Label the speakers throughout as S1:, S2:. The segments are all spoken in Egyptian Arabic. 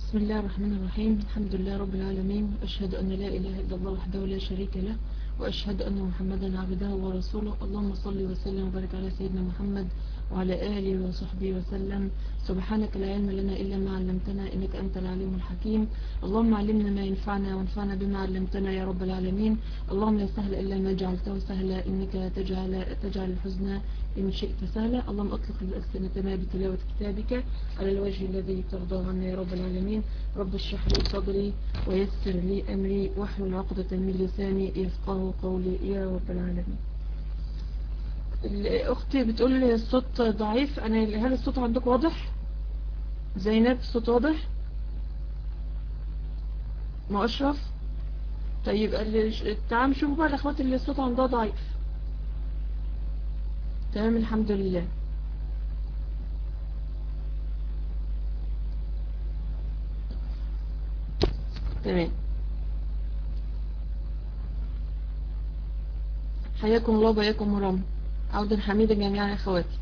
S1: بسم الله الرحمن الرحيم الحمد لله رب العالمين أشهد أن لا إله إلا الله وحده لا شريك له وأشهد أن محمدا عبده ورسوله اللهم صل وسلم وبارك على سيدنا محمد وعلى آله وصحبه وسلم سبحانك لا علم لنا إلا ما علمتنا إنك أنت العليم الحكيم اللهم علمنا ما ينفعنا وانفعنا بما علمتنا يا رب العالمين اللهم لا سهل إلا ما جعلته سهلا إنك تجعل, تجعل الحزن إن شئت سهلا اللهم أطلق الألسنتنا بتلاوة كتابك على الوجه الذي ترضى عنا يا رب العالمين رب اشرح لي صدري ويسر لي أمري واحلل عقدة من لساني يفقه قولي يا رب العالمين اختي بتقول لي الصوت ضعيف انا هل الصوت عندك واضح زينب الصوت واضح ما اشرف طيب تعال نشوف بقى الاخوات اللي الصوت عندها ضعيف تمام الحمد لله تمام حياكم الله وبياكم ورحمه عودا حميدا جميعا يا اخواتي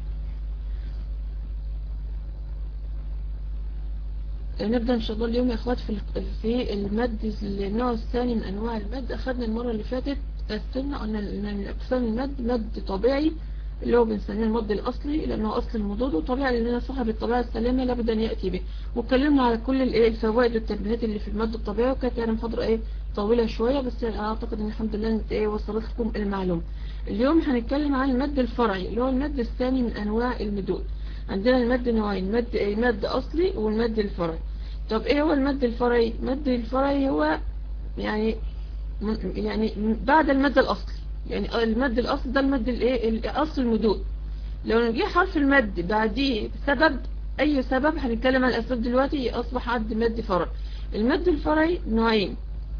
S1: نبدأ ان شاء الله اليوم يا اخوات في في المد النوع الثاني من انواع المد اخذنا المرة اللي فاتت قسمنا قلنا ان اقسام المد مد طبيعي اللي هو بنسميه المد الاصلي لانه اصل المضاد وطبيعي لان صاحب الطبيعه السليمه لابد ان ياتي به واتكلمنا على كل الفوائد والتنبيهات اللي في المد الطبيعي وكانت يعني محاضره ايه طويله شويه بس اعتقد ان الحمد لله انت ايه وصلت لكم المعلومه اليوم هنتكلم عن المد الفرعي اللي هو المد الثاني من انواع المدود عندنا المد نوعين مد مد اصلي والمد الفرعي طب ايه هو المد الفرعي المد الفرعي هو يعني يعني بعد المد الاصلي يعني المد الاصلي ده المد الايه الاصل المدود لو نجي حرف المد بعديه سبب اي سبب هنتكلم عن الاسباب دلوقتي اصبح عد مد فرعي المد الفرعي نوعين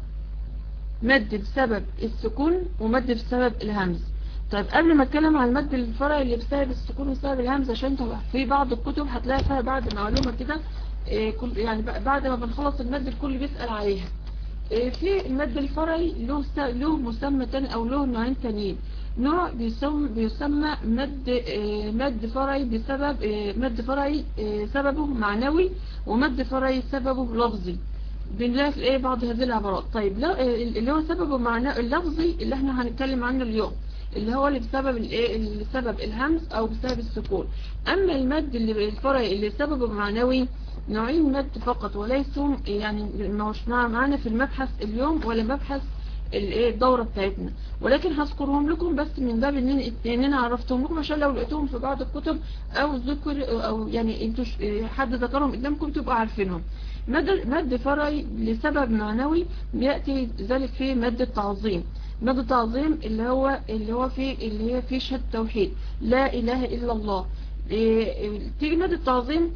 S1: مد بسبب السكون ومد بسبب الهمز طيب قبل ما اتكلم عن المد الفرعي اللي بسبب السكون وبسبب الهمز عشان في بعض الكتب هتلاقي فيها بعد معلومة كده إيه كل يعني بعد ما بنخلص المد الكل بيسأل عليها إيه في المد الفرعي له له مسمى تاني او له نوعين تانيين نوع بيسمى بيسمى مد إيه مد فرعي بسبب مد فرعي سببه معنوي ومد فرعي سببه لفظي بنلاقي في ايه بعض هذه العبارات طيب لا اللي هو سببه معناه اللفظي اللي احنا هنتكلم عنه اليوم اللي هو اللي بسبب الايه اللي سبب الهمز او بسبب السكون اما المد اللي الفرعي اللي سببه معنوي نوعين مد فقط وليسوا يعني مش معنا في المبحث اليوم ولا مبحث الايه الدوره بتاعتنا ولكن هذكرهم لكم بس من باب ان انا عرفتهم لكم عشان لو لقيتهم في بعض الكتب او ذكر او يعني انتوا حد ذكرهم قدامكم تبقوا عارفينهم مد مد فرعي لسبب معنوي بياتي ذلك في مد التعظيم مد التعظيم اللي هو اللي هو في اللي هي في شهاده توحيد لا اله الا الله إيه تيجي مد التعظيم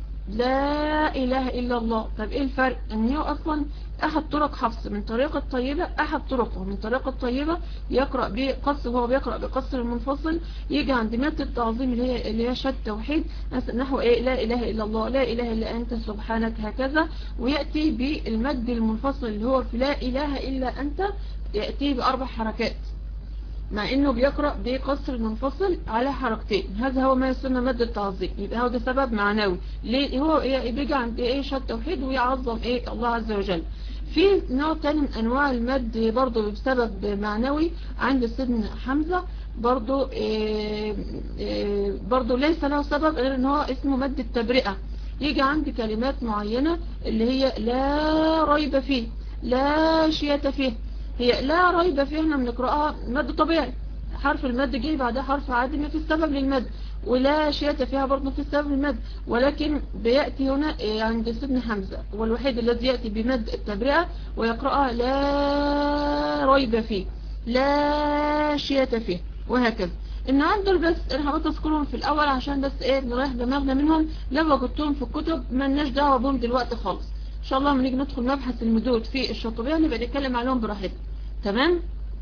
S1: لا اله الا الله طب ايه الفرق ان هو اصلا احد طرق حفص من طريقة طيبة احد طرقه من طريقة طيبة يقرأ بقصر وهو بيقرأ بقصر المنفصل يجي عند مادة التعظيم اللي هي اللي هي شهاده توحيد نحو ايه لا اله الا الله لا اله الا انت سبحانك هكذا ويأتي بالمد المنفصل اللي هو في لا اله الا انت يأتي باربع حركات مع انه بيقرأ بقصر منفصل على حركتين هذا هو ما يسمى مد التعظيم يبقى هو ده سبب معنوي ليه هو بيجي عند ايه شهاده توحيد ويعظم ايه الله عز وجل في نوع تاني من انواع المد برضو بسبب معنوي عند سيدنا حمزة برضو إيه إيه برضو ليس له سبب غير ان هو اسمه مد التبرئة يجي عند كلمات معينة اللي هي لا ريب فيه لا شية فيه هي لا ريب فيه احنا بنقراها مد طبيعي حرف المد جه بعدها حرف عادي ما في سبب للمد ولا شيء فيها برضه في سبب المد ولكن بيأتي هنا عند سيدنا حمزة هو الوحيد الذي يأتي بمد التبرئة ويقرأها لا ريب فيه لا شيء فيه وهكذا ان عندهم بس انا حبيت اذكرهم في الاول عشان بس ايه نريح دماغنا منهم لو وجدتهم في الكتب ما لناش دعوه بهم دلوقتي خالص ان شاء الله لما نيجي ندخل مبحث المدود في الشاطبيه نبقى نتكلم عليهم براحتنا تمام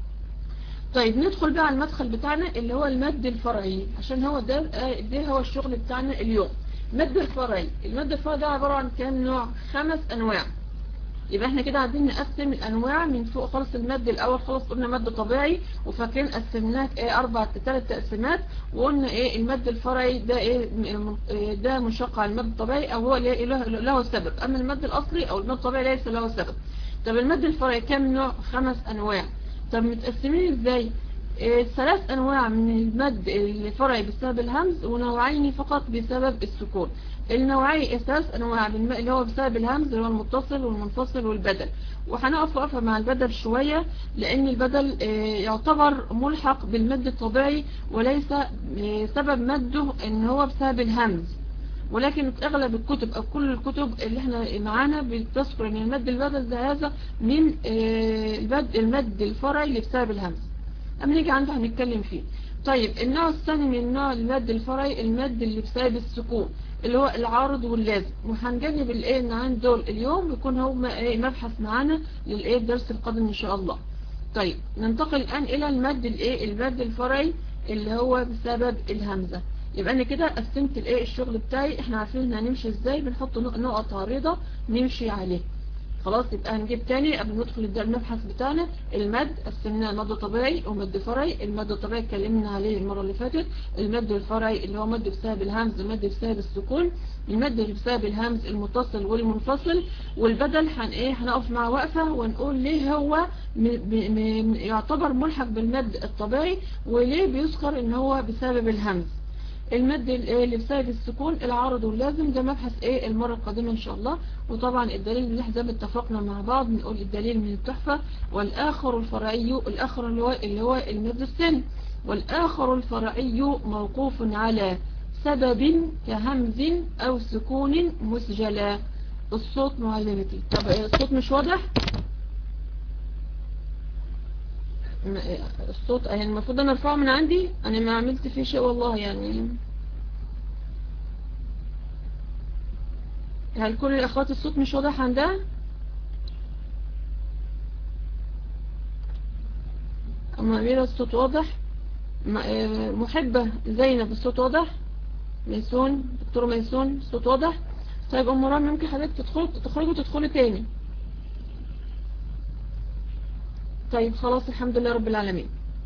S1: طيب ندخل بقى على المدخل بتاعنا اللي هو المد الفرعي عشان هو ده ده هو الشغل بتاعنا اليوم مد الفرعي المد الفرعي ده عبارة عن كام نوع خمس انواع يبقى احنا كده عايزين نقسم الانواع من فوق خالص المد الاول خالص قلنا مد طبيعي وفاكرين قسمناه ايه اربع ثلاث تقسيمات وقلنا ايه المد الفرعي ده ايه ده منشق على المد الطبيعي او هو له, له سبب اما المد الاصلي او المد الطبيعي ليس له سبب طب المد الفرعي كام نوع خمس انواع طب متقسمين ازاي إيه ثلاث انواع من المد الفرعي بسبب الهمز ونوعين فقط بسبب السكون النوعي ثلاث انواع اللي هو بسبب الهمز اللي هو المتصل والمنفصل والبدل وهنقف وقفه مع البدل شوية لان البدل إيه يعتبر ملحق بالمد الطبيعي وليس إيه سبب مده ان هو بسبب الهمز ولكن اغلب الكتب او كل الكتب اللي احنا معانا بتذكر ان المد البدل ده هذا من المد الفرعي اللي بسبب الهمز اما نيجي عنده هنتكلم فيه طيب النوع الثاني من النوع المد الفرعي المد اللي بسبب السكون اللي هو العارض واللازم وهنجنب الايه ان عند دول اليوم يكون هو مبحث معانا للايه الدرس القادم ان شاء الله طيب ننتقل الان الى المد الايه المد الفرعي اللي هو بسبب الهمزه يبقى انا كده قسمت الايه الشغل بتاعي احنا عارفين ان هنمشي ازاي بنحط نقط عريضه نمشي عليه خلاص يبقى هنجيب تاني قبل ما ندخل المبحث بتاعنا المد قسمناه مد طبيعي ومد فرعي المد الطبيعي اتكلمنا عليه المره اللي فاتت المد الفرعي اللي هو مد بسبب الهمز المد بسبب السكون المد اللي بسبب الهمز المتصل والمنفصل والبدل هن ايه هنقف مع وقفه ونقول ليه هو م م يعتبر ملحق بالمد الطبيعي وليه بيذكر ان هو بسبب الهمز المد اللي بسبب السكون العارض واللازم ده مبحث ايه المرة القادمة ان شاء الله وطبعا الدليل اللي احنا اتفقنا مع بعض نقول الدليل من التحفة والاخر الفرعي الاخر اللي هو, اللي هو المد الثاني والاخر الفرعي موقوف على سبب كهمز او سكون مسجلا الصوت معلمتي طب الصوت مش واضح الصوت يعني المفروض انا ارفعه من عندي انا ما عملت فيه شيء والله يعني هل كل الاخوات الصوت مش واضح عندها اما اميرة الصوت واضح محبة زينب الصوت واضح ميسون دكتور ميسون الصوت واضح طيب ام رامي ممكن حضرتك تدخل تخرجي وتدخلي تاني طيب خلاص الحمد لله رب العالمين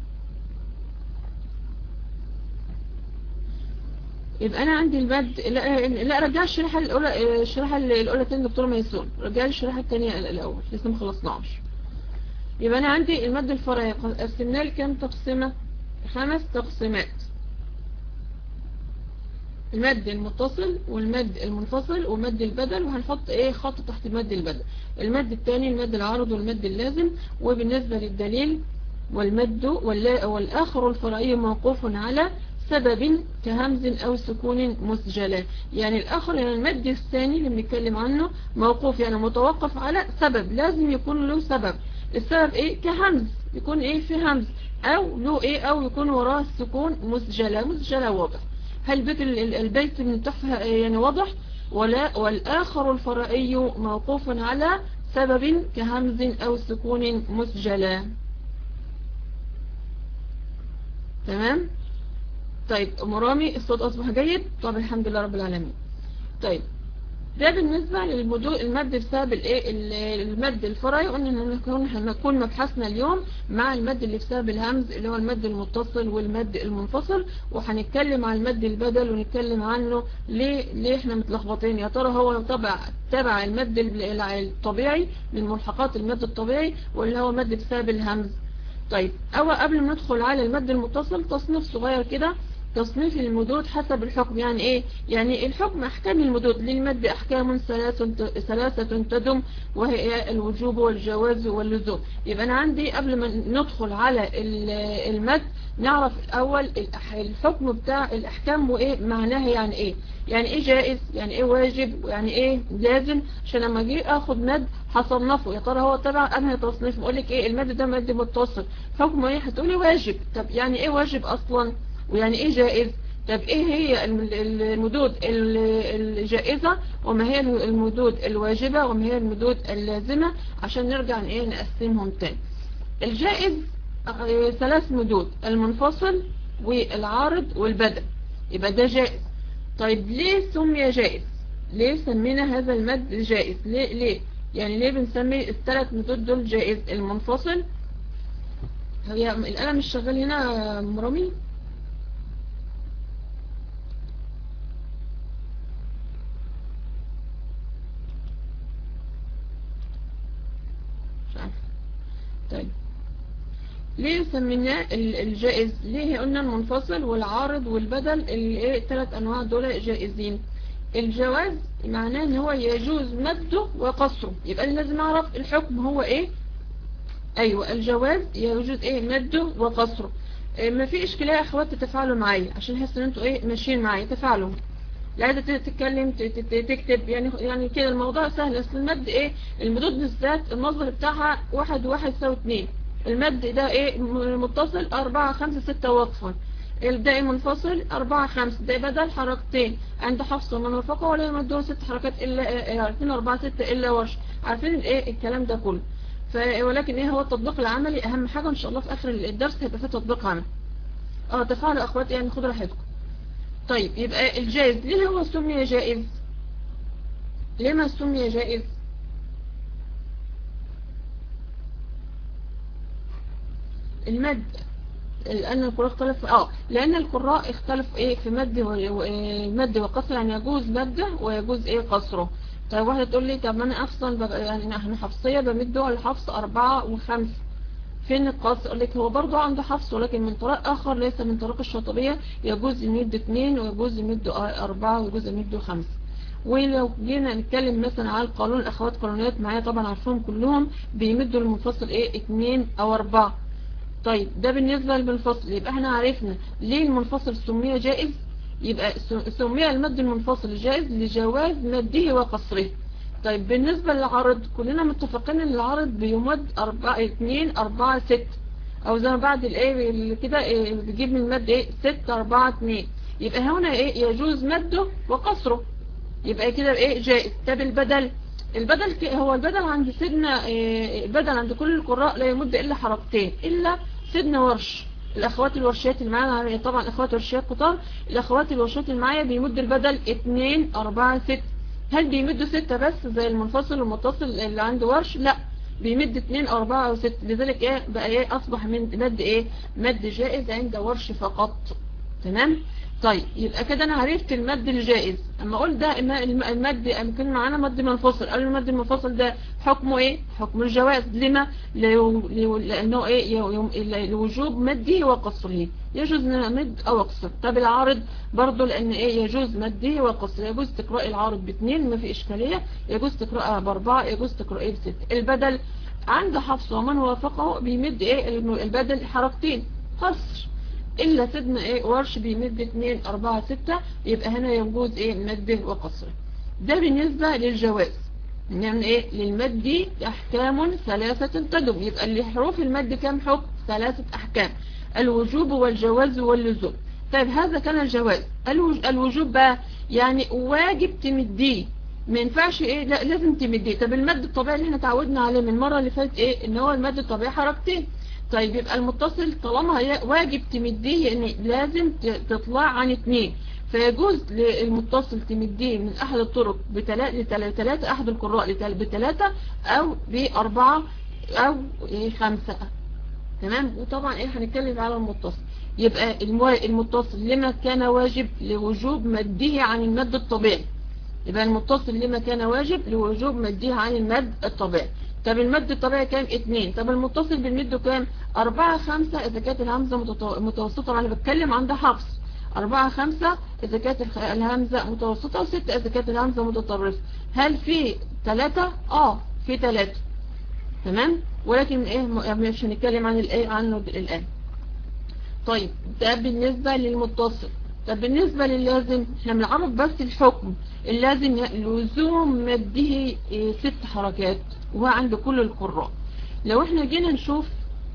S1: يبقى انا عندي المد لا, لا رجع الشريحه الاولى الشريحه الاولى تاني دكتور ميسون رجع لي الشريحه الثانيه الاول لسه ما خلصناش يبقى انا عندي المد الفرعي قسمناه لكام تقسيمه خمس تقسيمات المد المتصل والمد المنفصل ومد البدل وهنحط ايه خط تحت المد البدل المد الثاني المد العارض والمد اللازم وبالنسبة للدليل والمد والآخر الفرعي موقوف على سبب كهمز أو سكون مسجلة يعني الآخر يعني المد الثاني اللي بنتكلم عنه موقوف يعني متوقف على سبب لازم يكون له سبب السبب ايه كهمز يكون ايه في همز او له ايه او يكون وراه السكون مسجلة مسجلة واضح هل بيت البيت من تحفة يعني واضح ولا والآخر الفرعي موقوف على سبب كهمز أو سكون مسجلا تمام طيب مرامي الصوت أصبح جيد طب الحمد لله رب العالمين طيب ده بالنسبة للمدود المد بسبب الايه المد الفرعي قلنا ان هنكون مبحثنا اليوم مع المد اللي بسبب الهمز اللي هو المد المتصل والمد المنفصل وهنتكلم عن المد البدل ونتكلم عنه ليه ليه احنا متلخبطين يا ترى هو تبع تبع المد الطبيعي من ملحقات المد الطبيعي ولا هو مد بسبب الهمز طيب اول قبل ما ندخل على المد المتصل تصنيف صغير كده تصنيف المدود حسب الحكم يعني ايه يعني الحكم احكام المدود للمد احكام ثلاثة تدم وهي الوجوب والجواز واللزوم يبقى انا عندي قبل ما ندخل على المد نعرف الاول الحكم بتاع الاحكام وايه معناها يعني ايه يعني ايه جائز يعني ايه واجب يعني ايه لازم عشان لما اجي اخد مد هصنفه يا ترى هو تبع انهي تصنيف بقول لك ايه المد ده مد متصل حكمه ايه هتقولي واجب طب يعني ايه واجب اصلا ويعني ايه جائز طب ايه هي المدود الجائزة وما هي المدود الواجبة وما هي المدود اللازمة عشان نرجع ايه نقسمهم تاني الجائز ثلاث مدود المنفصل والعارض والبدل يبقى ده جائز طيب ليه سمي جائز ليه سمينا هذا المد جائز ليه ليه يعني ليه بنسمي الثلاث مدود دول جائز المنفصل هي القلم مش شغال هنا مرامي مش عارف طيب ليه سميناه الجائز ليه قلنا المنفصل والعارض والبدل اللي ايه ثلاث انواع دول جائزين الجواز معناه ان هو يجوز مده وقصره يبقى لازم اعرف الحكم هو ايه ايوه الجواز يجوز ايه مده وقصره إيه ما في اشكاليه يا اخوات تتفاعلوا معايا عشان احس ان انتوا ايه ماشيين معايا تفاعلوا لا عايزه تتكلم تكتب يعني يعني كده الموضوع سهل اصل المد ايه المدود بالذات المصدر بتاعها واحد واحد يساوي اتنين المد ده ايه متصل اربعة خمسة ستة وقفا الدائي منفصل أربعة خمسة ده بدل حركتين عند حفص ومن وفقه ولا يمدون ست حركات إلا اتنين أربعة ستة إلا ورش عارفين ايه الكلام ده كله ولكن ايه هو التطبيق العملي أهم حاجة إن شاء الله في آخر الدرس هيبقى فيه تطبيق عملي اه تفاعلوا أخواتي يعني خدوا راحتكم طيب يبقى الجائز ليه هو سمي جائز ليه ما سمي جائز المد لأن القراء اختلف اه لأن القراء اختلف ايه في مد مد وقصر يعني يجوز مده ويجوز ايه قصره طيب واحدة تقول لي طب انا افصل يعني احنا حفصية بمده على الحفص اربعة وخمسة فين القصر اقول لك هو برضه عنده حفص ولكن من طريق اخر ليس من طريق الشاطبية يجوز يمد اتنين ويجوز يمد اربعة ويجوز يمد خمسة ولو جينا نتكلم مثلا على القانون الاخوات قانونيات معايا طبعا عارفهم كلهم بيمدوا المنفصل ايه اتنين او اربعة طيب ده بالنسبة للمنفصل يبقى احنا عرفنا ليه المنفصل سمي جائز يبقى سمي المد المنفصل جائز لجواز مده وقصره طيب بالنسبة للعرض كلنا متفقين ان العرض بيمد أربعة اتنين أربعة ست او زي ما بعد الايه كده إيه بيجيب من المد ايه ست أربعة اتنين يبقى هنا ايه يجوز مده وقصره يبقى كده ايه جائز طب البدل البدل هو البدل عند سيدنا إيه البدل عند كل القراء لا يمد الا حركتين الا سيدنا ورش الاخوات الورشيات اللي معانا طبعا اخوات ورشيات قطار الاخوات الورشيات اللي معايا بيمد البدل 2 4 6 هل بيمدوا 6 بس زي المنفصل والمتصل اللي عنده ورش لا بيمد 2 او 4 او 6 لذلك ايه بقى ايه اصبح من مد ايه مد جائز عند ورش فقط تمام طيب يبقى كده انا عرفت المد الجائز اما اقول ده المد يمكن معانا مد منفصل قالوا المد المنفصل ده حكمه ايه حكم الجواز لما لانه ايه لوجوب مده وقصره يجوز نمد او اقصر طب العارض برضه لان ايه يجوز مده وقصره يجوز تقرأ العارض باثنين ما في اشكالية يجوز تقرأها باربعة يجوز تقرأها بست البدل عند حفص ومن وافقه بيمد ايه البدل حركتين قصر إلا سيدنا إيه ورش بيمد 2 4 6 يبقى هنا يجوز إيه مده وقصره ده بالنسبة للجواز يعني إيه للمد أحكام ثلاثة تدم يبقى لحروف المد كم حكم ثلاثة أحكام الوجوب والجواز واللزوم طيب هذا كان الجواز الوجوب بقى يعني واجب تمديه ما ينفعش ايه لا لازم تمديه طب المد الطبيعي اللي احنا تعودنا عليه من المره اللي فاتت ايه ان هو المد الطبيعي حركتين طيب يبقى المتصل طالما هي واجب تمديه يعني لازم تطلع عن اتنين فيجوز للمتصل تمديه من احد الطرق بثلاثة احد القراء بثلاثة او باربعة او خمسة تمام وطبعا ايه هنتكلم على المتصل يبقى المتصل لما كان واجب لوجوب مده عن المد الطبيعي يبقى المتصل لما كان واجب لوجوب مده عن المد الطبيعي طب المد الطبيعي كام اتنين طب المتصل بالمد كام اربعة خمسة اذا كانت الهمزة متوسطة انا بتكلم عند حفص اربعة خمسة اذا كانت الهمزة متوسطة وستة اذا كانت الهمزة متطرفة هل في ثلاثة اه في ثلاثة تمام ولكن ايه مش هنتكلم عن الايه عنه الان طيب ده بالنسبة للمتصل طب بالنسبة للازم احنا بنعرف بس الحكم اللازم لزوم مده ست حركات وهو عند كل القراء لو احنا جينا نشوف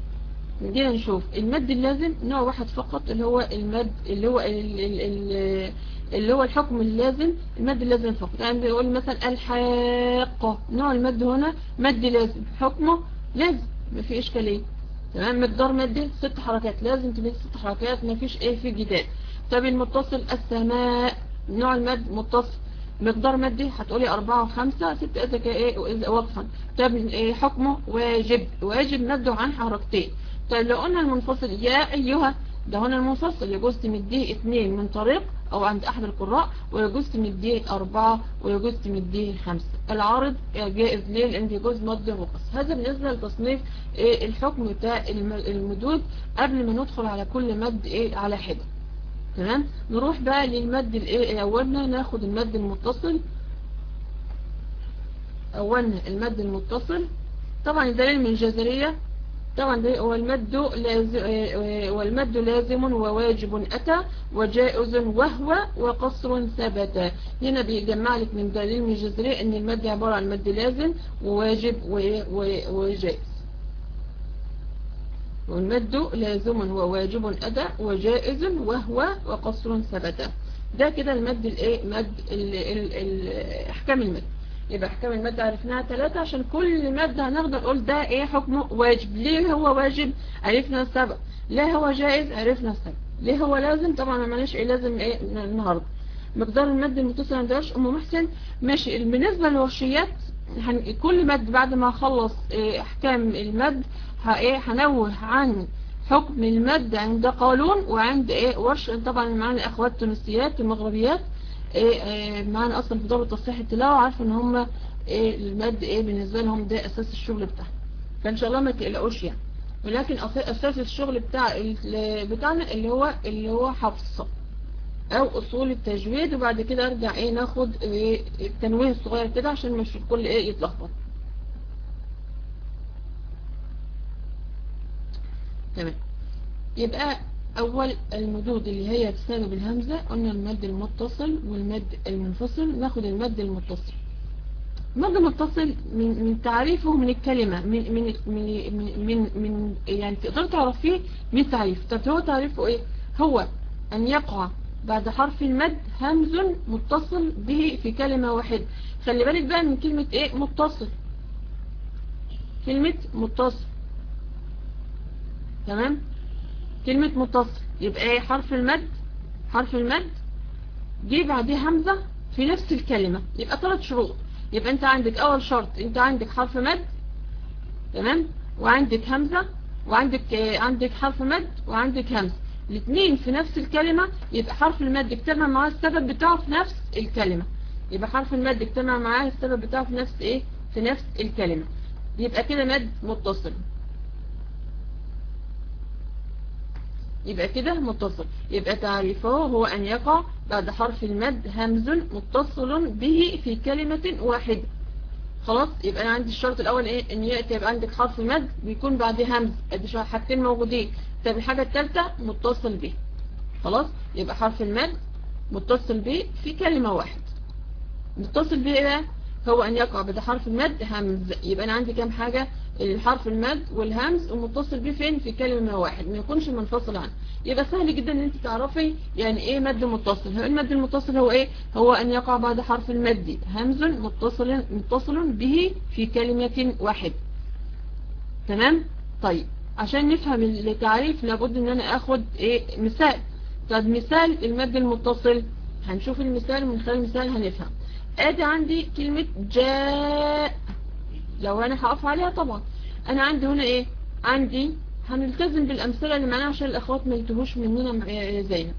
S1: جينا نشوف المد اللازم نوع واحد فقط اللي هو المد اللي هو ال ال ال اللي هو الحكم اللازم المد اللازم فقط يعني بيقول مثلا الحاقة نوع المد هنا مد لازم حكمه لازم ما في اشكاليه تمام مقدار مد ست حركات لازم تمد ست حركات ما فيش ايه في جدال طب المتصل السماء نوع المد متصل مقدار مادي هتقولي أربعة وخمسة ست إذا كان إيه وإذا وقفا طب إيه حكمه واجب واجب مده عن حركتين طيب لو قلنا المنفصل يا أيها ده هنا المنفصل يجوز تمديه اتنين من طريق او عند احد القراء ويجوز تمديه اربعة ويجوز تمديه خمسة العارض جائز ليه لان يجوز مد وقص هذا بالنسبة لتصنيف ايه الحكم بتاع المدود قبل ما ندخل على كل مد ايه على حدة تمام نروح بقى للمد الايه اولنا ناخد المد المتصل اولنا المد المتصل طبعا الدليل من الجزرية طبعا والمد لازم والمد لازم وواجب أتى وجائز وهو وقصر ثبت هنا بيجمع لك من دليل من الجزرية ان المد عبارة عن مد لازم وواجب وجائز والمد لازم وواجب أتى وجائز وهو وقصر ثبت ده كده المد الايه مد احكام المد يبقى احكام المادة عرفناها ثلاثة عشان كل مادة هنقدر نقول ده ايه حكمه واجب ليه هو واجب عرفنا السبب ليه هو جائز عرفنا السبب ليه هو لازم طبعا ما ماليش ايه لازم ايه النهاردة مقدار المد المتصل عندهاش ام محسن ماشي بالنسبة للوشيات كل مد بعد ما اخلص ايه احكام المد ايه هنوه عن حكم المد عند قانون وعند ايه ورش طبعا معانا الاخوات التونسيات المغربيات ايه, إيه معانا اصلا في دورة تصحيح التلاوة عارفة ان هم ايه المد ايه بالنسبة لهم ده اساس الشغل بتاعهم فان شاء الله ما تقلقوش يعني ولكن اساس الشغل بتاع بتاعنا اللي هو اللي هو حفظ او اصول التجويد وبعد كده ارجع ايه ناخد إيه التنويه الصغير كده عشان مش الكل ايه يتلخبط تمام يبقى أول المدود اللي هي بسبب الهمزة قلنا المد المتصل والمد المنفصل ناخد المد المتصل المد المتصل من, من تعريفه من الكلمة من من من من, من يعني تقدر تعرفيه من تعريف طب هو تعريفه ايه هو أن يقع بعد حرف المد همز متصل به في كلمة واحدة خلي بالك بقى من كلمة ايه متصل كلمة متصل تمام كلمة متصل يبقى ايه حرف المد حرف المد جه بعديه همزة في نفس الكلمة يبقى ثلاث شروط يبقى انت عندك اول شرط انت عندك حرف مد تمام وعندك همزة وعندك عندك حرف مد وعندك همزة الاثنين في نفس الكلمة يبقى حرف المد اجتمع معاه السبب بتاعه في نفس الكلمة يبقى حرف المد اجتمع معاه السبب بتاعه في نفس ايه في نفس الكلمة يبقى كده مد متصل يبقى كده متصل يبقى تعريفه هو أن يقع بعد حرف المد همز متصل به في كلمة واحدة خلاص يبقى أنا عندي الشرط الأول إيه إن يأتي يبقى عندك حرف مد بيكون بعد همز ادي حاجتين موجودين طب الحاجة الثالثة متصل به خلاص يبقى حرف المد متصل به في كلمة واحدة متصل به إيه هو أن يقع بعد حرف المد همز يبقى أنا عندي كام حاجة الحرف المد والهمز ومتصل به فين في كلمة واحد ما يكونش منفصل عنه يبقى سهل جدا ان انت تعرفي يعني ايه مد متصل هو المد المتصل هو ايه هو ان يقع بعد حرف المد همز متصل متصل به في كلمة واحد تمام طيب عشان نفهم التعريف لابد ان انا اخد ايه مثال طب مثال المد المتصل هنشوف المثال من خلال المثال هنفهم ادي عندي كلمة جاء لو انا هقف عليها طبعا انا عندي هنا ايه عندي هنلتزم بالامثله اللي معانا عشان الاخوات ما ينتهوش مننا زينا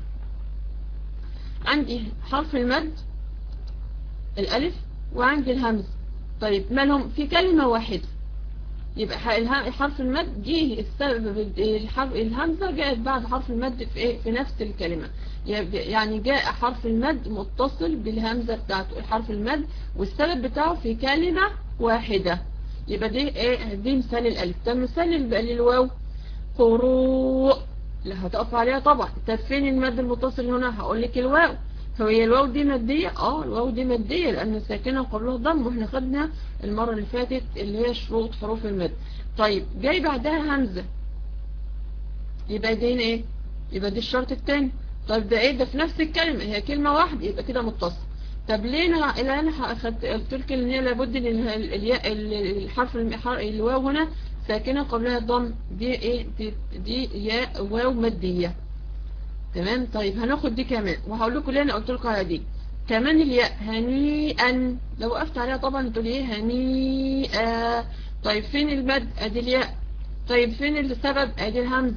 S1: عندي حرف المد الالف وعندي الهمز طيب مالهم في كلمه واحده يبقى حرف المد جه السبب الحرف الهمزه جاءت بعد حرف المد في ايه في نفس الكلمه يعني جاء حرف المد متصل بالهمزه بتاعته حرف المد والسبب بتاعه في كلمه واحده يبقى دي ايه دي مثال الالف طب مثال للواو قروء لا هتقف عليها طبعا طب فين المد المتصل هنا هقول لك الواو هو هي الواو دي ماديه اه الواو دي ماديه لان ساكنه قبلها ضم واحنا خدنا المره اللي فاتت اللي هي شروط حروف المد طيب جاي بعدها همزه يبقى دي ايه يبقى دي الشرط الثاني طيب ده ايه ده في نفس الكلمه هي كلمه واحده يبقى كده متصل طب ليه انا اللي انا اخدت قلت لك ان هي لابد ان الياء الحرف الواو هنا ساكنه قبلها الضم دي ايه دي, دي ياء واو ماديه تمام طيب هناخد دي كمان وهقول لكم ليه انا قلت لكم على دي كمان الياء هنيئا لو وقفت عليها طبعا تقول ايه هنيئا طيب فين المد ادي الياء طيب فين السبب ادي الهمزة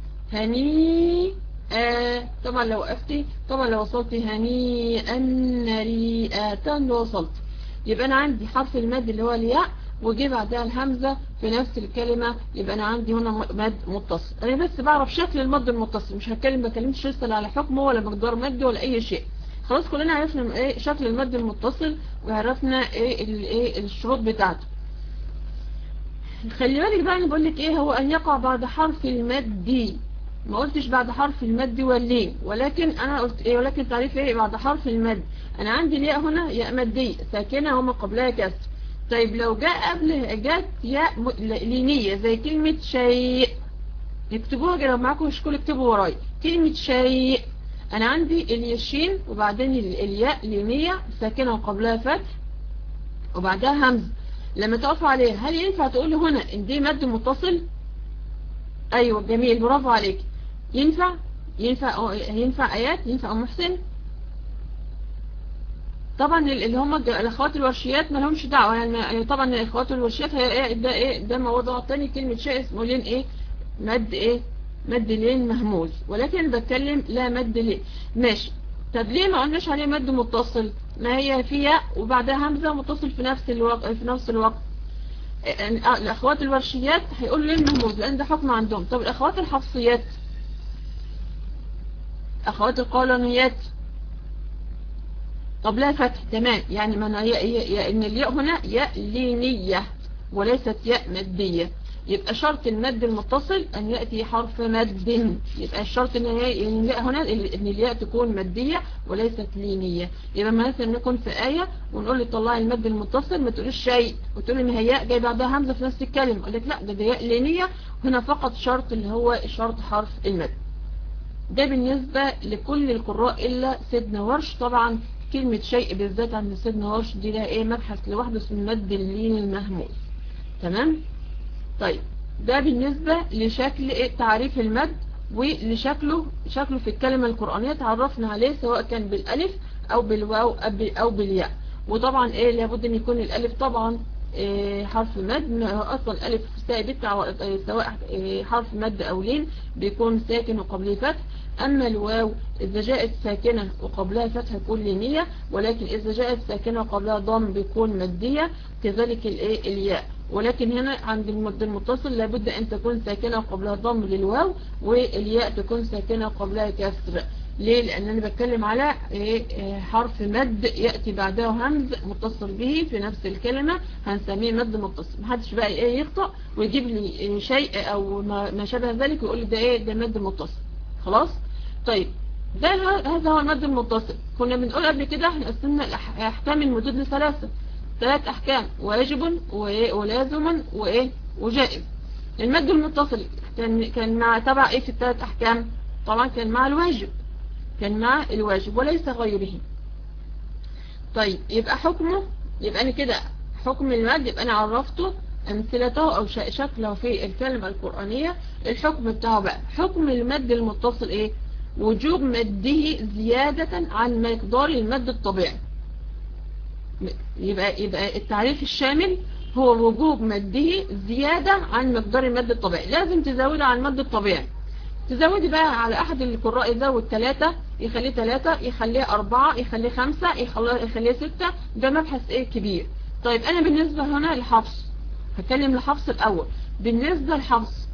S1: هنيئا طبعا لو وقفتي طبعا لو وصلتي هنيئا مريئا لو وصلت يبقى انا عندي حرف المد اللي هو الياء وجي بعدها الهمزة في نفس الكلمة يبقى انا عندي هنا مد متصل انا بس بعرف شكل المد المتصل مش هتكلم بكلمش لسه لا على حكمه ولا مقدار مد ولا اي شيء خلاص كلنا عرفنا ايه شكل المد المتصل وعرفنا ايه الايه الشروط بتاعته خلي بالك بقى انا بقول لك ايه هو ان يقع بعد حرف المد ما قلتش بعد حرف المد والليه ولكن انا قلت ايه ولكن تعريف ايه بعد حرف المد انا عندي الياء هنا ياء ماديه ساكنه وما قبلها كسر طيب لو جاء قبل جت ياء لينيه زي كلمه شيء اكتبوها كده معاكم مش كل اكتبوا ورايا كلمه شيء انا عندي اليشين وبعدين الياء لينيه ساكنه وقبلها فتح وبعدها همزه لما تقفوا عليها هل ينفع تقول هنا ان دي مد متصل ايوه جميل برافو عليك ينفع ينفع ينفع ايات ينفع ام محسن طبعا اللي هم الاخوات الورشيات ما لهمش دعوه يعني طبعا الاخوات الورشيات هي ايه ده ايه ده موضوع تاني كلمه شيء اسمه لين ايه مد ايه مد لين مهموز ولكن بتكلم لا مد لين ماشي طب ليه ما قلناش عليه مد متصل ما هي فيها وبعدها همزه متصل في نفس الوقت في نفس الوقت الاخوات الورشيات هيقولوا ليه المهموز لان ده حكم عندهم طب الاخوات الحفصيات اخوات القولانيات طب لا فتح تمام يعني من ان الياء هنا ياء لينية وليست ياء مادية يبقى شرط المد المتصل ان يأتي حرف مد يبقى الشرط ان الياء هنا ان الياء تكون مادية وليست لينية يبقى مثلا نكون في آية ونقول لي طلعي المد المتصل ما تقوليش شيء وتقول ان هي ياء جاي بعدها همزة في نفس الكلمة اقول لك لا ده, ده ياء لينية هنا فقط شرط اللي هو شرط حرف المد ده بالنسبة لكل القراء إلا سيدنا ورش طبعا كلمة شيء بالذات عند سيدنا ورش دي لها ايه مبحث لوحده اسمه مد اللين المهموز تمام طيب ده بالنسبة لشكل ايه تعريف المد ولشكله شكله في الكلمة القرآنية تعرفنا عليه سواء كان بالالف او بالواو او بالياء وطبعا ايه لابد ان يكون الالف طبعا إيه حرف مد اصلا الف ثابت سواء إيه حرف مد او لين بيكون ساكن وقبله فتح أما الواو إذا جاءت ساكنة وقبلها فتح يكون لينية ولكن إذا جاءت ساكنة وقبلها ضم بيكون مادية كذلك الإيه الياء ولكن هنا عند المد المتصل لابد أن تكون ساكنة وقبلها ضم للواو والياء تكون ساكنة وقبلها كسر ليه لأن أنا بتكلم على حرف مد يأتي بعده همز متصل به في نفس الكلمة هنسميه مد متصل محدش بقى إيه يخطأ ويجيب لي شيء أو ما شابه ذلك ويقول لي ده إيه ده مد متصل خلاص طيب ده هذا هو المد المتصل كنا بنقول قبل كده احنا قسمنا احكام المدود لثلاثة ثلاث احكام واجب ولازم وايه وجائز المد المتصل كان كان مع تبع ايه في الثلاث احكام طبعا كان مع الواجب كان مع الواجب وليس غيره طيب يبقى حكمه يبقى انا كده حكم المد يبقى انا عرفته امثلته او شكله في الكلمة القرآنية الحكم بتاعه بقى حكم المد المتصل ايه وجوب مده زيادة عن مقدار المد الطبيعي يبقى, يبقى التعريف الشامل هو وجوب مده زيادة عن مقدار المد الطبيعي لازم تزود عن المد الطبيعي تزودي بقى على احد القراء يزود ثلاثة يخليه ثلاثة يخليه اربعة يخليه خمسة يخليه ستة ده مبحث ايه كبير طيب انا بالنسبة هنا لحفص هتكلم لحفص الاول بالنسبة لحفص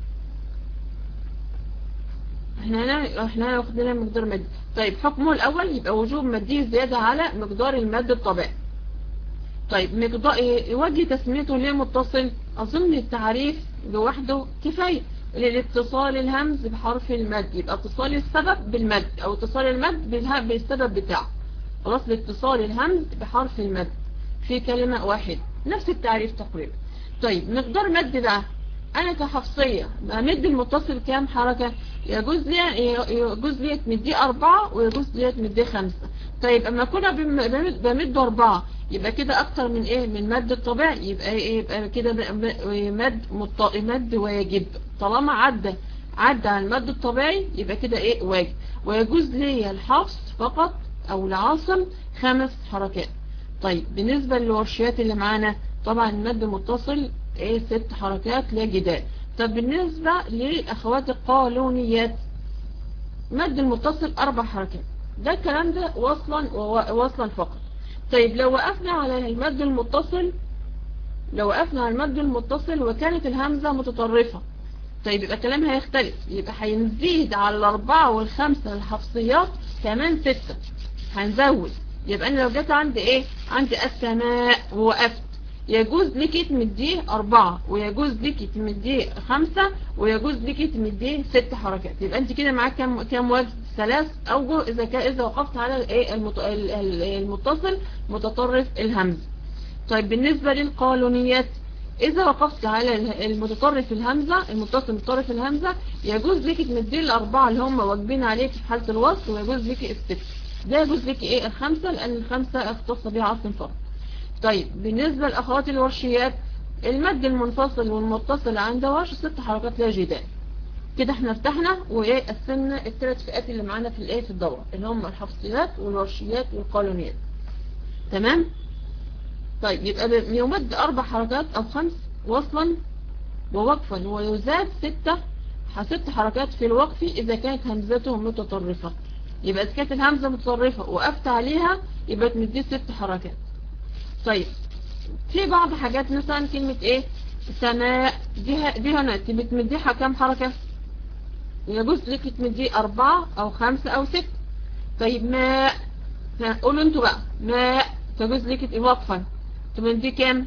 S1: احنا هنا احنا واخدين مقدار مادي طيب حكمه الاول يبقى وجوب مادي زيادة على مقدار المد الطبيعي طيب مقدار وجه تسميته ليه متصل اظن التعريف لوحده كفاية للاتصال الهمز بحرف المد يبقى اتصال السبب بالمد او اتصال المد بالسبب بتاعه خلاص لاتصال الهمز بحرف المد في كلمة واحد نفس التعريف تقريبا طيب مقدار مد بقى انا كحفصية بمد المتصل كام حركة يجوز لي يجوز لي تمديه اربعة ويجوز لي تمديه خمسة طيب اما كنا بمد اربعة يبقى كده اكتر من ايه من مد الطبيعي يبقى ايه يبقى كده مد مط... مد واجب طالما عدى عدى على المد الطبيعي يبقى كده ايه واجب ويجوز لي الحفص فقط او لعاصم خمس حركات طيب بالنسبة للورشيات اللي معانا طبعا المد متصل ايه ست حركات لا جدال طب بالنسبة لأخوات القانونيات مد المتصل أربع حركات ده الكلام ده وصلا وصلا فقط طيب لو وقفنا على المد المتصل لو وقفنا على المد المتصل وكانت الهمزة متطرفة طيب يبقى كلامها هيختلف يبقى هينزيد على الأربعة والخمسة الحفصيات كمان ستة هنزود يبقى أنا لو جيت عندي إيه عندي السماء ووقفت يجوز لك تمديه أربعة ويجوز لك تمديه خمسة ويجوز لك تمديه ست حركات يبقى أنت كده معاك كام كام وجه ثلاث أوجه إذا كان إذا وقفت على الإيه المتصل متطرف الهمز طيب بالنسبة للقانونيات إذا وقفت على المتطرف الهمزة المتصل متطرف الهمزة يجوز لك تمديه الأربعة اللي هم واجبين عليك في حالة الوصل ويجوز لك الست ده يجوز لك إيه الخمسة لأن الخمسة اختص بها عصر فرد طيب بالنسبة لأخوات الورشيات المد المنفصل والمتصل عند ورش ست حركات لا جدال كده احنا فتحنا وايه قسمنا الثلاث فئات اللي معانا في الايه في الدورة اللي هم الحفصيات والورشيات والقانونيات تمام طيب يبقى يمد اربع حركات او خمس وصلا ووقفا ويزاد ستة ست حركات في الوقف اذا كانت همزته متطرفة يبقى اذا كانت الهمزة متطرفة وقفت عليها يبقى تمديه ست حركات طيب في بعض حاجات مثلا كلمة ايه سماء دي دي هنا بتمديها كام حركة يجوز لك تمديه أربعة أو خمسة أو ست طيب ماء قولوا انتوا بقى ماء تجوز لك وقفا تمديه كام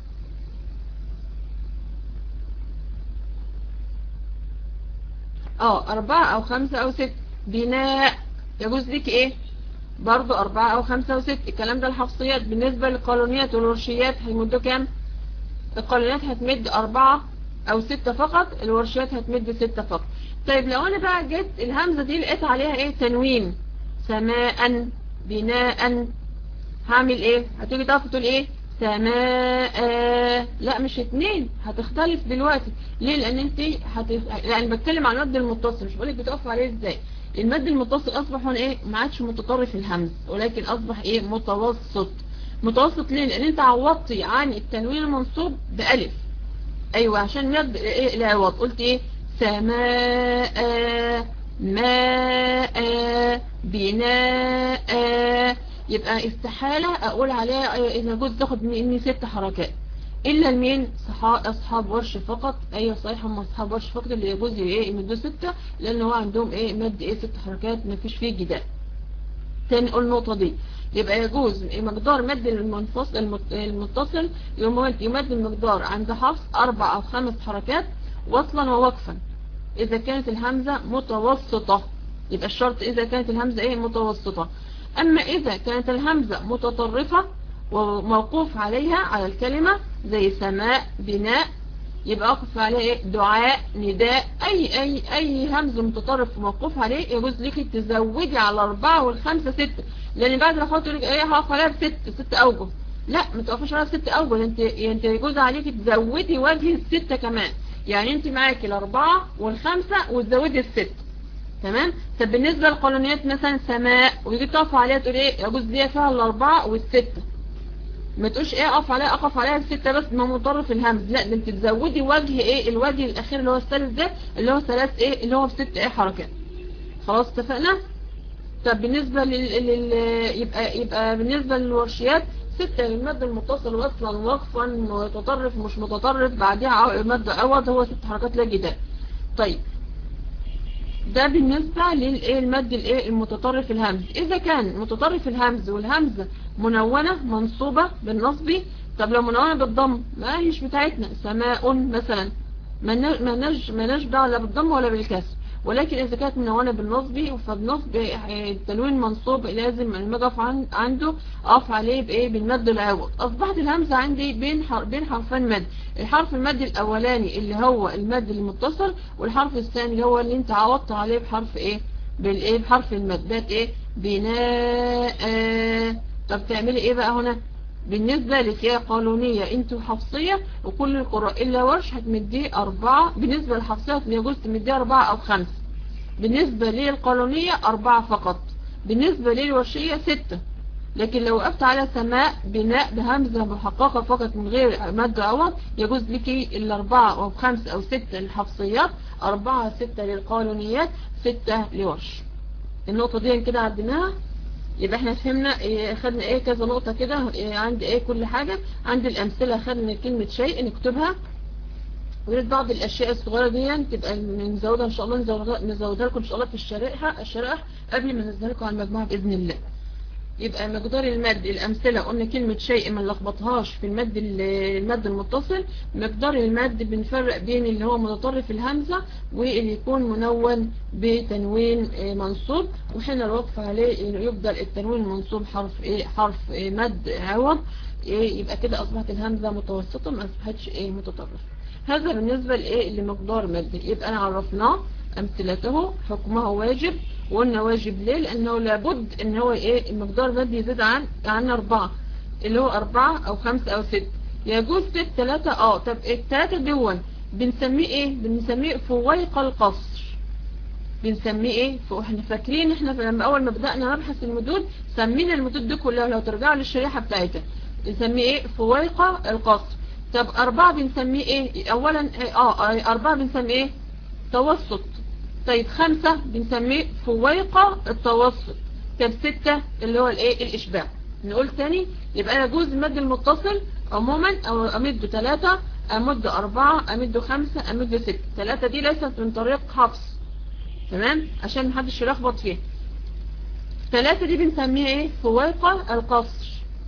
S1: اه أربعة أو خمسة أو ست بناء يجوز لك ايه برضو أربعة أو خمسة وست الكلام ده الحفصيات بالنسبة للقانونيات والورشيات هيمدوا كام القانونيات هتمد أربعة أو ستة فقط الورشيات هتمد ستة فقط طيب لو أنا بقى جيت الهمزة دي لقيت عليها إيه تنوين سماء بناء هعمل إيه هتيجي تقف تقول إيه سماء لا مش اتنين هتختلف دلوقتي ليه لأن انت هتف... يعني بتكلم عن المد المتصل مش بقولك بتقف عليه ازاي المد المتصل اصبح هنا ايه ما عادش متطرف الهمز ولكن اصبح ايه متوسط متوسط ليه لان انت عوضتي عن التنوين المنصوب بألف ايوه عشان مد ايه العوض قلت ايه سماء ماء بناء يبقى استحالة اقول عليها ان يجوز تاخد مني ست حركات الا المين اصحاب ورش فقط ايوه صحيح هم اصحاب ورش فقط اللي يجوز ايه يمدوا ستة لان هو عندهم ايه مد ايه ست حركات ما فيش فيه جدال تاني قول النقطة دي يبقى يجوز مقدار مد المنفصل المتصل يمد المقدار عند حفص اربع او خمس حركات وصلا ووقفا اذا كانت الهمزة متوسطة يبقى الشرط اذا كانت الهمزة ايه متوسطة اما اذا كانت الهمزة متطرفة وموقوف عليها على الكلمة زي سماء بناء يبقى اقف عليه ايه دعاء نداء اي اي اي همز متطرف موقوف عليه يجوز لك تزودي على اربعة والخمسة ستة لان بعد ما احط لك ايه هقف عليها بست ست اوجه لا ما توقفش عليها ست اوجه انت انت يجوز عليك تزودي وجه الستة كمان يعني انت معاكي الاربعة والخمسة وتزودي الست تمام طب بالنسبة للقانونيات مثلا سماء ويجي تقف عليها تقول ايه يجوز ليها فيها الاربعة والستة ما تقولش ايه اقف عليها اقف عليها الستة بس ما مطرف الهمز لا ده انت تزودي وجه ايه الوجه الاخير اللي هو الثالث ده اللي هو ثلاث ايه اللي هو بست ايه حركات خلاص اتفقنا طب بالنسبة لل... لل... يبقى يبقى بالنسبة للورشيات ستة للمد المتصل وصلا وقفا متطرف مش متطرف بعدها مد عوض هو ست حركات لا جدال طيب ده بالنسبة للايه المد الايه المتطرف الهمز اذا كان متطرف الهمز والهمزة منونة منصوبة بالنصب طب لو منونة بالضم ما هيش بتاعتنا سماء مثلا ما نج ما نج دعوه لا بالضم ولا بالكسر ولكن اذا كانت منونة بالنصب فبنصب التنوين منصوب لازم لما اقف عن عنده اقف عليه بايه بالمد العوض اصبحت الهمزة عندي بين حر بين حرفين مد الحرف المد الاولاني اللي هو المد المتصل والحرف الثاني اللي هو اللي انت عوضت عليه بحرف ايه بالايه بحرف المد بقت ايه بناء طب تعملي ايه بقى هنا بالنسبة لك يا قانونية انت حفصية وكل القراء الا ورش هتمديه اربعة بالنسبة للحفصية يجوز تمديه اربعة او خمسة بالنسبة للقانونية اربعة فقط بالنسبة للورشية ستة لكن لو وقفت على سماء بناء بهمزة محققة فقط من غير مد عوض يجوز لك الأربعة أو خمس أو ستة للحفصيات أربعة ستة للقانونيات ستة لورش النقطة دي كده عديناها يبقى احنا فهمنا ايه خدنا ايه كذا نقطة كده ايه عندي ايه كل حاجة عندي الأمثلة خدنا كلمة شيء نكتبها ويريد بعض الأشياء الصغيرة دي تبقى نزودها إن شاء الله نزودها, نزودها لكم إن شاء الله في الشرائح الشرائح قبل ما ننزلها لكم على المجموعة بإذن الله يبقى مقدار المد الأمثلة قلنا كلمة شيء ما نلخبطهاش في المد المد المتصل مقدار المد بنفرق بين اللي هو متطرف الهمزة واللي يكون منون بتنوين منصوب وحين الوقف عليه يفضل التنوين المنصوب حرف ايه حرف إيه مد عوض إيه يبقى كده أصبحت الهمزة متوسطة ما أصبحتش ايه متطرف هذا بالنسبة لإيه لمقدار مد يبقى أنا عرفناه أمثلته حكمه واجب وقلنا واجب ليه لأنه لابد ان هو ايه المقدار مد يزيد عن عن أربعة اللي هو أربعة أو خمسة أو ست يجوز ست ثلاثة اه طب الثلاثة دول بنسميه ايه بنسميه فويق القصر بنسميه ايه احنا فاكرين احنا لما اول ما بدأنا نبحث المدود سمينا المدود دي كلها لو ترجعوا للشريحة بتاعتها بنسميه ايه فويق القصر طب أربعة بنسميه ايه اولا اه أربعة بنسميه ايه توسط طيب خمسة بنسميه فويقة التوسط طب ستة اللي هو الايه الاشباع نقول تاني يبقى انا جزء المد المتصل عموما او امده ثلاثة امده اربعة امده خمسة امده ستة ثلاثة دي ليست من طريق حفص تمام عشان محدش يلخبط فيها ثلاثة دي بنسميها ايه فويقة القصر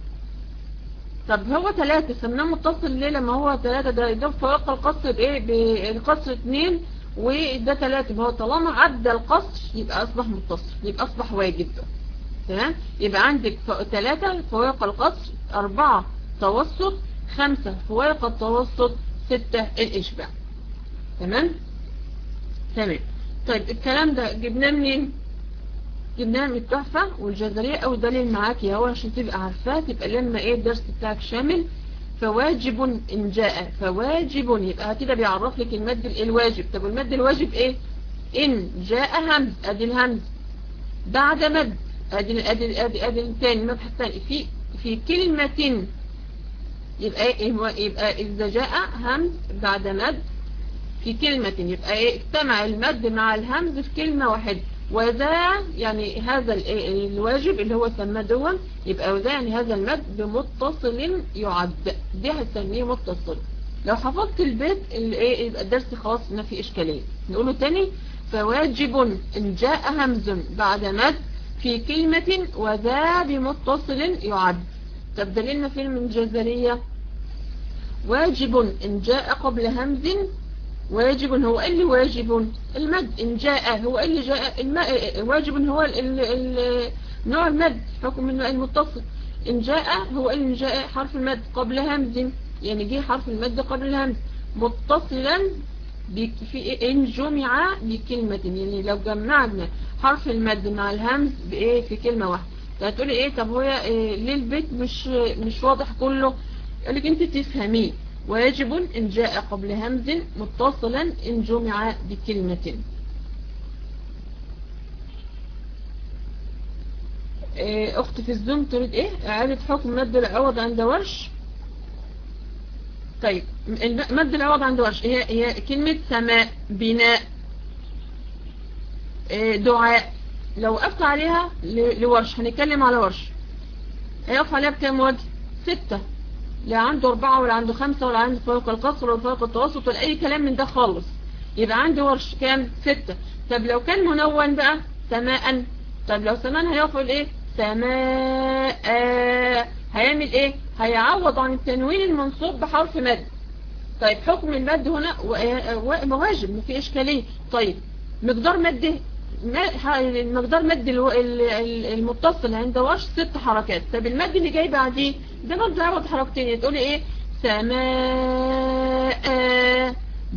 S1: طب هو ثلاثة سمناه متصل ليه لما هو ثلاثة ده ده فويقة القصر بايه بالقصر اتنين وده ثلاثة هو طالما عدى القصر يبقى أصبح متصل يبقى أصبح واجب تمام يبقى عندك ثلاثة فوائق القصر أربعة توسط خمسة فوائق التوسط ستة الإشباع تمام تمام طيب الكلام ده جبناه منين جبناه من التحفة والجزرية أو دليل معاكي اهو عشان تبقى عارفاه تبقى لما ايه الدرس بتاعك شامل فواجب إن جاء فواجب يبقى كده بيعرف لك المد الواجب طب والمد الواجب ايه إن جاء همز ادي الهمز بعد مد ادي ادي ادي ادي الثاني المبحث الثاني في في كلمة يبقى ايه يبقى إذا جاء همز بعد مد في كلمة يبقى ايه اجتمع المد مع الهمز في كلمة واحدة وذا يعني هذا الواجب اللي هو سماه دون يبقى وذا يعني هذا المد بمتصل يعد دي هتسميه متصل لو حفظت البيت الايه يبقى الدرس خلاص ما في اشكاليه نقوله تاني فواجب ان جاء همز بعد مد في كلمة وذا بمتصل يعد طب دليلنا فين من جزرية واجب ان جاء قبل همز واجب هو اللي واجب المد إن جاء هو اللي جاء الم... واجب هو ال... ال... نوع المد حكم المتصل إن جاء هو اللي جاء حرف المد قبل همز يعني جه حرف المد قبل الهمز متصلا في إن جمع بكلمة يعني لو جمعنا حرف المد مع الهمز بإيه في كلمة واحدة هتقولي إيه طب هو إيه ليه البيت مش مش واضح كله يقول لك أنت تفهميه واجب إن جاء قبل همز متصلا إن جمع بكلمة أخت في الزوم تريد إيه إعادة حكم مد العوض عند ورش طيب مد العوض عند ورش هي, هي كلمة سماء بناء دعاء لو وقفت عليها لورش هنتكلم على ورش هيقف عليها بكام وجه ستة لا عنده أربعة ولا عنده خمسة ولا عنده فوق القصر ولا فوق التوسط ولا أي كلام من ده خالص يبقى عنده ورش كام ستة طب لو كان منون بقى سماء طب لو سماء هيقفل ايه سماء هيعمل ايه هيعوض عن التنوين المنصوب بحرف مد طيب حكم المد هنا واجب ما في اشكاليه طيب مقدار مد مقدار مد المتصل عند ورش ست حركات طب المد اللي جاي بعديه ده برضه يعوض حركتين تقولي ايه سماء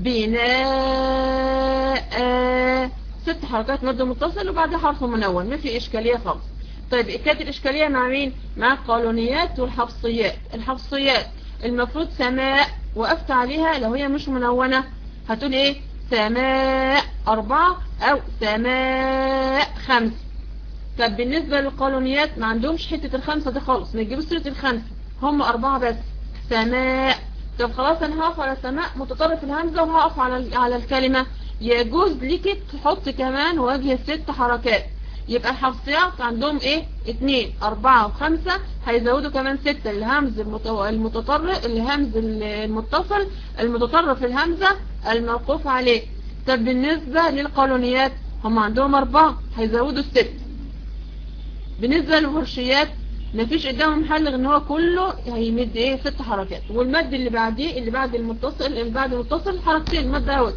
S1: بناء ست حركات مد متصل وبعدها حرف منون ما في اشكاليه خالص طيب كانت الاشكاليه مع مين مع القانونيات والحفصيات الحفصيات المفروض سماء وقفت عليها لو هي مش منونه هتقول ايه سماء أربعة أو سماء خمس طب بالنسبة للقانونيات ما عندهمش حتة الخمسة دي خالص ما يجيبوا سيرة الخمسة هم أربعة بس سماء طب خلاص أنا هقف على سماء متطرف الهمزة وهقف على على الكلمة يجوز ليك تحط كمان وجه ست حركات يبقى الحفصيات عندهم ايه اتنين اربعة وخمسة هيزودوا كمان ستة الهمز المتطرف الهمز المتصل المتطرف الهمزة الموقوف عليه طب بالنسبة للقانونيات هم عندهم اربعة هيزودوا الست بالنسبة للورشيات مفيش قدامهم حل غير ان هو كله هيمد ايه ست حركات والمد اللي بعديه اللي بعد المتصل اللي بعد المتصل حركتين المد اول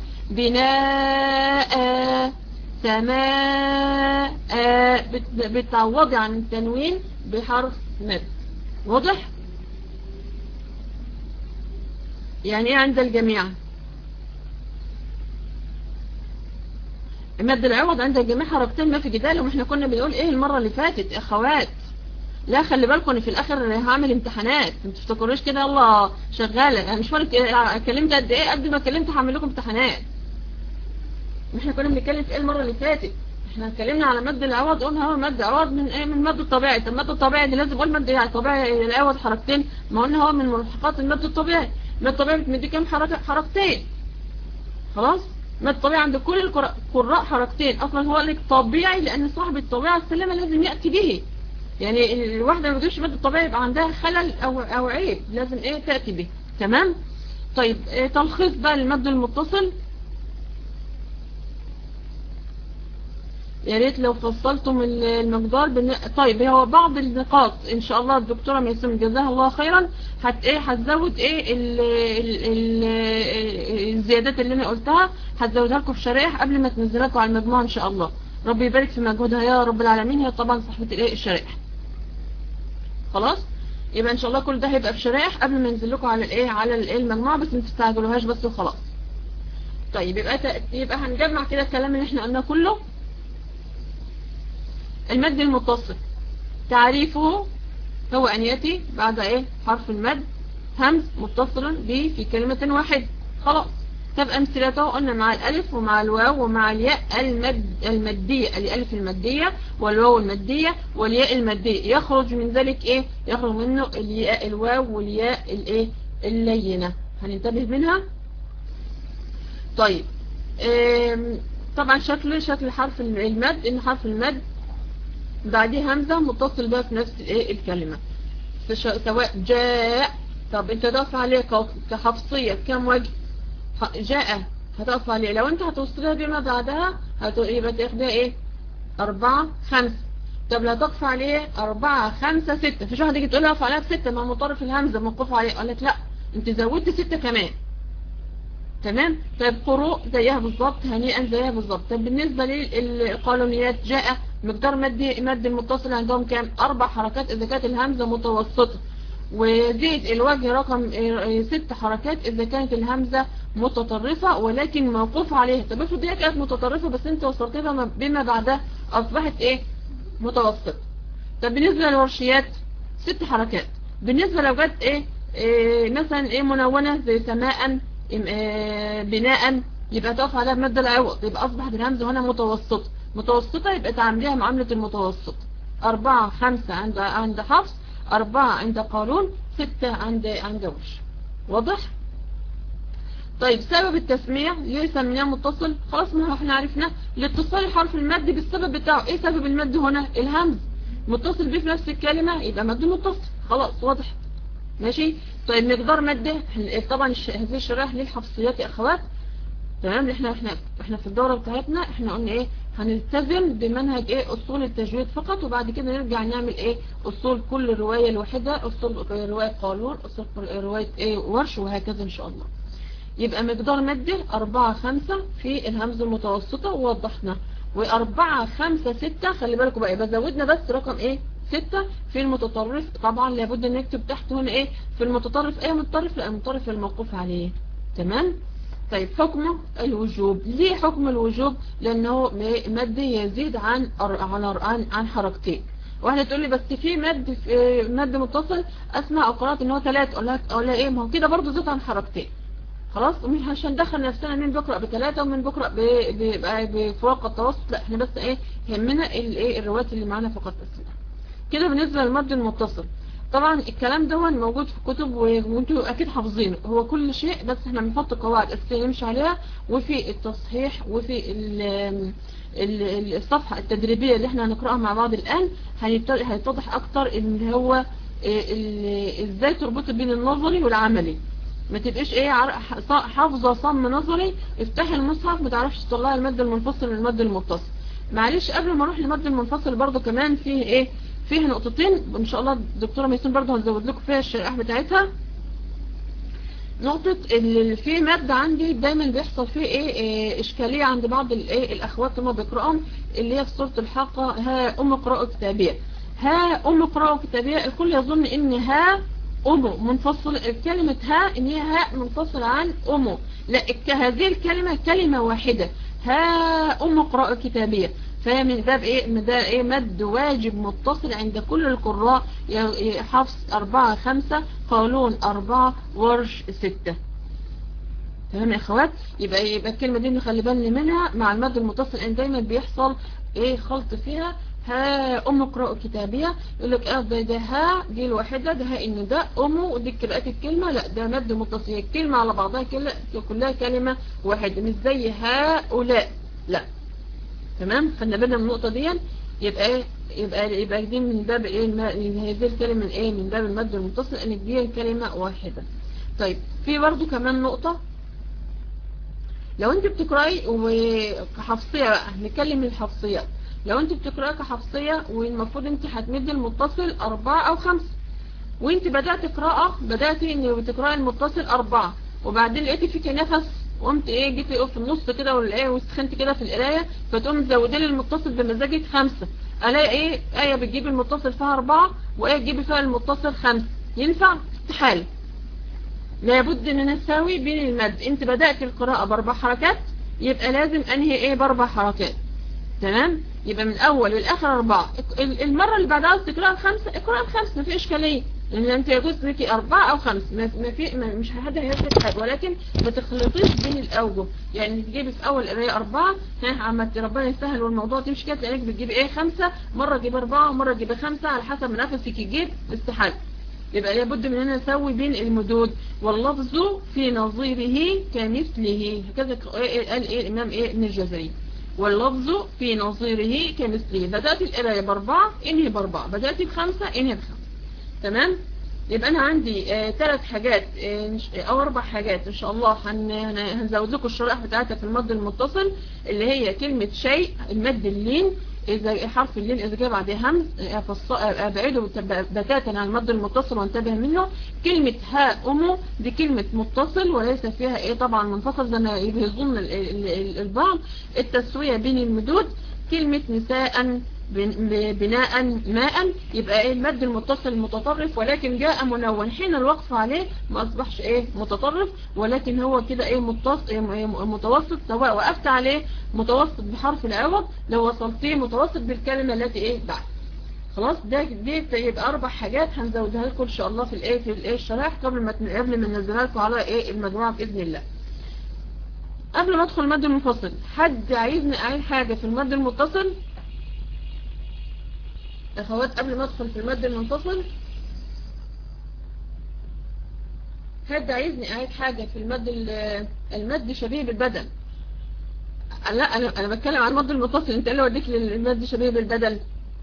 S1: بناء سماء بتعوضي عن التنوين بحرف مد واضح يعني ايه عند الجميع مد العوض عند الجميع حركتين ما في جدال واحنا كنا بنقول ايه المرة اللي فاتت اخوات لا خلي بالكم ان في الاخر هعمل امتحانات ما تفتكروش كده يلا شغاله يعني مش فارق كلمت قد ايه قد ما كلمت هعمل لكم امتحانات احنا كنا بنتكلم في ايه المره اللي فاتت احنا اتكلمنا على مد العوض قلنا هو مد عوض من ايه من المد الطبيعي طب المد الطبيعي دي لازم اقول مد يعني طبيعي العوض حركتين ما قلنا هو من ملحقات المد الطبيعي المد الطبيعي بتمدي كام حركه حركتين خلاص مد طبيعي عند كل القراء حركتين اصلا هو لك طبيعي لان صاحب الطبيعه السليمه لازم ياتي به يعني الواحده ما بتجيبش مد الطبيعي يبقى عندها خلل او او عيب لازم ايه تاتي به تمام طيب إيه تلخيص بقى المد المتصل يا ريت لو فصلتم المقدار بن... طيب هو بعض النقاط ان شاء الله الدكتوره ميسم جزاها الله خيرا هت ايه هتزود ايه ال... ال... ال... الزيادات اللي انا قلتها هتزودها لكم في شرائح قبل ما تنزلها لكم على المجموعه ان شاء الله ربي يبارك في مجهودها يا رب العالمين هي طبعا صاحبه الايه الشرائح خلاص يبقى ان شاء الله كل ده هيبقى في شرائح قبل ما ينزل لكم على الايه على الايه المجموعه بس ما تستعجلوهاش بس وخلاص طيب يبقى ت... يبقى هنجمع كده الكلام اللي احنا قلناه كله المد المتصل تعريفه هو أن يأتي بعد إيه حرف المد همز متصلا به في كلمة واحدة خلاص طب أمثلته قلنا مع الألف ومع الواو ومع الياء المد المادية الألف المادية والواو المادية والياء المادية يخرج من ذلك إيه يخرج منه الياء الواو والياء الإيه اللينة هننتبه منها طيب طبعا شكل شكل حرف المد إن حرف المد بعديه همزة متصل بقى في نفس الايه الكلمة سواء جاء طب انت تقف عليه كحفصية كم وجه جاء هتقف عليه لو انت هتوصلها بما بعدها يبقى تاخدها ايه اربعة خمسة طب لا تقف عليه اربعة خمسة ستة فيش واحد يجي تقول اقف عليها بستة ما مطرف الهمزة موقف عليه قالت لا انت زودت ستة كمان تمام طيب قروء زيها بالظبط هنيئا زيها بالظبط طب بالنسبة للقانونيات جاء مقدار مادي مادي المتصل عندهم كام اربع حركات اذا كانت الهمزة متوسطة وزيد الوجه رقم ست حركات اذا كانت الهمزة متطرفة ولكن موقوف عليها طب افرض هي كانت متطرفة بس انت وصلتها بما بعدها اصبحت ايه متوسطة طب بالنسبة للورشيات ست حركات بالنسبة لو جت ايه, إيه مثلا ايه منونة زي سماء إيه بناء يبقى تقف عليها بمادة العوض يبقى اصبحت الهمزة هنا متوسطة متوسطة يبقى تعامليها معاملة المتوسط أربعة خمسة عند عند حفص أربعة عند قارون ستة عند عند وش واضح طيب سبب التسمية ليه سميناه متصل خلاص ما احنا عرفنا لاتصال الحرف المد بالسبب بتاعه ايه سبب المد هنا الهمز متصل بيه في نفس الكلمة يبقى مد متصل خلاص واضح ماشي طيب مقدار مده طبعا هذه الشرائح للحفصيات يا اخوات تمام احنا احنا احنا في الدورة بتاعتنا احنا قلنا ايه هنلتزم بمنهج ايه اصول التجويد فقط وبعد كده نرجع نعمل ايه اصول كل رواية الوحيدة اصول رواية قانون اصول رواية ايه ورش وهكذا ان شاء الله يبقى مقدار مده أربعة خمسة في الهمزة المتوسطة ووضحنا وأربعة خمسة ستة خلي بالكم بقى يبقى زودنا بس رقم ايه ستة في المتطرف طبعا لابد ان نكتب تحت هنا ايه في المتطرف ايه متطرف لا المتطرف الموقوف عليه تمام طيب حكمه الوجوب ليه حكم الوجوب لانه مد يزيد عن عن عن حركتين واحده تقول لي بس في مد في مد متصل اسمع او قرات ان هو ثلاث اقول لها اقول لها ايه ما هو كده برضه زاد عن حركتين خلاص ومش هندخل نفسنا مين بيقرأ بثلاثة ومين بيقرأ بفوق التوسط لا احنا بس ايه يهمنا الايه الروايات اللي معانا فقط بس كده بالنسبة للمد المتصل طبعا الكلام ده موجود في كتب وانتوا اكيد حافظينه هو كل شيء بس احنا بنحط قواعد اساسيه نمشي عليها وفي التصحيح وفي الصفحه التدريبيه اللي احنا هنقراها مع بعض الان هيتضح اكتر ان هو ازاي تربط بين النظري والعملي ما تبقاش ايه حافظه صم نظري افتحي المصحف ما تعرفش تطلعي المد المنفصل من المد المتصل معلش قبل ما اروح للمد المنفصل برضو كمان فيه ايه فيه نقطتين ان شاء الله الدكتوره ميسون برضو هنزود لكم فيها الشرائح بتاعتها نقطة اللي في مادة عندي دايما بيحصل فيه ايه, إيه اشكالية عند بعض الايه الاخوات لما بيقرأهم اللي هي في سورة الحاقة ها ام قراءة كتابية ها ام قراءة كتابية الكل يظن ان ها أمو منفصل كلمة ها ان هي ها منفصل عن أمو لا هذه الكلمة كلمة واحدة ها أم قراءة كتابية فهي من باب ايه من ده ايه مد واجب متصل عند كل القراء حفص أربعة خمسة قالون أربعة ورش ستة تمام يا اخوات يبقى يبقى الكلمة دي نخلي بالنا منها مع المد المتصل ان دايما بيحصل ايه خلط فيها ها ام قراءة كتابية يقول لك اه ده, ده ها دي الواحدة ده ها ان ده امه ودي بقت الكلمة لا ده مد متصل الكلمة على بعضها كلها كلمة واحدة مش زي هؤلاء لا تمام خدنا بالنا من النقطة دي يبقى ايه يبقى يبقى دي من باب ايه هذه الكلمة من ايه من باب المد المتصل ان دي كلمة واحدة طيب في برضو كمان نقطة لو انت بتقراي وكحفصية بقى نتكلم الحفصيات لو انت بتقراي كحفصية والمفروض انت هتمد المتصل اربعة او خمسة وانت بدأت قراءة بدأت ان بتقراي المتصل اربعة وبعدين لقيتي فيك نفس قمت ايه جيت في النص كده ولا ايه وسخنت كده في القرايه فتقوم مزودي لي المتصل بمزاجك خمسة الاقي ايه ايه بتجيب المتصل فيها اربعة وايه تجيبي فيها المتصل خمسة ينفع استحاله لابد من نساوي بين المد انت بدأت القراءة باربع حركات يبقى لازم انهي ايه باربع حركات تمام يبقى من اول للاخر اربعة المرة اللي بعدها تقراها خمسة اقراها خمسة ما في اشكالية لان انت يجوز لك اربعة او خمس ما في ما مش حد هيثبت حاجة ولكن ما تخلطيش بين الاوجه يعني تجيبي في اول قرايه اربعة ها عملت ربنا يسهل والموضوع تمشي كده تلاقيك بتجيبي ايه خمسة مرة تجيب اربعة ومرة تجيب خمسة على حسب ما نفسك يجيب استحاله يبقى لابد من ان نسوي بين المدود واللفظ في نظيره كمثله هكذا قال ايه الامام ايه ابن الجزري واللفظ في نظيره كمثله بدأت القرايه باربعة انهي باربعة بدأت بخمسة انهي بخمسة تمام يبقى انا عندي ثلاث آه حاجات آه او اربع حاجات ان شاء الله هن هنزود لكم الشرائح بتاعتها في المد المتصل اللي هي كلمة شيء المد اللين اذا حرف اللين اذا جاء بعد همز ابعده بتاتا عن المد المتصل وانتبه منه كلمة ها امو دي كلمة متصل وليس فيها ايه طبعا منفصل زي ما يظن البعض التسوية بين المدود كلمة نساء بناء ماء يبقى ايه المد المتصل المتطرف ولكن جاء منون حين الوقف عليه ما اصبحش ايه متطرف ولكن هو كده ايه متوسط سواء وقفت عليه متوسط بحرف العوض لو وصلتيه متوسط بالكلمة التي ايه بعد خلاص ده دي يبقى اربع حاجات هنزودها لكم ان شاء الله في الايه في الايه الشرائح قبل ما قبل ما ننزلها لكم على ايه المجموعه باذن الله قبل ما ادخل المد المنفصل حد عايزني اعيد حاجه في المد المتصل اخوات قبل ما ادخل في المد المنفصل حد عايزني اعيد حاجة في المد المد شبيه بالبدل لا انا انا بتكلم عن المد المنفصل انت اللي وديك للمد شبيه بالبدل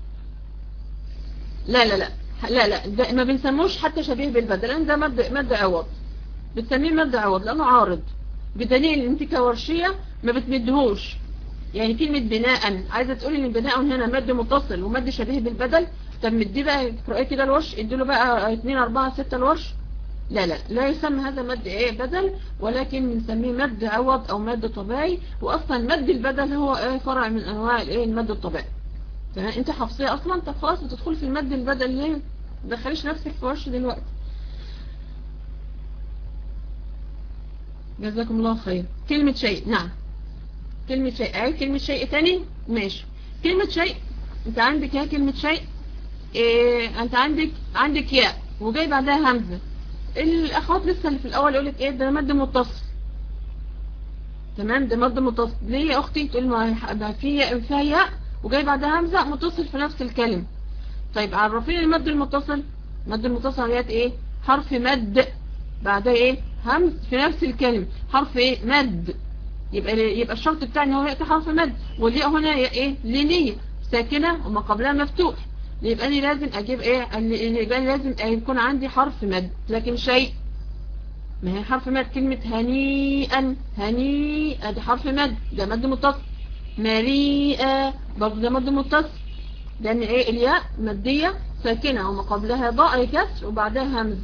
S1: لا لا لا لا لا ده ما بنسموش حتى شبيه بالبدل ده مد مد عوض بتسميه مد عوض لانه عارض بدليل انت كورشية ما بتمدهوش يعني كلمة بناء عايزة تقولي ان بناء هنا مد متصل ومد شبيه بالبدل طب مدي بقى تقرأي كده الورش اديله بقى 2 4 6 الورش لا لا لا يسمى هذا مد ايه بدل ولكن بنسميه مد عوض او مد طبيعي واصلا مد البدل هو ايه فرع من انواع الايه المد الطبيعي تمام انت حافظيه اصلا طب خلاص بتدخل في المد البدل ليه ما تدخليش نفسك في ورش دلوقتي جزاكم الله خير كلمة شيء نعم كلمة شيء اعيد كلمة شيء تاني ماشي كلمة شيء انت عندك ايه كلمة شيء إيه انت عندك عندك ياء وجاي بعدها همزة الاخوات لسه اللي في الاول يقولك ايه ده مد متصل تمام ده مد متصل ليه يا اختي تقول ما في فيها ياء وجاي بعدها همزه متصل في نفس الكلمه طيب عرفيني المد المتصل المد المتصل عليها ايه حرف مد بعدها ايه همز في نفس الكلمه حرف ايه مد يبقى يبقى الشرط بتاعي ان هو ياتي حرف مد والياء هنا ايه لينيه ساكنه وما قبلها مفتوح يبقى انا لازم اجيب ايه يبقى أنا لازم يكون عندي حرف مد لكن شيء ما هي حرف مد كلمة هنيئا هنيئا دي حرف مد ده مد متصل مريئا برضه ده مد متصل لان ايه الياء مادية ساكنة وما قبلها ضاء كسر وبعدها همز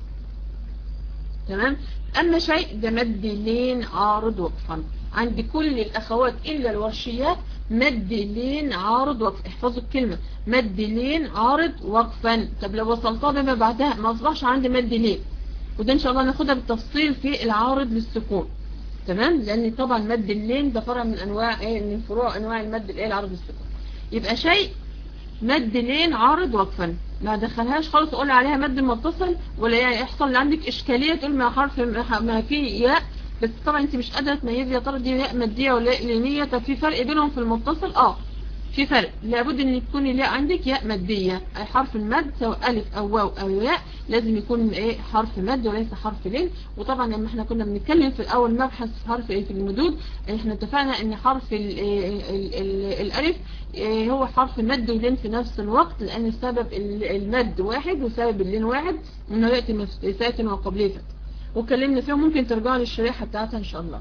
S1: تمام اما شيء ده مد لين عارض وقفا عند كل الاخوات الا الورشيات مد لين عارض وقف احفظوا الكلمة مد لين عارض وقفا طب لو وصلتها بما بعدها ما اصبحش عندي مد لين وده ان شاء الله ناخدها بالتفصيل في العارض للسكون تمام لان طبعا مد اللين ده فرع من انواع ايه من فروع انواع المد الايه العارض للسكون يبقى شيء مد لين عارض وقفا ما دخلهاش خالص اقول عليها مد متصل ولا يعني يحصل عندك اشكاليه تقول ما حرف ما في ياء بس طبعا انت مش قادره تميزي يا ترى دي ياء ماديه ولا ياء لينيه طب في فرق بينهم في المتصل اه في فرق لابد ان تكون الياء عندك ياء مادية اي حرف المد سواء الف او واو او ياء لازم يكون ايه حرف مد وليس حرف لين وطبعا لما احنا كنا بنتكلم في الاول مبحث حرف ايه في المدود احنا اتفقنا ان حرف ال ال ال ال الالف ايه هو حرف مد ولين في نفس الوقت لان سبب المد واحد وسبب اللين واحد انه يأتي ساكن وقبليه فتح وكلمنا فيهم ممكن ترجعوا للشريحة بتاعتها ان شاء الله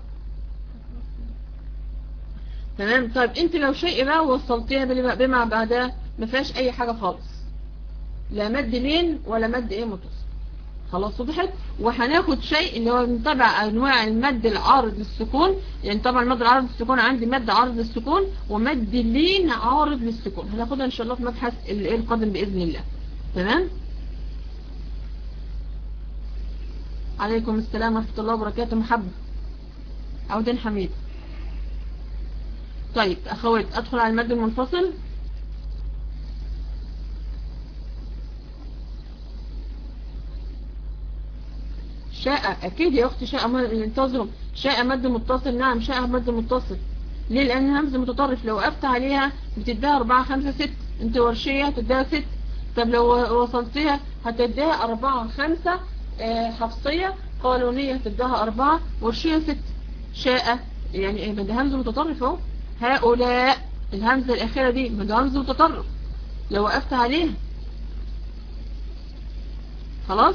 S1: تمام طيب انت لو شيء بقى وصلتيها بما بعدها ما فيهاش اي حاجة خالص لا مد لين ولا مد ايه متصل خلاص وضحت وهناخد شيء اللي هو من تبع انواع المد العارض للسكون يعني طبعا المد العارض للسكون عندي مد عارض للسكون ومد لين عارض للسكون هناخدها ان شاء الله في مبحث الايه القادم باذن الله تمام عليكم السلام ورحمه الله وبركاته محب عودين حميد طيب اخوات ادخل على المد المنفصل شاء اكيد يا اختي شاء انتظروا شاء مد متصل نعم شاء مد متصل ليه لان همزه متطرف لو وقفت عليها بتديها 4 5 6 انت ورشيه هتديها 6 طب لو وصلتيها هتديها 4 5 حفصيه قانونيه هتديها 4 ورشيه 6 شاء يعني ايه ده همزه متطرف اهو هؤلاء الهمزة الأخيرة دي ده همزة متطرف لو وقفت عليها خلاص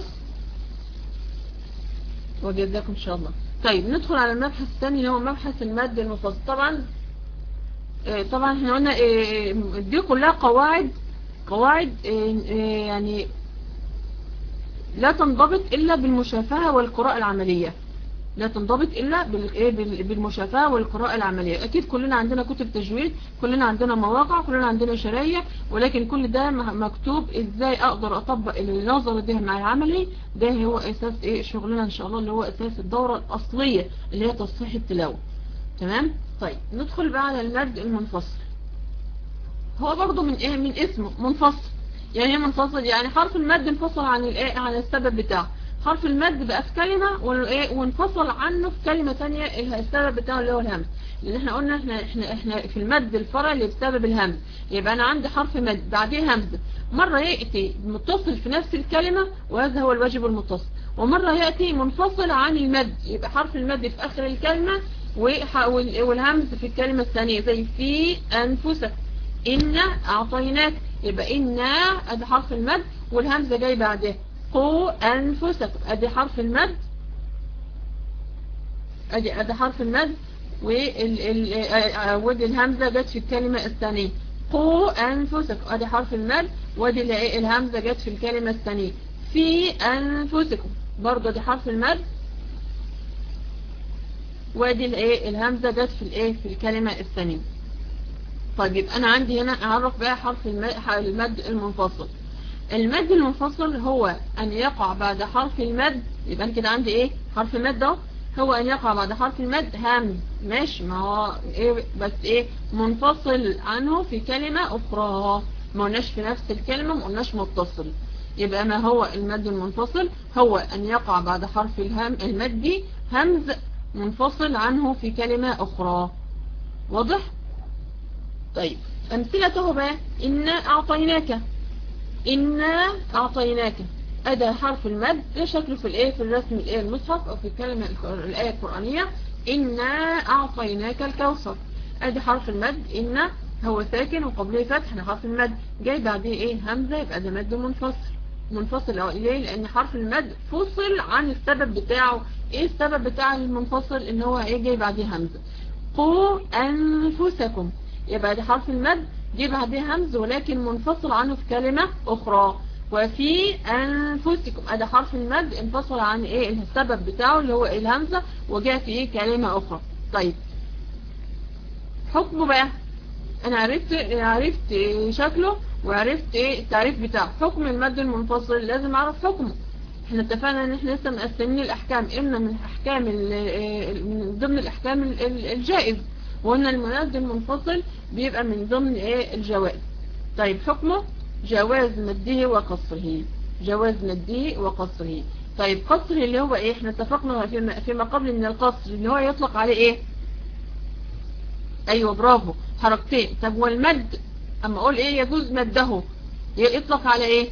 S1: وجزاكم إن شاء الله طيب ندخل على المبحث الثاني اللي هو مبحث المد المفصل طبعا طبعا احنا قلنا دي كلها قواعد قواعد يعني لا تنضبط إلا بالمشافهة والقراءة العملية لا تنضبط إلا بالمشافهة والقراءة العملية أكيد كلنا عندنا كتب تجويد كلنا عندنا مواقع كلنا عندنا شرايع ولكن كل ده مكتوب إزاي أقدر أطبق النظر ده مع العملي ده هو أساس إيه شغلنا إن شاء الله اللي هو أساس الدورة الأصلية اللي هي تصحيح التلاوة تمام طيب ندخل بقى على المد المنفصل هو برضو من إيه من اسمه منفصل يعني ايه منفصل يعني حرف المد انفصل عن الايه عن السبب بتاعه حرف المد بقى في كلمة وانفصل عنه في كلمة ثانيه السبب بتاعه اللي هو الهمز لان احنا قلنا احنا احنا احنا في المد الفرع اللي بسبب الهمز يبقى انا عندي حرف مد بعديه همزة مرة يأتي متصل في نفس الكلمة وهذا هو الواجب المتصل ومرة يأتي منفصل عن المد يبقى حرف المد في اخر الكلمة والهمز في الكلمة الثانية زي في انفسك إن أعطيناك يبقى إن أدي حرف المد والهمزة جاي بعدها قوا أنفسكم أدي حرف المد أدي أدي حرف المد ودي الهمزة جت في الكلمة الثانية قوا أنفسكم أدي حرف المد ودي الهمزة جت في الكلمة الثانية في أنفسكم برضه دي حرف المد ودي الايه الهمزة جت في الايه في الكلمة الثانية طيب يبقى انا عندي هنا اعرف بقى حرف المد المنفصل المد المنفصل هو ان يقع بعد حرف المد يبقى كده عندي ايه حرف المد ده هو ان يقع بعد حرف المد همز ماشي ما هو ايه بس ايه منفصل عنه في كلمة اخرى ما قلناش في نفس الكلمة ما قلناش متصل يبقى ما هو المد المنفصل هو ان يقع بعد حرف الهم المدي همز منفصل عنه في كلمة أخرى واضح؟ طيب أمثلته بقى إنا أعطيناك إنا أعطيناك أدى حرف المد ده شكله في الإيه في الرسم الإيه المصحف أو في الكلمة الآية القرآنية إنا أعطيناك الكوثر أدي حرف المد إنا هو ساكن وقبله فتح حرف المد جاي بعديه إيه همزة يبقى ده مد منفصل منفصل أو إليه لأن حرف المد فصل عن السبب بتاعه إيه السبب بتاع المنفصل إن هو إيه جاي بعديه همزة قوا أنفسكم يبقى ده حرف المد جه بعديه همز ولكن منفصل عنه في كلمة أخرى وفي أنفسكم هذا حرف المد انفصل عن إيه السبب بتاعه اللي هو الهمزة وجاء في إيه كلمة أخرى طيب حكمه بقى أنا عرفت عرفت شكله وعرفت إيه التعريف بتاعه حكم المد المنفصل لازم أعرف حكمه احنا اتفقنا ان احنا لسه مقسمين الاحكام اما من الاحكام من ضمن الاحكام الجائز وقلنا المناد المنفصل بيبقى من ضمن ايه الجوائز طيب حكمه جواز مده وقصره جواز مده وقصره طيب قصره اللي هو ايه احنا اتفقنا فيما قبل ان القصر اللي هو يطلق عليه ايه ايوه برافو حركتين طب والمد اما اقول ايه يجوز مده يطلق على ايه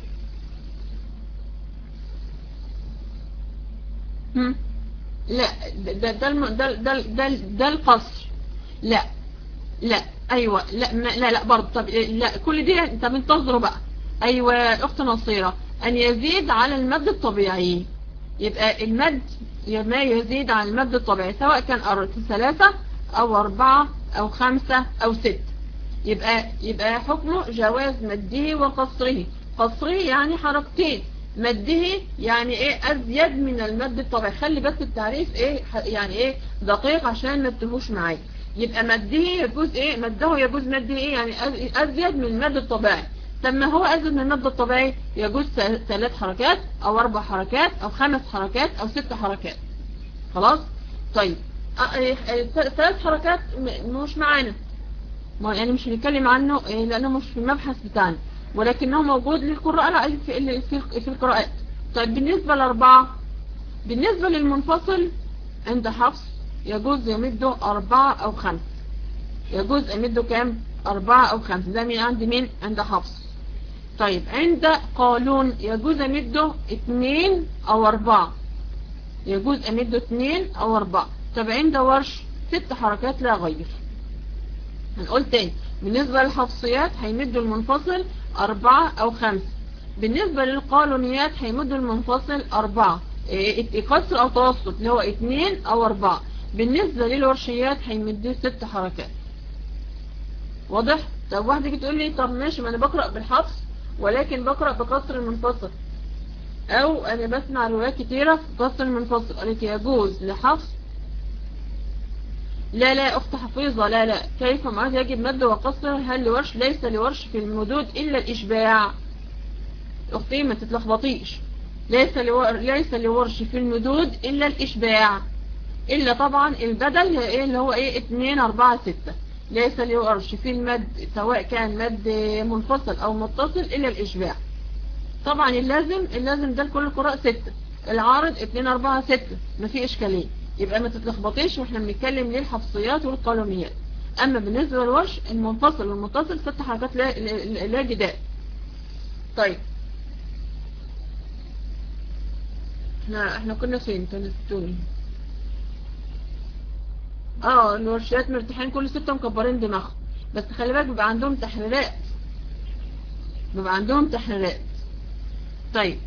S1: هم؟ لا ده ده ده ده ده, ده القصر لا لا ايوه لا لا لا برضه طب لا كل دي طب انتظروا بقى ايوه اخت نصيره ان يزيد على المد الطبيعي يبقى المد ما يزيد عن المد الطبيعي سواء كان ثلاثة او اربعة او خمسة او ست يبقى يبقى حكمه جواز مده وقصره قصره يعني حركتين مده يعني ايه ازيد من المد الطبيعي خلي بس التعريف ايه يعني ايه دقيق عشان ما تتوهوش معايا يبقى مده يجوز ايه مده يجوز مده ايه يعني ازيد من المد الطبيعي طب ما هو ازيد من المد الطبيعي يجوز ثلاث حركات او اربع حركات او خمس حركات او ست حركات خلاص طيب ثلاث حركات مش معانا يعني مش هنتكلم عنه لانه مش في المبحث بتاعنا ولكنه موجود للقراء في في القراءات طيب بالنسبة لأربعة بالنسبة للمنفصل عند حفص يجوز يمده أربعة أو خمس يجوز يمده كام أربعة أو خمس ده من عند مين عند حفص طيب عند قالون يجوز يمده اثنين أو أربعة يجوز يمده اثنين أو أربعة طب عند ورش ست حركات لا غير هنقول تاني بالنسبة للحفصيات هيمدوا المنفصل أربعة أو خمسة بالنسبة للقانونيات هيمدوا المنفصل أربعة قصر أو توسط اللي هو اتنين أو أربعة بالنسبة للورشيات هيمدوا ست حركات واضح؟ طب واحدة تيجي تقول لي طب ماشي ما أنا بقرأ بالحفص ولكن بقرأ بقصر المنفصل أو أنا بسمع روايات كتيرة في قصر المنفصل قالت يجوز لحفص لا لا أخت حفيظة لا لا كيف معاد يجب مد وقصر هل لورش ليس لورش في المدود إلا الإشباع أختي ما تتلخبطيش ليس لور... ليس لورش في المدود إلا الإشباع إلا طبعا البدل إيه اللي هو إيه 2 4 6 ليس لورش في المد سواء كان مد منفصل أو متصل إلا الإشباع طبعا اللازم اللازم ده لكل القراء 6 العارض 2 4 6 ما في إشكالية يبقى ما تتلخبطيش واحنا بنتكلم ليه الحفصيات والقلميات اما بالنسبة للورش المنفصل والمتصل ست حركات لا, لا جدال طيب احنا احنا كنا فين كنا ستوني اه الورشات مرتاحين كل ستة مكبرين دماغهم بس خلي بالك بيبقى عندهم تحريرات بيبقى عندهم تحريرات طيب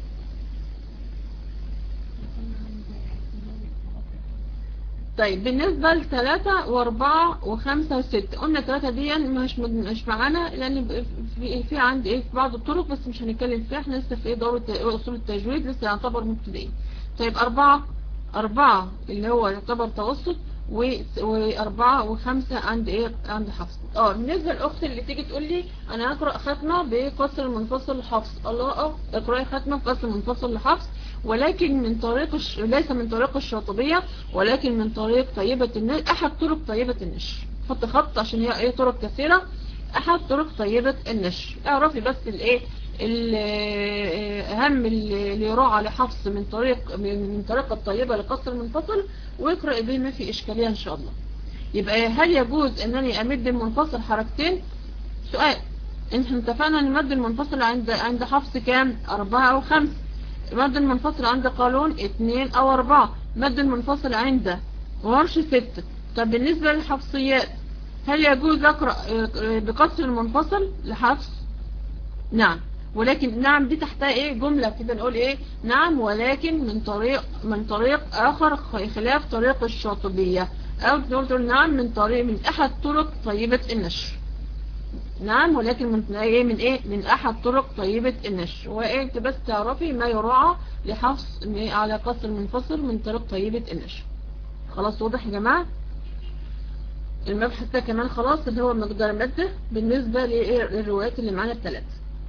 S1: طيب بالنسبة لثلاثة واربعة وخمسة وستة قلنا ثلاثة دي مش مش معانا لان في في عندي ايه في بعض الطرق بس مش هنتكلم فيها احنا لسه في ايه دورة اصول التجويد لسه يعتبر مبتدئين طيب اربعة اربعة اللي هو يعتبر توسط واربعة وخمسة عند ايه عند حفص اه بالنسبة للاخت اللي تيجي تقول لي انا هقرأ ختمة بقصر منفصل لحفص الله اه اقرأي ختمة بقصر منفصل لحفص ولكن من طريق الش... ليس من طريق الشاطبية ولكن من طريق طيبة النشر احد طرق طيبة النشر حط خط عشان هي ايه طرق كثيرة احد طرق طيبة النشر اعرفي بس الايه ال- أهم اللي يراعى لحفظ من طريق من طريقة طيبة لقصر المنفصل ويقرأ به ما في إشكالية إن شاء الله يبقى هل يجوز أنني أمد المنفصل حركتين سؤال احنا اتفقنا ان المد المنفصل عند عند حفص كام أربعة أو خمسة المد المنفصل عند قانون اتنين أو أربعة مد المنفصل عند ورش ستة طب بالنسبة للحفصيات هل يجوز أقرأ آه، بقصر المنفصل لحفص نعم ولكن نعم دي تحتها ايه جملة كده نقول ايه نعم ولكن من طريق من طريق اخر خلاف طريق الشاطبية او نقول تقول نعم من طريق من احد طرق طيبة النشر نعم ولكن من ايه من ايه من احد طرق طيبة النشر وايه انت بس تعرفي ما يراعى لحفظ على قصر منفصل من طريق طيبة النشر خلاص واضح يا جماعة المبحث ده كمان خلاص اللي هو مقدار مادة بالنسبة للروايات اللي معانا الثلاث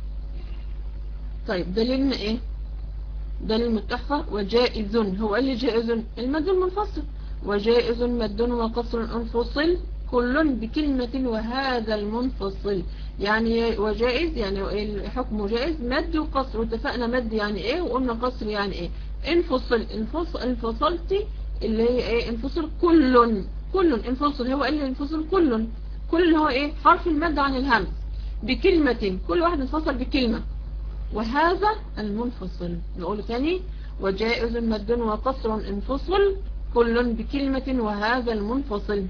S1: طيب دليلنا ايه دليل متحفة وجائز هو اللي جائز المد المنفصل وجائز مد وقصر انفصل كل بكلمة وهذا المنفصل يعني وجائز يعني الحكم جائز مد وقصر واتفقنا مد يعني ايه وقلنا قصر يعني ايه انفصل انفصل انفصلتي اللي هي ايه انفصل كل كل انفصل هو اللي انفصل كل كل اللي هو ايه حرف المد عن الهمز بكلمة كل واحد انفصل بكلمة وهذا المنفصل نقول ثاني وجائز مد وقصر انفصل كل بكلمة وهذا المنفصل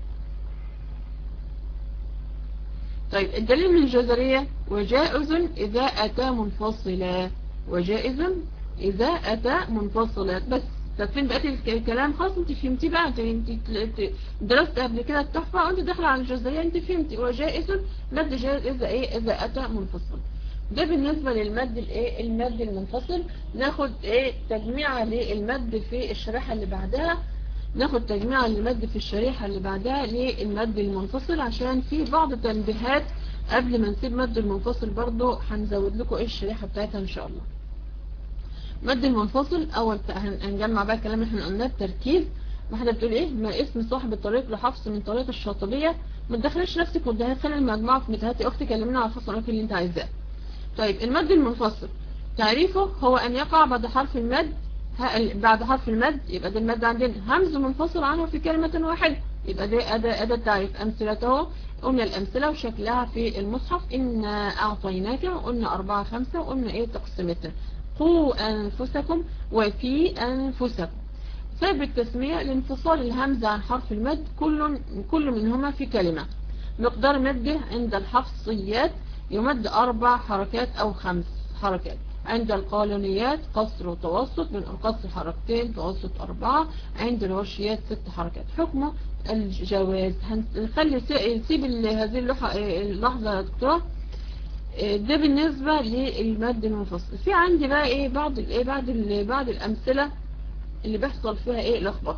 S1: طيب الدليل من الجزرية وجائز إذا أتى منفصلا وجائز إذا أتى منفصلا بس طب فين بقى الكلام خلاص انت فهمتي بقى انت انت درست قبل كده التحفة وانت داخله على الجزرية انت فهمتي وجائز مد جائز إذا ايه إذا أتى منفصل ده بالنسبة للمد الايه المد المنفصل ناخد ايه تجميعة للمد في الشريحة اللي بعدها ناخد تجميعة للمد في الشريحة اللي بعدها للمد المنفصل عشان في بعض تنبيهات قبل ما نسيب مد المنفصل برضو هنزود لكم ايه الشريحة بتاعتها ان شاء الله مد المنفصل اول هنجمع بقى الكلام اللي احنا قلناه بتركيز واحدة بتقول ايه ما اسم صاحب الطريق لحفص من طريق الشاطبية ما تدخلش نفسك واديها خلي المجموعة في متهاتي اختي كلمنا على الفصل اللي انت عايزاه طيب المد المنفصل تعريفه هو أن يقع بعد حرف المد بعد حرف المد يبقى ده المد عندنا همز منفصل عنه في كلمة واحدة يبقى ده أداة أداة تعريف أمثلته قلنا الأمثلة وشكلها في المصحف إن أعطيناك وقلنا أربعة خمسة وقلنا إيه تقسيمتها قوا أنفسكم وفي أنفسكم سبب التسمية لانفصال الهمزة عن حرف المد كل كل منهما في كلمة مقدار مده عند الحفصيات يمد أربع حركات أو خمس حركات عند القانونيات قصر وتوسط من القصر حركتين توسط أربعة عند الورشيات ست حركات حكمه الجواز هنخلي سيب هذه اللوحة اللحظة يا دكتورة ده بالنسبة للمد المنفصل في عندي بقى ايه بعض الايه بعض بعض الامثلة اللي بيحصل فيها ايه لخبطه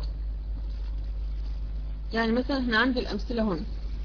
S1: يعني مثلا احنا عندي الامثلة هنا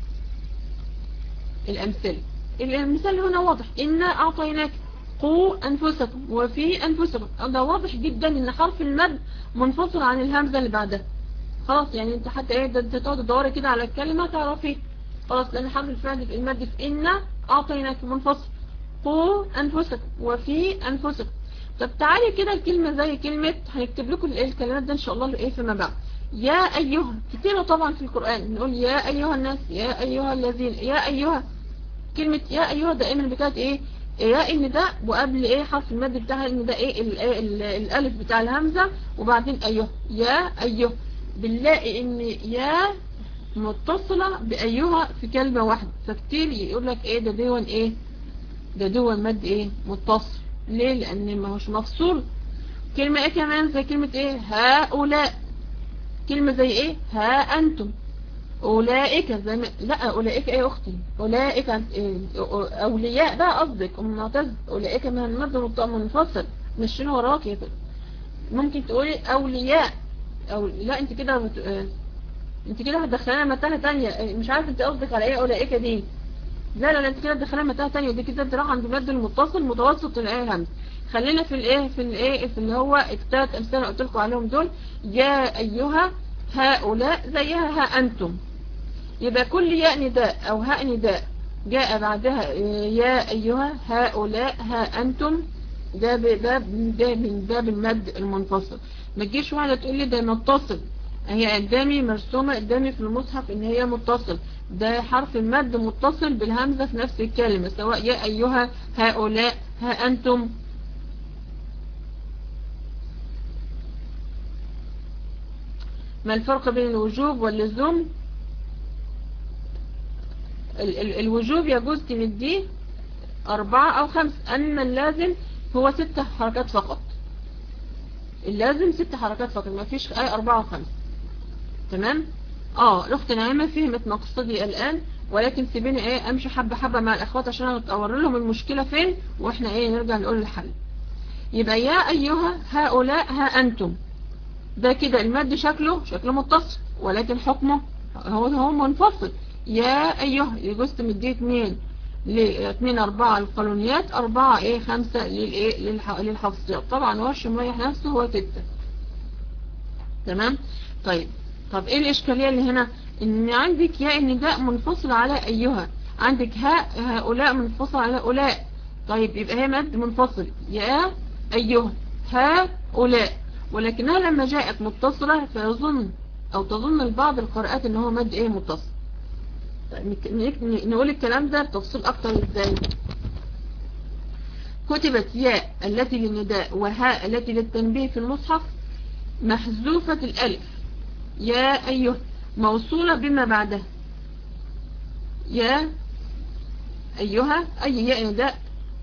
S1: الامثلة المثال هنا واضح إنا أعطيناك قوا أنفسكم وفي أنفسكم ده واضح جدا إن حرف المد منفصل عن الهمزة اللي بعدها خلاص يعني انت حتى ايه ده انت تقعد تدوري كده على الكلمة تعرفي خلاص لأن حرف الفعل في المد في إنا أعطيناك منفصل قوا أنفسكم وفي أنفسكم طب تعالي كده الكلمة زي كلمة هنكتب لكم الكلمات ده إن شاء الله ايه فيما بعد يا أيها كتيرة طبعا في القرآن نقول يا أيها الناس يا أيها الذين يا أيها كلمة يا أيها دائما بتاعت إيه يا النداء وقبل إيه حرف المد بتاعها النداء إيه ال ال الألف بتاع الهمزة وبعدين أيها يا أيها بنلاقي إن يا متصلة بأيها في كلمة واحدة فكتير يقول لك إيه ده دون إيه ده دون مد إيه متصل ليه لأن ما هوش مفصول كلمة إيه كمان زي كلمة إيه هؤلاء كلمة زي إيه ها أنتم أولئك زي ما لا أولئك إيه أختي أولئك أولياء بقى قصدك أم معتز أولئك من المد منفصل مشين وراك يا ممكن تقولي أولياء أو لا أنت كده بت... أنت كده هتدخلنا متاهة تانية مش عارف أنت قصدك على إيه أولئك دي لا لا لا أنت كده هتدخلنا متاهة تانية دي كده أنت راح عند المد المتصل متوسط الإيه همز خلينا في الإيه في الإيه في اللي هو الثلاث أمثلة قلت لكم عليهم دول يا أيها هؤلاء زيها ها أنتم يبقى كل ياء نداء أو هاء نداء جاء بعدها يا أيها هؤلاء ها أنتم ده باب ده من باب المد المنفصل ما تجيش واحدة تقول لي ده متصل هي قدامي مرسومة قدامي في المصحف ان هي متصل ده حرف المد متصل بالهمزة في نفس الكلمة سواء يا أيها هؤلاء ها أنتم ما الفرق بين الوجوب واللزوم ال ال الوجوب يجوز تمديه أربعة أو خمس أما اللازم هو ست حركات فقط اللازم ست حركات فقط ما فيش أي أربعة وخمس تمام اه الأخت نعيمة فهمت مقصدي الآن ولكن سيبيني ايه امشي حبة حبة مع الأخوات عشان أوري لهم المشكلة فين واحنا ايه نرجع نقول الحل يبقى يا أيها هؤلاء ها أنتم ده كده المد شكله شكله متصل ولكن حكمه هو هو منفصل يا أيها يجوز تمديه اتنين لاثنين أربعة القانونيات أربعة إيه خمسة للإيه للحفظيات طبعا ورش مريح نفسه هو ستة تمام طيب طب إيه الإشكالية اللي هنا إن عندك يا النداء منفصل على أيها عندك ها هؤلاء منفصل على أولاء طيب يبقى هي مد منفصل يا أيها هؤلاء ولكنها لما جاءت متصلة فيظن أو تظن البعض القراءات إن هو مد إيه متصل نقول الكلام ده بتفصيل اكتر ازاي كتبت ياء التي للنداء وهاء التي للتنبيه في المصحف محذوفة الالف يا ايها موصولة بما بعدها يا ايها اي ياء نداء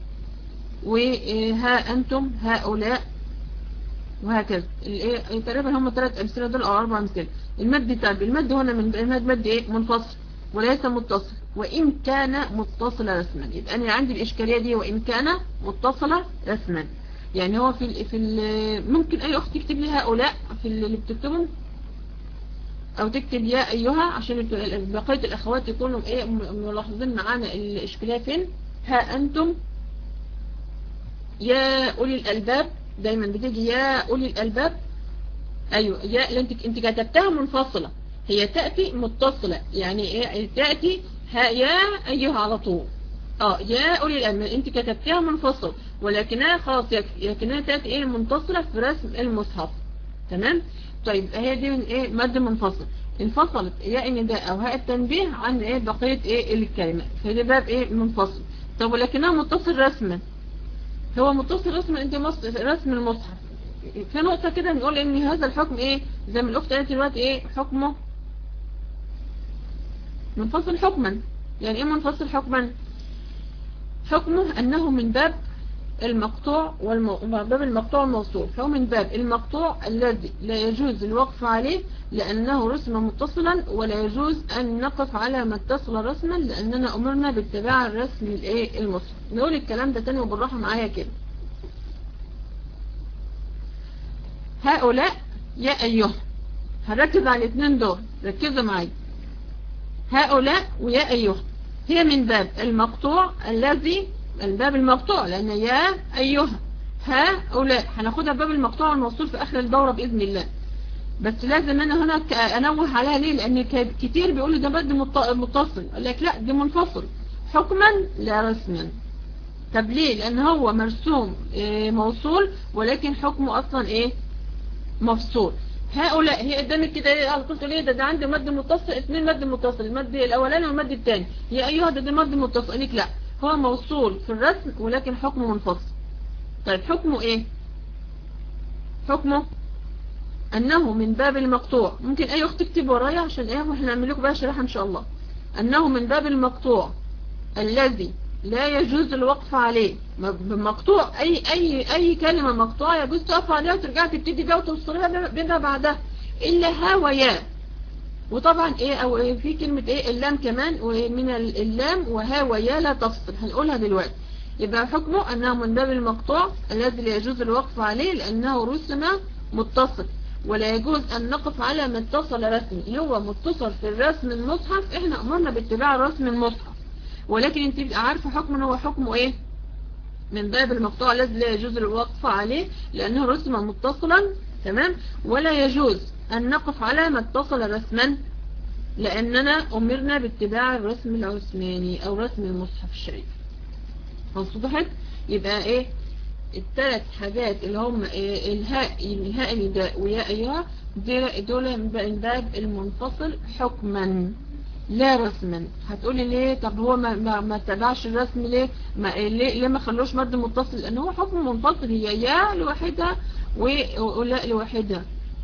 S1: وها انتم هؤلاء وهكذا تقريبا هم ثلاث امثله دول او اربع امثله المد تابع المد هنا من المد مد ايه منفصل وليس متصل وإن كان متصل رسما يبقى أنا عندي الإشكالية دي وإن كان متصلة رسما يعني هو في ال في ال ممكن أي أخت تكتب لي هؤلاء في اللي بتكتبهم أو تكتب يا أيها عشان بقية الأخوات يكونوا إيه ملاحظين معانا الإشكالية فين ها أنتم يا أولي الألباب دايما بتيجي يا أولي الألباب أيوة يا أنت أنت كتبتها منفصلة هي تأتي متصلة يعني ايه تأتي يا أيها على طول اه يا أولي الأمر انت كتبتها منفصل ولكنها خلاص لكنها تأتي ايه منتصلة في رسم المصحف تمام طيب هي دي من ايه مد منفصل انفصلت يا النداء او هاء التنبيه عن ايه بقية ايه الكلمة فده باب ايه منفصل طب ولكنها متصل رسما هو متصل رسما انت رسم المصحف في نقطة كده نقول ان هذا الحكم ايه زي ما الاخت قالت دلوقتي ايه حكمه منفصل حكما يعني ايه منفصل حكما حكمه انه من باب المقطوع والمو... باب المقطوع والموصول فهو من باب المقطوع الذي لا يجوز الوقف عليه لأنه رسم متصلا ولا يجوز أن نقف على ما اتصل رسما لأننا أمرنا باتباع الرسم الايه المصحف نقول الكلام ده تاني وبالراحة معايا كده هؤلاء يا أيها هنركز على الاثنين دول ركزوا معايا هؤلاء ويا أيها هي من باب المقطوع الذي الباب المقطوع لأن يا أيها هؤلاء هناخدها باب المقطوع الموصول في آخر الدورة بإذن الله بس لازم أنا هنا أنوه عليها ليه لأن كتير بيقولوا ده بد متصل قال لك لا دي منفصل حكما لا رسما طب ليه لأن هو مرسوم موصول ولكن حكمه أصلا إيه مفصول هؤلاء هي قدامك كده ايه قلت ليه ده ده عندي مد متصل اثنين مد متصل المد الاولاني والمد الثاني يا ايها ده ده مد متصل لك لا هو موصول في الرسم ولكن حكمه منفصل طيب حكمه ايه حكمه انه من باب المقطوع ممكن اي اخت تكتب ورايا عشان ايه واحنا نعمل لكم بقى شريحه ان شاء الله انه من باب المقطوع الذي لا يجوز الوقف عليه مقطوع اي اي اي كلمة مقطوعة يجوز تقف عليها وترجع تبتدي بيها وتوصلها بينها بعدها الا ها ويا وطبعا ايه او إيه في كلمة ايه اللام كمان ومن اللام وها ويا لا تفصل هنقولها دلوقتي يبقى حكمه انه من باب المقطوع الذي لا يجوز الوقف عليه لانه رسم متصل ولا يجوز ان نقف على ما اتصل رسمي اللي هو متصل في الرسم المصحف احنا امرنا باتباع رسم المصحف ولكن انت عارفه حكمه هو حكمه ايه من باب المقطوع الذي لا يجوز الوقف عليه لانه رسم متصلا تمام ولا يجوز ان نقف على ما اتصل رسما لأننا أمرنا باتباع الرسم العثماني أو رسم المصحف الشريف وضحت يبقى إيه الثلاث حاجات اللي هم إيه الهاء الهاء النداء وياء يا دول من باب المنفصل حكما لا رسما هتقولي ليه طب هو ما ما, ما تبعش الرسم ليه ما ليه, ليه ما خلوش مد متصل لان هو حكم منفصل هي يا لوحدها ولا لوحدها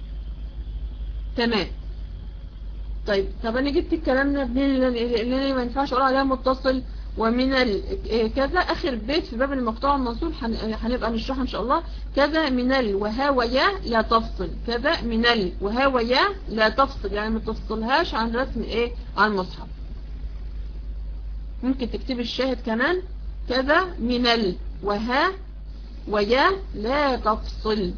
S1: تمام طيب طب انا جبت الكلام ده منين اللي ما ينفعش اقول عليها متصل ومن كذا اخر بيت في باب المقطوع المنصوب هنبقى نشرحها ان شاء الله كذا من ال وها ويا لا تفصل كذا من ال وها ويا لا تفصل يعني ما تفصلهاش عن رسم ايه عن المصحف ممكن تكتب الشاهد كمان كذا من ال وها ويا لا تفصل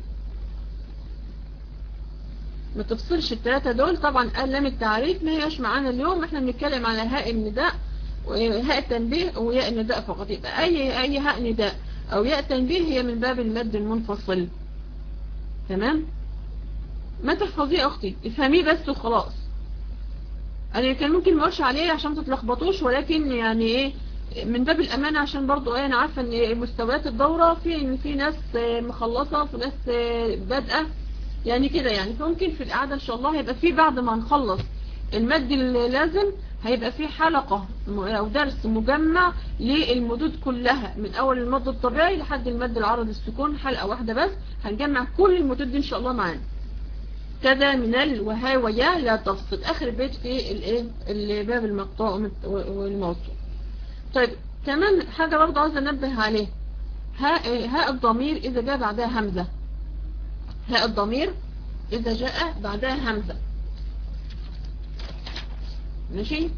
S1: ما تفصلش الثلاثة دول طبعا قلم التعريف ما هيش معانا اليوم احنا بنتكلم على هاء النداء وهاء التنبيه وياء النداء فقط يبقى اي اي هاء نداء او ياء تنبيه هي من باب المد المنفصل تمام ما تحفظيه اختي افهميه بس وخلاص انا كان ممكن ما اقولش عليه عشان ما تتلخبطوش ولكن يعني ايه من باب الامانه عشان برضو ايه انا عارفه ان مستويات الدوره في في ناس مخلصه وفي ناس بادئه يعني كده يعني فممكن في القعده ان شاء الله هيبقى في بعد ما نخلص المد اللازم هيبقى في حلقة او درس مجمع للمدود كلها من اول المد الطبيعي لحد المد العرض السكون حلقة واحدة بس هنجمع كل المدود دي ان شاء الله معانا كذا من ال وها ويا لا تفصل اخر بيت في الايه الباب المقطوع والموضوع طيب كمان حاجة برضه عاوز انبه عليه هاء هاء الضمير اذا جاء بعدها همزة هاء الضمير اذا جاء بعدها همزة ماشي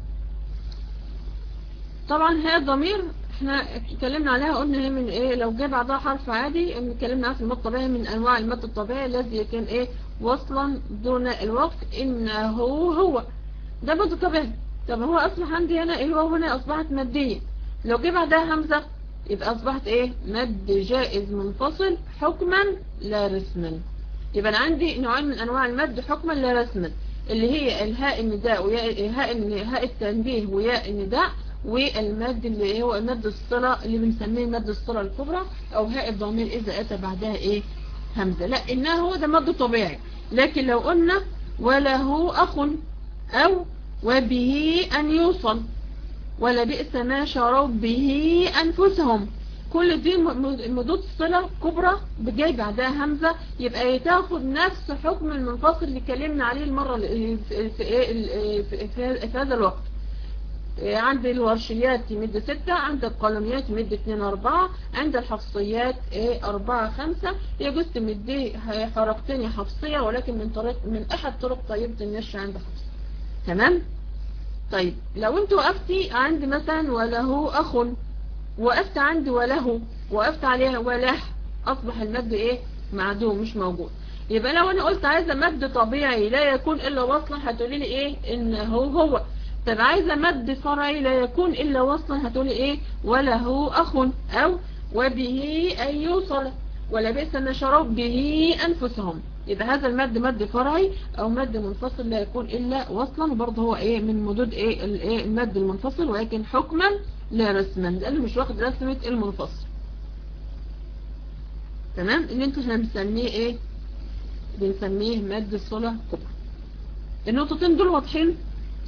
S1: طبعا هي الضمير احنا اتكلمنا عليها قلنا هي من ايه لو جه بعدها حرف عادي اتكلمنا في المد الطبيعي من انواع المد الطبيعي الذي كان ايه وصلا دون الوقت انه هو ده مد طبيعي طب هو اصبح عندي هنا ايه هو هنا اصبحت مادية لو جه بعدها همزة يبقى اصبحت ايه مد جائز منفصل حكما لا رسما يبقى انا عندي نوعين من انواع المد حكما لا رسما اللي هي الهاء النداء وياء هاء هاء التنبيه وياء النداء والمد اللي هو مد الصلة اللي بنسميه مد الصلة الكبرى او هاء الضمير اذا اتى بعدها ايه همزة لا انها هو ده مد طبيعي لكن لو قلنا وله اخ او وبه ان يوصل ولا بئس ما شروا به انفسهم كل دي مدود صلة كبرى جاي بعدها همزة يبقى تاخد نفس حكم المنفصل اللي اتكلمنا عليه المرة في, في, في, في هذا الوقت عند الورشيات يمد ستة عند القلميات يمد اتنين اربعة عند الحفصيات ايه اربعة خمسة يجوز تمديه حركتين حفصية ولكن من طريق من احد طرق طيبة النشر عند حفص تمام طيب لو انت وقفتي عند مثلا وله اخ وقفت عندي وله وقفت عليها وله اصبح المد ايه معدوم مش موجود يبقى لو انا قلت عايزه مد طبيعي لا يكون الا وصلا هتقولي لي ايه ان هو هو طب عايزه مد فرعي لا يكون الا وصلا هتقولي ايه وله اخ او وبه ان يوصل ولا بئس ما شروا به انفسهم يبقى هذا المد مد فرعي او مد منفصل لا يكون الا وصلا وبرضه هو ايه من مدود ايه الايه المد المنفصل ولكن حكما لا رسما لانه مش واخد رسمة المنفصل تمام اللي انتوا احنا بنسميه ايه بنسميه مد الصلة كبرى النقطتين دول واضحين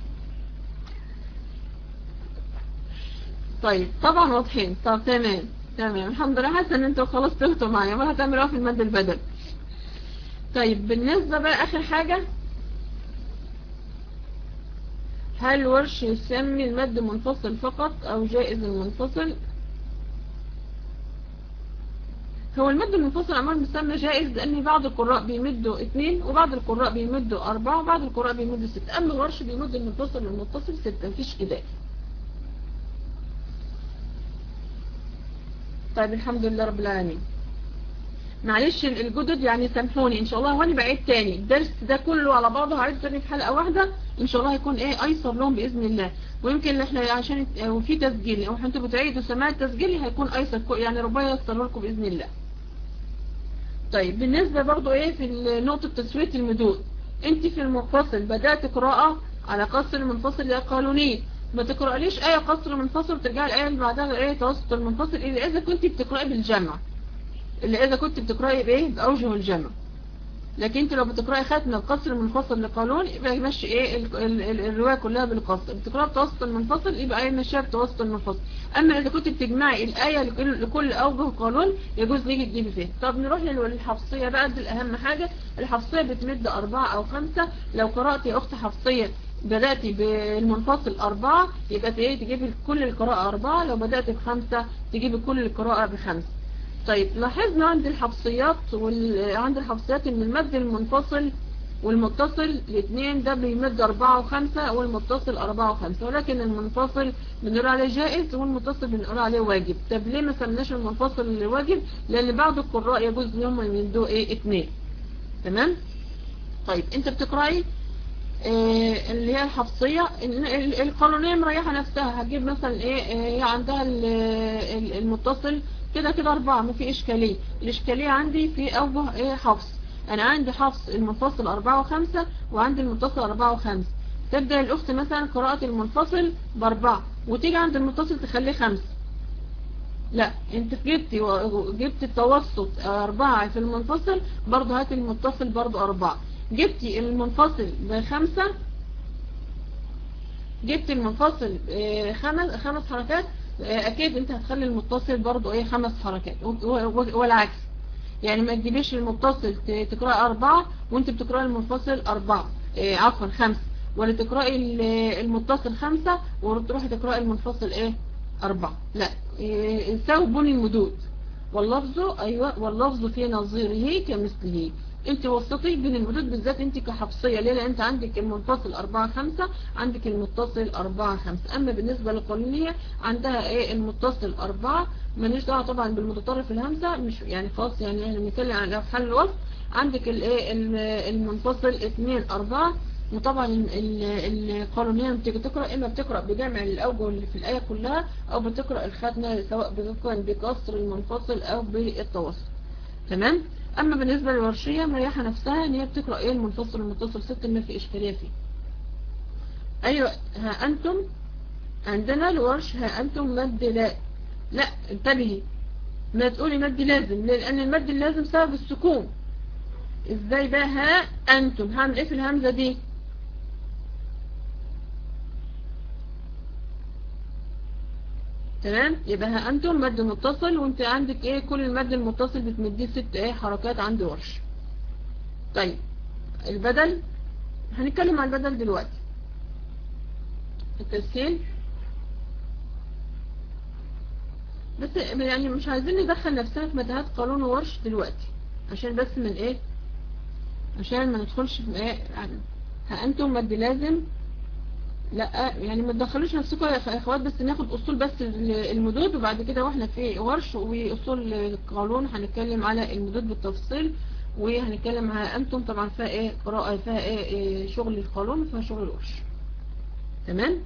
S1: طيب طبعا واضحين طب تمام تمام الحمد لله حاسه ان انتوا خلاص تهتوا معايا ما هتعملوا في المد البدل طيب بالنسبة بقى اخر حاجة هل ورش يسمي المد منفصل فقط او جائز المنفصل هو المد المنفصل عمال بيسمى جائز لان بعض القراء بيمدوا اثنين وبعض القراء بيمدوا اربعة وبعض القراء بيمدوا ستة اما الورش بيمد المنفصل والمتصل ستة مفيش كده طيب الحمد لله رب العالمين معلش الجدد يعني سامحوني ان شاء الله وانا بعيد تاني الدرس ده كله على بعضه هعيد تاني في حلقة واحدة ان شاء الله هيكون ايه ايسر لهم باذن الله ويمكن احنا عشان وفي تسجيل او انتوا بتعيدوا سماع التسجيل هيكون ايسر يعني ربنا ييسر لكم باذن الله طيب بالنسبة برضو ايه في نقطة تسوية المدود انت في المنفصل بدأت قراءة على قصر المنفصل يا قانونية ما تقرأليش آية قصر منفصل وترجع الآية اللي بعدها آية توسط المنفصل إلا إذا كنت بتقرأي بالجمع إلا إذا كنت بتقرأي بإيه بأوجه الجمع لكن انت لو بتقرأي ختم القصر المنفصل لقانون يبقى يمشي ايه ال ال ال الرواية كلها بالقصر بتقرأي بتوسط المنفصل يبقى ايه مشيها بتوسط المنفصل اما اذا كنت بتجمعي الآية لكل, لكل اوجه القانون يجوز ليكي تجيبي فيه طب نروح للحفصية بقى دي الاهم حاجة الحفصية بتمد اربعة او خمسة لو قرأتي يا اخت حفصية بدأتي بالمنفصل أربعة يبقى تجيبي كل القراءة أربعة لو بدأتي بخمسة تجيبي كل القراءة بخمسة طيب لاحظنا عند الحفصيات وعند الحفصيات ان المد المنفصل والمتصل الاثنين ده بيمد أربعة وخمسة والمتصل أربعة وخمسة ولكن المنفصل بنقول عليه جائز والمتصل بنقول عليه واجب طب ليه ما سمناش المنفصل اللي واجب لأن بعض القراء يجوز لهم يمدوا ايه اتنين تمام طيب انت بتقرأي إيه اللي هي الحفصية القانونية مريحة نفسها هتجيب مثلا ايه هي عندها المتصل كده كده أربعة ما في إشكالية الإشكالية عندي في أوجه إيه حفص أنا عندي حفص المنفصل أربعة وخمسة وعندي المتصل أربعة وخمسة تبدأ الأخت مثلا قراءة المنفصل بأربعة وتيجي عند المتصل تخليه خمسة لا انت جبتي جبت التوسط أربعة في المنفصل برضه هات المتصل برضه أربعة جبتي المنفصل بخمسة جبت المنفصل خمس خمس حركات اكيد انت هتخلي المتصل برضو ايه خمس حركات والعكس يعني ما تجيبيش المتصل تقرأ اربعة وانت بتقرأ المنفصل اربعة ايه عفوا خمسة ولا تقرأي المتصل خمسة وتروحي تقرأي المنفصل ايه اربعة لا ايه ساوي بني المدود واللفظ ايوه واللفظ في نظيره كمثله انت وسطي بين المدود بالذات انت كحفصية ليه لان انت عندك المنفصل اربعة خمسة عندك المتصل اربعة خمسة اما بالنسبة للقانونية عندها ايه المتصل اربعة ماليش دعوه طبعا بالمتطرف الهمزة مش يعني خاص يعني احنا بنتكلم عن حل الوصف عندك الايه المنفصل اتنين اربعة وطبعا القانونية لما بتيجي تقرأ اما بتقرأ بجمع الاوجه اللي في الاية كلها او بتقرأ الختمة سواء بتكون بكسر المنفصل او بالتوسط تمام اما بالنسبة للورشية مريحة نفسها ان هي بتقرأ ايه المنفصل المتصل ست ما في اشكالية فيه ايوه ها انتم عندنا الورش ها انتم مد لا لا انتبهي ما تقولي مد لازم لان المد اللازم سبب السكون ازاي بقى ها انتم هعمل ايه في الهمزة دي تمام يبقى ها انتم مد متصل وانت عندك ايه كل المد المتصل بتمديه ست ايه حركات عند ورش طيب البدل هنتكلم عن البدل دلوقتي التسهيل بس يعني مش عايزين ندخل نفسنا في متاهات قانون وورش دلوقتي عشان بس من ايه عشان ما ندخلش في ايه يعني ها انتم مد لازم لا يعني ما تدخلوش نفسكم يا اخوات بس ناخد اصول بس المدود وبعد كده واحنا في ورش واصول القانون هنتكلم على المدود بالتفصيل وهنتكلم على انتم طبعا فيها ايه قراءه فيها ايه شغل القانون وفيها شغل الورش تمام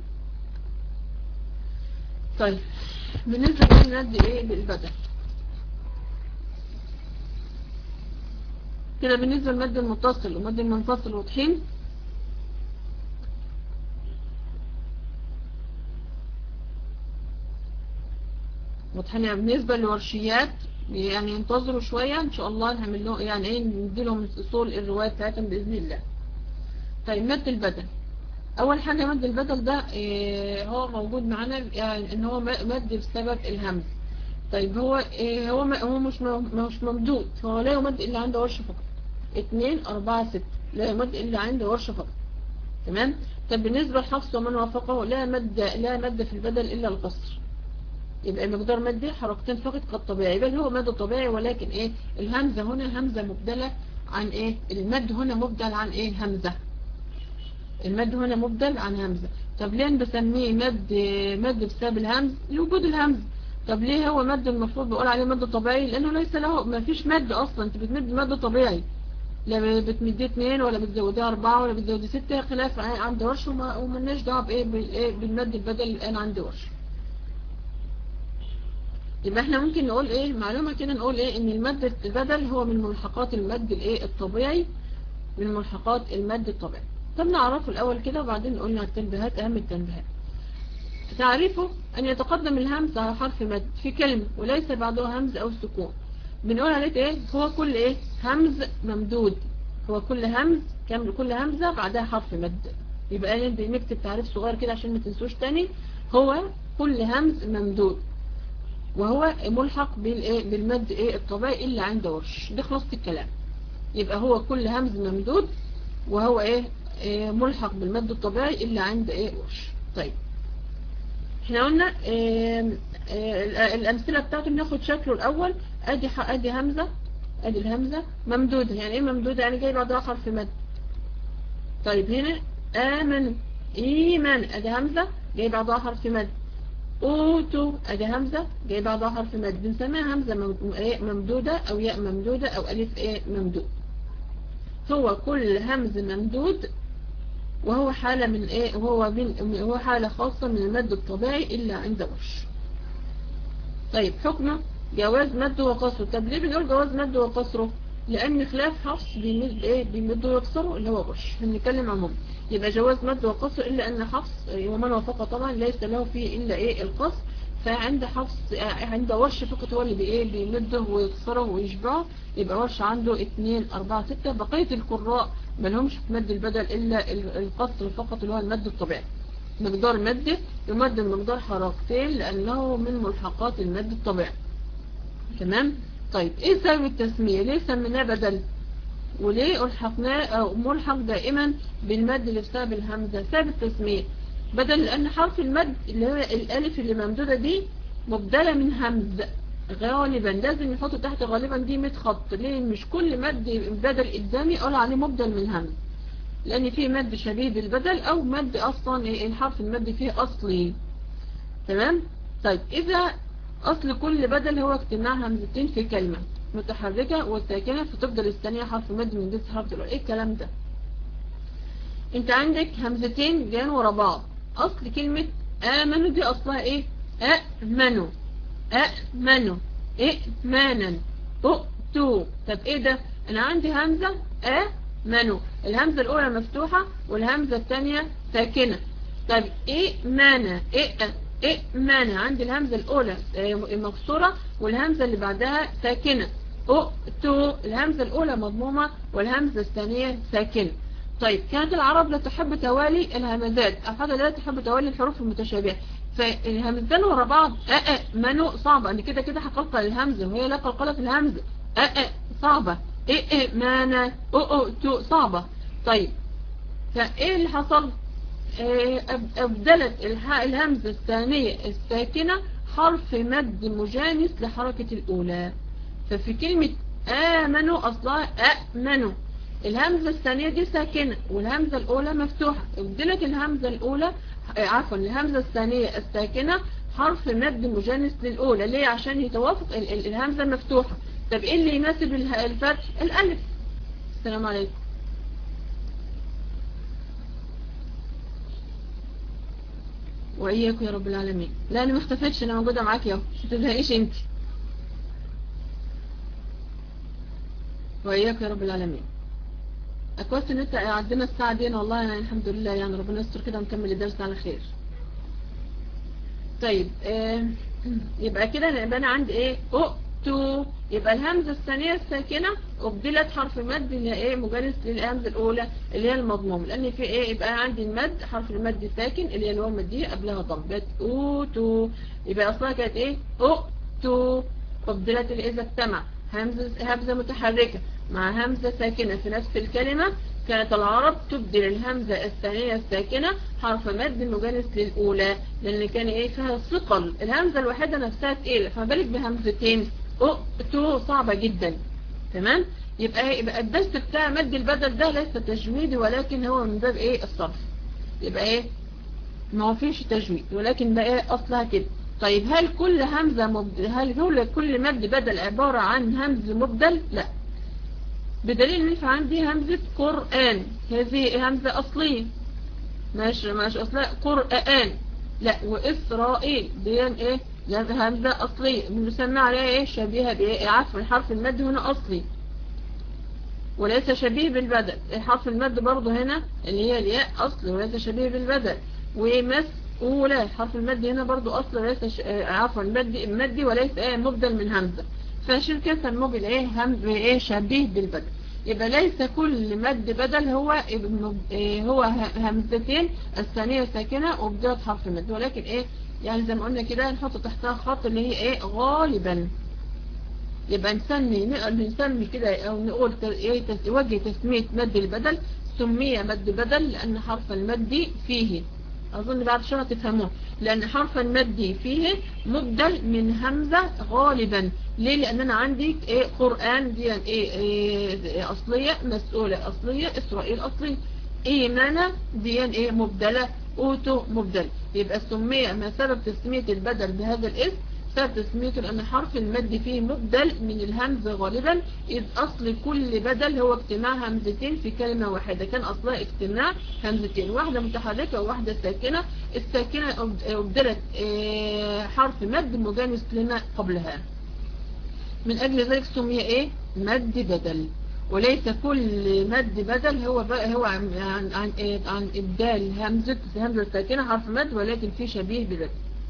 S1: طيب بالنسبه للمد ايه بالبدل كده بالنسبه للمد المتصل ومد المنفصل واضحين واضحين يعني بالنسبة للورشيات يعني ينتظروا شوية ان شاء الله نعمل لهم يعني ايه ندي لهم اصول الرواية بتاعتهم باذن الله طيب مد البدل اول حاجة مد البدل ده إيه هو موجود معانا يعني ان هو مد بسبب الهمز طيب هو إيه هو هو مش مش ممدود هو لا يمد الا عند ورشة فقط اتنين اربعة ستة لا يمد الا عند ورشة فقط تمام طب بالنسبة للحفص ومن وافقه لا مد لا مد في البدل الا القصر يبقى المقدار مادي حركتين فقط كالطبيعي بل هو مد طبيعي ولكن ايه الهمزة هنا همزة مبدلة عن ايه المد هنا مبدل عن ايه همزة المد هنا مبدل عن همزة طب ليه بسميه مد مد بسبب الهمز لوجود الهمز طب ليه هو مد المفروض بقول عليه مد طبيعي لانه ليس له ما فيش مد اصلا انت بتمد مد طبيعي لا بتمديه اتنين ولا بتزوديه اربعة ولا بتزوديه ستة خلاف عند ورش ومالناش دعوه بايه بالمد البدل الان عند ورش يبقى احنا ممكن نقول ايه معلومة كده نقول ايه ان المد البدل هو من ملحقات المد الايه الطبيعي من ملحقات المد الطبيعي طب نعرفه الأول كده وبعدين قلنا التنبيهات أهم التنبيهات تعريفه أن يتقدم الهمز على حرف مد في كلمة وليس بعده همز أو سكون بنقول عليه ايه هو كل ايه همز ممدود هو كل همز كامل كل همزة بعدها حرف مد يبقى نكتب تعريف صغير كده عشان ما تنسوش تاني هو كل همز ممدود وهو ملحق بالايه بالمد ايه الطبيعي الا عند ورش دي خلاصة الكلام يبقى هو كل همز ممدود وهو ايه, إيه ملحق بالمد الطبيعي الا عند ايه ورش طيب احنا قلنا إيه إيه الامثله بتاعته بناخد شكله الاول ادي ادي همزه ادي الهمزه ممدوده يعني ايه ممدوده يعني جاي بعدها حرف مد طيب هنا امن ايمان ادي همزه جاي بعدها حرف مد اوتو ادي همزه جاي بعدها حرف مد بنسميها همزه ممدوده او ياء ممدوده او الف ايه ممدود هو كل همز ممدود وهو حالة من ايه وهو من هو حالة خاصة من المد الطبيعي الا عند ورش طيب حكمه جواز مد وقصره طب ليه بنقول جواز مد وقصره لان خلاف حفص بيمد ايه بيمد ويقصره اللي هو ورش هنتكلم عموما يبقى جواز مد وقصر الا ان حفص ومن وافق طبعا ليس له فيه الا ايه القصر فعند حفص عند ورش فقط هو اللي بايه بيمده ويقصره ويشبعه يبقى ورش عنده 2 4 6 بقيه القراء ما لهمش في مد البدل الا القصر فقط اللي هو المد الطبيعي مقدار مده يمد المقدار حركتين لانه من ملحقات المد الطبيعي تمام طيب ايه سبب التسميه ليه سميناه بدل وليه ألحقناه أو ملحق دائما بالمد اللي بسبب الهمزة سبب التسمية بدل لأن حرف المد اللي هو الألف اللي ممدودة دي مبدلة من همز غالبا لازم يحطوا تحت غالبا دي 100 خط ليه مش كل مد بدل قدامي أقول عليه مبدل من همز لأن في مد شديد البدل أو مد أصلا الحرف المد فيه أصلي تمام طيب إذا أصل كل بدل هو اجتماع همزتين في كلمة متحركة والساكنة فتفضل الثانية حرف مد من جنس حرف الأول ايه الكلام ده انت عندك همزتين جان ورا بعض اصل كلمة امنوا دي اصلها ايه امنوا امنوا ائمانا اؤتوا طب ايه ده انا عندي همزة امنوا الهمزة الاولى مفتوحة والهمزة الثانية ساكنة طب ائمانا ايه ائمانا عندي الهمزة الاولى مكسورة والهمزة اللي بعدها ساكنة أؤتوا الهمزة الأولى مضمومة والهمزة الثانية ساكنة طيب كانت العرب لا تحب توالي الهمزات أو حتى لا تحب توالي الحروف المتشابهة فالهمزتين ورا بعض أأ منو صعبة أن كده كده هقلقل الهمزة وهي لا قلقلة الهمزة أأ صعبة إئ مانا أؤتوا صعبة طيب فإيه اللي حصل أبدلت الهمزة الثانية الساكنة حرف مد مجانس لحركة الأولى ففي كلمة آمنوا أصلها أأمنوا الهمزة الثانية دي ساكنة والهمزة الأولى مفتوحة ابدلت الهمزة الأولى عفوا الهمزة الثانية الساكنة حرف مد مجانس للأولى ليه عشان يتوافق الهمزة المفتوحة طب ايه اللي يناسب الفتح الألف السلام عليكم وإياكم يا رب العالمين لا أنا ما اختفتش أنا موجودة معاك يا ما تزهقيش أنت وإياك يا رب العالمين كويس ان انت عدينا الساعة دي والله يعني الحمد لله يعني ربنا يستر كده ونكمل الدرس على خير طيب آه يبقى كده يبقى انا عندي ايه اؤتو يبقى الهمزة الثانية الساكنة ابدلت حرف مد اللي هي ايه مجانس للهمزة الاولى اللي هي المضموم لان في ايه يبقى عندي المد حرف المد ساكن اللي هي الواو مدية قبلها ضم بقت اوتو يبقى اصلها كانت ايه اؤتو ابدلت اذا اجتمع همزة همزة متحركة مع همزة ساكنة في نفس الكلمة كانت العرب تبدل الهمزة الثانية الساكنة حرف مد مجانس للأولى لأن كان إيه فيها ثقل الهمزة الواحدة نفسها تقيلة فما بالك بهمزتين أؤتو صعبة جدا تمام يبقى إيه يبقى الدرس بتاع مد البدل ده ليس تجويدي ولكن هو من باب إيه الصرف يبقى إيه ما هو فيش تجويد ولكن بقى إيه أصلها كده طيب هل كل همزة مبدل هل هو كل مد بدل عبارة عن همز مبدل لا بدليل ان في عندي همزة قرآن هذه همزة اصلية ماشي ماشي اصلها قرآن لا واسرائيل دي ايه دي همزة اصلية بنسمى عليها ايه شبيهة بايه عفوا حرف المد هنا اصلي وليس شبيه بالبدل حرف المد برضه هنا اللي هي الياء أصل وليس شبيه بالبدل ومس أولى حرف المد هنا برضه أصل وليس ش... عفوا المد مدي وليس ايه مبدل من همزة فعشان كده سموه بالايه هم بايه شبيه بالبدل يبقى ليس كل مد بدل هو إيه هو همزتين الثانية ساكنة وبداية حرف مد ولكن ايه يعني زي ما قلنا كده نحط تحتها خط اللي هي ايه غالبا يبقى نسمي نسمي كده او نقول ايه وجه تسمية مد البدل سمي مد بدل لان حرف المد فيه اظن بعد شوية تفهموه لان حرف المد فيه مبدل من همزة غالبا ليه لان انا عندي ايه قرآن دي ايه, إيه اصلية مسؤولة اصلية اسرائيل اصلي ايمانة دي ايه مبدلة اوتو مبدل يبقى سمي ما سبب تسمية البدل بهذا الاسم سبب تسميته لأن حرف المد فيه مبدل من الهمزة غالبا إذ أصل كل بدل هو اجتماع همزتين في كلمة واحدة كان أصلها اجتماع همزتين واحدة متحركة وواحدة ساكنة الساكنة أبدلت حرف مد مجانس لما قبلها من أجل ذلك سمي إيه مد بدل وليس كل مد بدل هو هو عن عن عن, عن إبدال همزة همزة ساكنة حرف مد ولكن في شبيه ببدل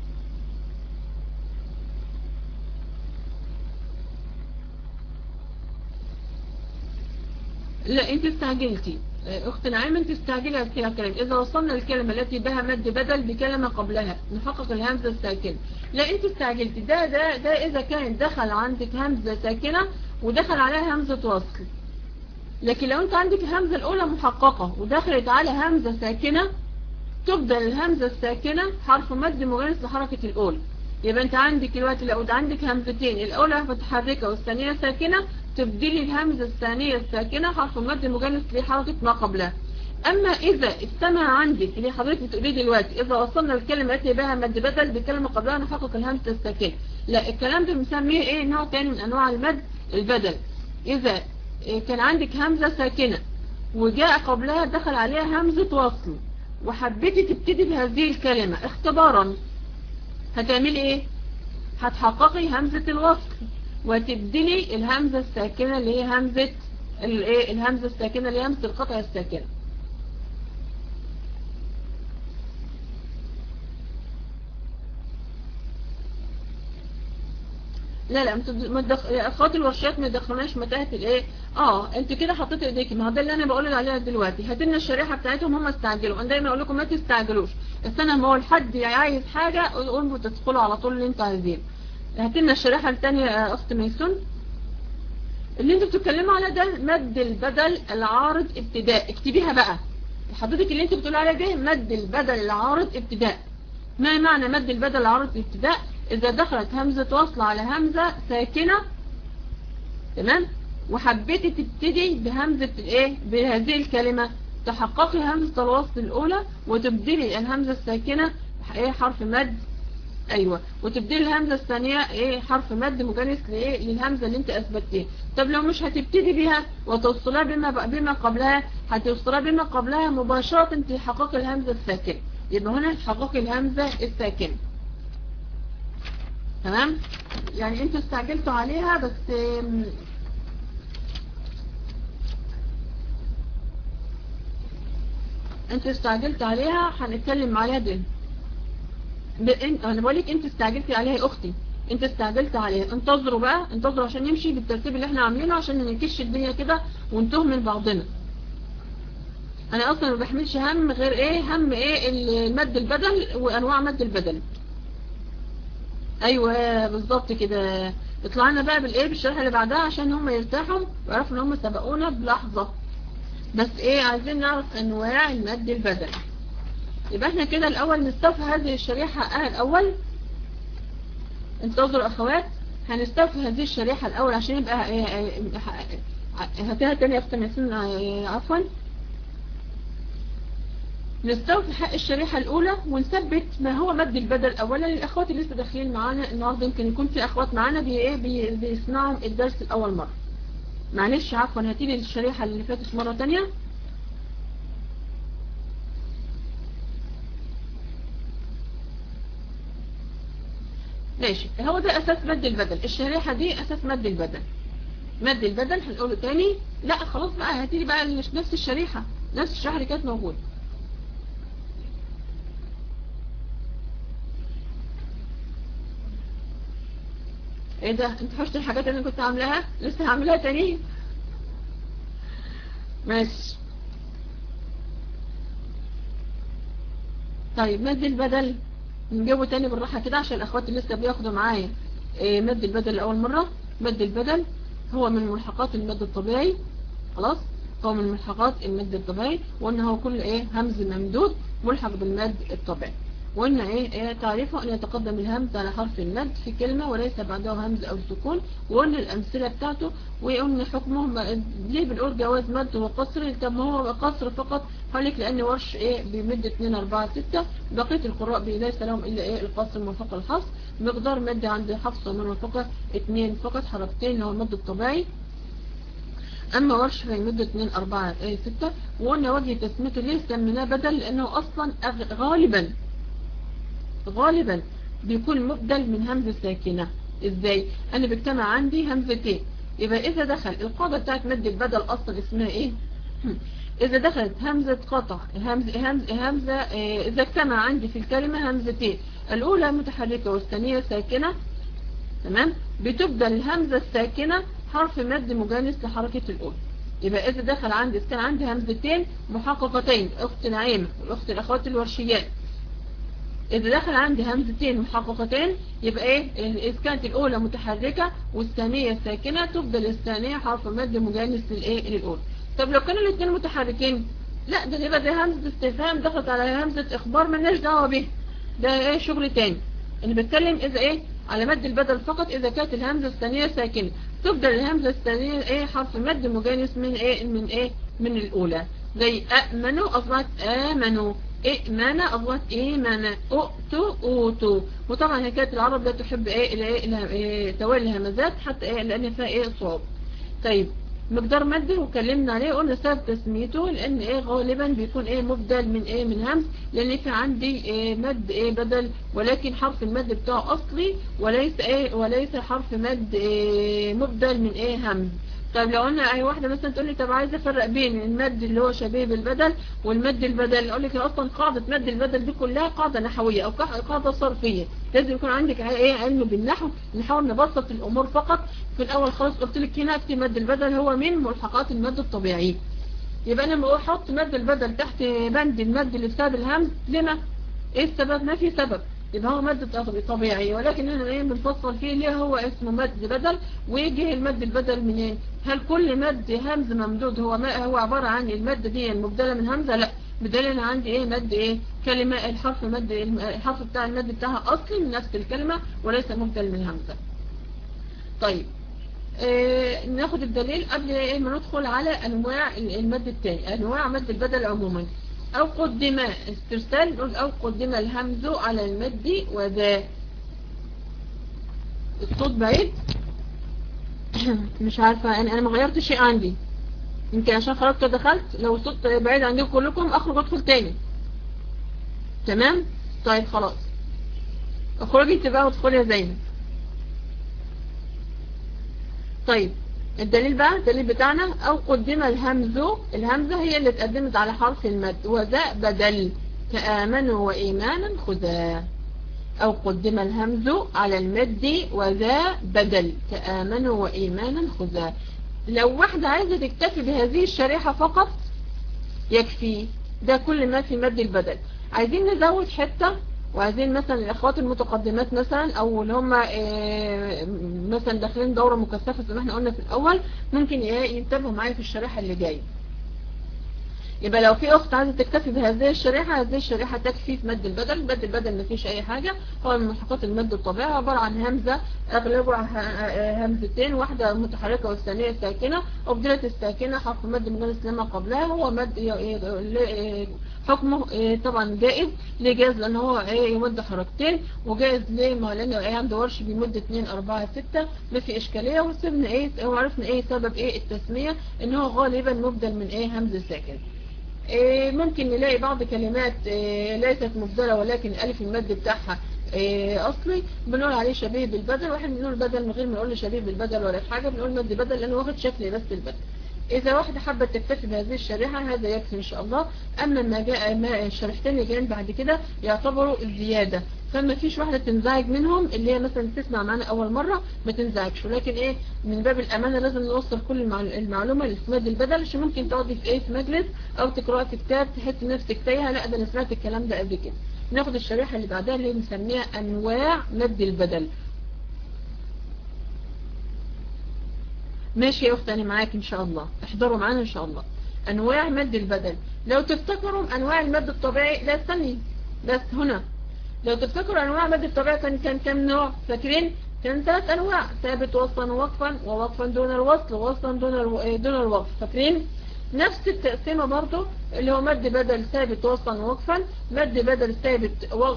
S1: لا انت استعجلتي اخت نعيم انت استعجلها فيها كلام اذا وصلنا الكلمة التي بها مد بدل بكلمة قبلها نحقق الهمزة الساكنة لا انت استعجلتي ده ده ده اذا كان دخل عندك همزة ساكنة ودخل عليها همزة وصل لكن لو انت عندك همزة الاولى محققة ودخلت على همزة ساكنة تبدل الهمزة الساكنة حرف مد مجانس لحركة الاولى يبقى انت عندك دلوقتي لو عندك همزتين الاولى متحركة والثانية ساكنة تبدلي الهمزة الثانية الساكنة حرف مد مجانس لحركة ما قبلها أما إذا استمع عندك اللي حضرتك بتقوليه دلوقتي إذا وصلنا الكلمة التي بها مد بدل بكلمة قبلها نحقق الهمزة الساكنة لا الكلام ده بنسميه إيه نوع تاني من أنواع المد البدل إذا كان عندك همزة ساكنة وجاء قبلها دخل عليها همزة وصل وحبيتي تبتدي بهذه الكلمة اختبارا هتعملي إيه هتحققي همزة الوصل وتبدلي الهمزة الساكنة اللي هي همزة الايه الهمزة الساكنة اللي هي همزة القطع الساكنة لا لا ما تدخ... اخوات الورشات ما يدخلوناش متاهه الايه اه انت كده حطيتي ايديكي ما هو ده اللي انا بقول عليها دلوقتي هات لنا الشريحه بتاعتهم هم استعجلوا انا دايما اقول لكم ما تستعجلوش بس انا ما هو الحد عايز حاجه قوموا تدخلوا على طول اللي انتوا عايزينه هات لنا الشريحه الثانيه يا اخت ميسون اللي انتوا بتتكلموا على ده مد البدل العارض ابتداء اكتبيها بقى حضرتك اللي انتوا بتقولوا عليها ده مد البدل العارض ابتداء ما معنى مد البدل العارض ابتداء اذا دخلت همزة وصل على همزة ساكنة تمام وحبيتي تبتدي بهمزة الايه بهذه الكلمة تحققي همزة الوصل الاولى وتبدلي الهمزة الساكنة ايه حرف مد ايوه وتبدلي الهمزة الثانية ايه حرف مد مجانس لايه للهمزة اللي انت اثبتيها طب لو مش هتبتدي بيها وتوصلها بما بما قبلها هتوصلها بما قبلها مباشرة تحققي الهمزة الساكنة يبقى هنا تحققي الهمزة الساكنة تمام يعني انتوا استعجلتوا عليها بس انتوا استعجلتوا عليها هنتكلم عليها دل انا بقول لك انت استعجلتي عليها يا اختي انت استعجلت عليها انتظروا بقى انتظروا عشان نمشي بالترتيب اللي احنا عاملينه عشان ما نكش الدنيا كده ونتوه من بعضنا انا اصلا ما بحملش هم غير ايه هم ايه المد البدل وانواع مد البدل ايوه بالظبط كده اطلعنا بقى بالايه بالشرح اللي بعدها عشان هم يرتاحوا ويعرفوا ان هم سبقونا بلحظة بس ايه عايزين نعرف انواع المد البدل يبقى احنا كده الاول نستوفي هذه الشريحة الاول انتظروا اخوات هنستوفي هذه الشريحة الاول عشان يبقى هاتها تاني اختم ياسين عفوا نستوفي حق الشريحة الأولى ونثبت ما هو مد البدل أولا للأخوات اللي لسه داخلين معانا النهاردة يمكن يكون في أخوات معانا بي إيه بي بيسمعوا الدرس الأول مرة معلش عفوا هاتيلي الشريحة اللي فاتت مرة تانية ماشي هو ده أساس مد البدل الشريحة دي أساس مد البدل مد البدل هنقوله تاني لا خلاص بقى هتيجي بقى نفس الشريحة نفس الشريحة اللي كانت موجودة ايه ده انت حشت الحاجات اللي انا كنت عاملاها لسه هعملها تاني ماشي طيب مد البدل نجيبه تاني بالراحة كده عشان الاخوات اللي لسه بياخدوا معايا إيه مد البدل لأول مرة مد البدل هو من ملحقات المد الطبيعي خلاص هو من ملحقات المد الطبيعي وان هو كل ايه همز ممدود ملحق بالمد الطبيعي وان ايه, إيه تعريفه ان يتقدم الهمز على حرف المد في كلمة وليس بعده همز او سكون وان الامثلة بتاعته وان حكمه ليه بنقول جواز مد وقصر طب ما هو قصر فقط قالك لان ورش ايه بيمد 2 4 6 بقية القراء ليس لهم الا ايه القصر من فوق الحصر مقدار مد عند حفص ومن فوق 2 فقط حركتين هو المد الطبيعي اما ورش فيمد 2 4 ايه 6 وقلنا وجه تسميته ليه سميناه بدل لانه اصلا غالبا غالبا بيكون مبدل من همزة ساكنة ازاي انا بجتمع عندي همزتين يبقى اذا دخل القاعدة بتاعت مد البدل اصلا اسمها ايه اذا دخلت همزة قطع همزة, همزة, همزة إيه اذا اجتمع عندي في الكلمة همزتين الاولى متحركة والثانية ساكنة تمام بتبدل الهمزة الساكنة حرف مد مجانس لحركة الاولى يبقى اذا دخل عندي كان عندي همزتين محققتين اخت نعيمة والاخت الاخوات الورشيات إذا دخل عندي همزتين محققتين يبقى إيه إذا كانت الأولى متحركة والثانية ساكنة تفضل الثانية حرف مد مجانس للإيه للأولى طب لو كانوا الاثنين متحركين لا ده يبقى ده همزة استفهام دخلت على همزة إخبار مالناش دعوة به ده إيه شغل تاني أنا بتكلم إذا إيه على مد البدل فقط إذا كانت الهمزة الثانية ساكنة تفضل الهمزة الثانية إيه حرف مد مجانس من إيه من إيه من الأولى زي أأمنوا أصبحت آمنوا إئمانة أصبحت إيمانة أؤتوا أوتوا وطبعا هي كانت العرب لا تحب إيه, إيه توالي الهمزات حتى إيه لأن فيها إيه صواب طيب مقدار مد وكلمنا عليه قلنا سبب تسميته لان ايه غالبا بيكون ايه مبدل من ايه من همز لان في عندي ايه مد ايه بدل ولكن حرف المد بتاعه اصلي وليس ايه وليس حرف مد ايه مبدل من ايه همز طب لو قلنا اي واحدة مثلا تقول لي طب عايزه افرق بين المد اللي هو شبيه بالبدل والمد البدل اقول لك اصلا قاعدة مد البدل دي كلها قاعدة نحوية او قاعدة صرفية لازم يكون عندك ايه علم بالنحو نحاول نبسط الامور فقط في الاول خالص قلت لك هنا في مد البدل هو من ملحقات المد الطبيعي يبقى انا لما احط مد البدل تحت بند المد اللي بسبب الهمز لما ايه السبب ما في سبب يبقى هو مد طبيعي ولكن احنا ايه بنفصل فيه ليه هو اسمه مد بدل ويجي المد البدل منين هل كل مد همز ممدود هو ما هو عبارة عن المادة دي المبدلة من همزة لا بدل انا عندي ايه مد ايه كلمة الحرف مد الحرف بتاع المد بتاعها اصلي من نفس الكلمة وليس مبدل من همزة طيب آه ناخد الدليل قبل ايه ما ندخل على انواع المد التاني انواع مد البدل عموما او قدم استرسال نقول او قدم الهمز على المد وذا الصوت بعيد مش عارفة يعني انا ما غيرت شيء عندي يمكن عشان خرجت دخلت لو الصوت بعيد عندكم كلكم اخرج ادخل تاني تمام طيب خلاص اخرجي تبقى وادخلي يا زينب طيب الدليل بقى الدليل بتاعنا او قدم الهمز الهمزة هي اللي اتقدمت على حرف المد وذا بدل كآمنوا وإيمانا خذا او قدم الهمز على المد وذا بدل كآمنوا وإيمانا خذا لو واحدة عايزة تكتفي بهذه الشريحة فقط يكفي ده كل ما في مد البدل عايزين نزود حتة وعايزين مثلا الاخوات المتقدمات مثلا او اللي هم مثلا داخلين دورة مكثفة زي ما احنا قلنا في الاول ممكن ينتبهوا معايا في الشريحة اللي جايه يبقى لو في اخت عايزة تكتفي بهذه الشريحة هذه الشريحة تكفي في مد البدل مد البدل ما فيش اي حاجة هو من ملحقات المد الطبيعي عبارة عن همزة اغلبه همزتين واحدة متحركة والثانية ساكنة وبدلت الساكنة حرف مد من الاسلام قبلها هو مد حكمه طبعا جائز ليه جائز لان هو يمد حركتين وجائز ليه ما لانه ايه عنده ورش بيمد 2 4 6 ما في اشكالية وسبنا ايه وعرفنا ايه سبب ايه التسمية ان هو غالبا مبدل من ايه همز ساكن إيه ممكن نلاقي بعض كلمات إيه ليست مبدلة ولكن ألف المد بتاعها إيه اصلي بنقول عليه شبيه بالبدل واحد بنقول بدل من غير ما نقول شبيه بالبدل ولا في حاجه بنقول مد بدل لانه واخد شكل بس البدل إذا واحدة حابة تكتفي بهذه الشريحة هذا يكفي إن شاء الله أما ما جاء ما الشريحتين اللي جايين بعد كده يعتبروا الزيادة فما فيش واحدة تنزعج منهم اللي هي مثلا تسمع معنا أول مرة ما تنزعجش ولكن إيه من باب الأمانة لازم نوصل كل المعلومة اللي في مد البدل عشان ممكن تقعدي في إيه في مجلس أو تقرأي في كتاب تحس نفسك تايهة لا ده أنا سمعت الكلام ده قبل كده ناخد الشريحة اللي بعدها اللي بنسميها أنواع مد البدل ماشي يا أختي أنا معاك إن شاء الله احضروا معانا إن شاء الله أنواع مد البدل لو تفتكروا أنواع المد الطبيعي لا استني بس هنا لو تفتكروا أنواع مد الطبيعي كان كان كم نوع فاكرين كان ثلاث أنواع ثابت وصلا ووقفا ووقفا دون الوصل ووصلا دون الو... دون الوقف فاكرين نفس التقسيمة برضو اللي هو مد بدل ثابت وصلا ووقفا مد بدل ثابت و...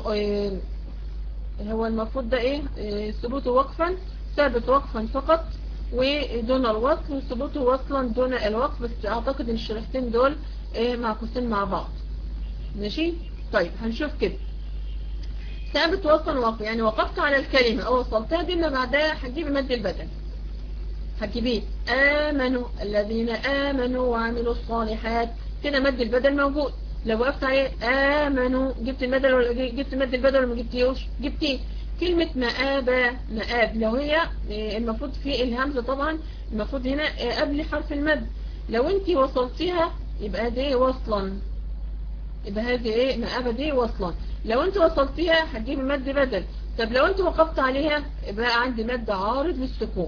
S1: هو المفروض ده ايه ثبوت وقفا ثابت وقفا فقط ودون الوصل وثبوته وصلا دون الوقف بس اعتقد ان الشريحتين دول ايه معكوسين مع بعض ماشي طيب هنشوف كده ثابت وصلا وقف يعني وقفت على الكلمة او وصلتها دي ما بعدها هتجيب مد البدل هتجيبيه امنوا الذين امنوا وعملوا الصالحات كده مد البدل موجود لو وقفت عليه امنوا جبت المدل ولا جبت مد البدل ولا ما جبتيهوش جبتيه كلمة مآبة مآب لو هي المفروض في الهمزة طبعا المفروض هنا قبل حرف المد لو انت وصلتيها يبقى دي وصلا يبقى هذه ايه مآبة دي وصلا لو انت وصلتيها هتجيب مد بدل طب لو انت وقفت عليها يبقى عندي مد عارض للسكون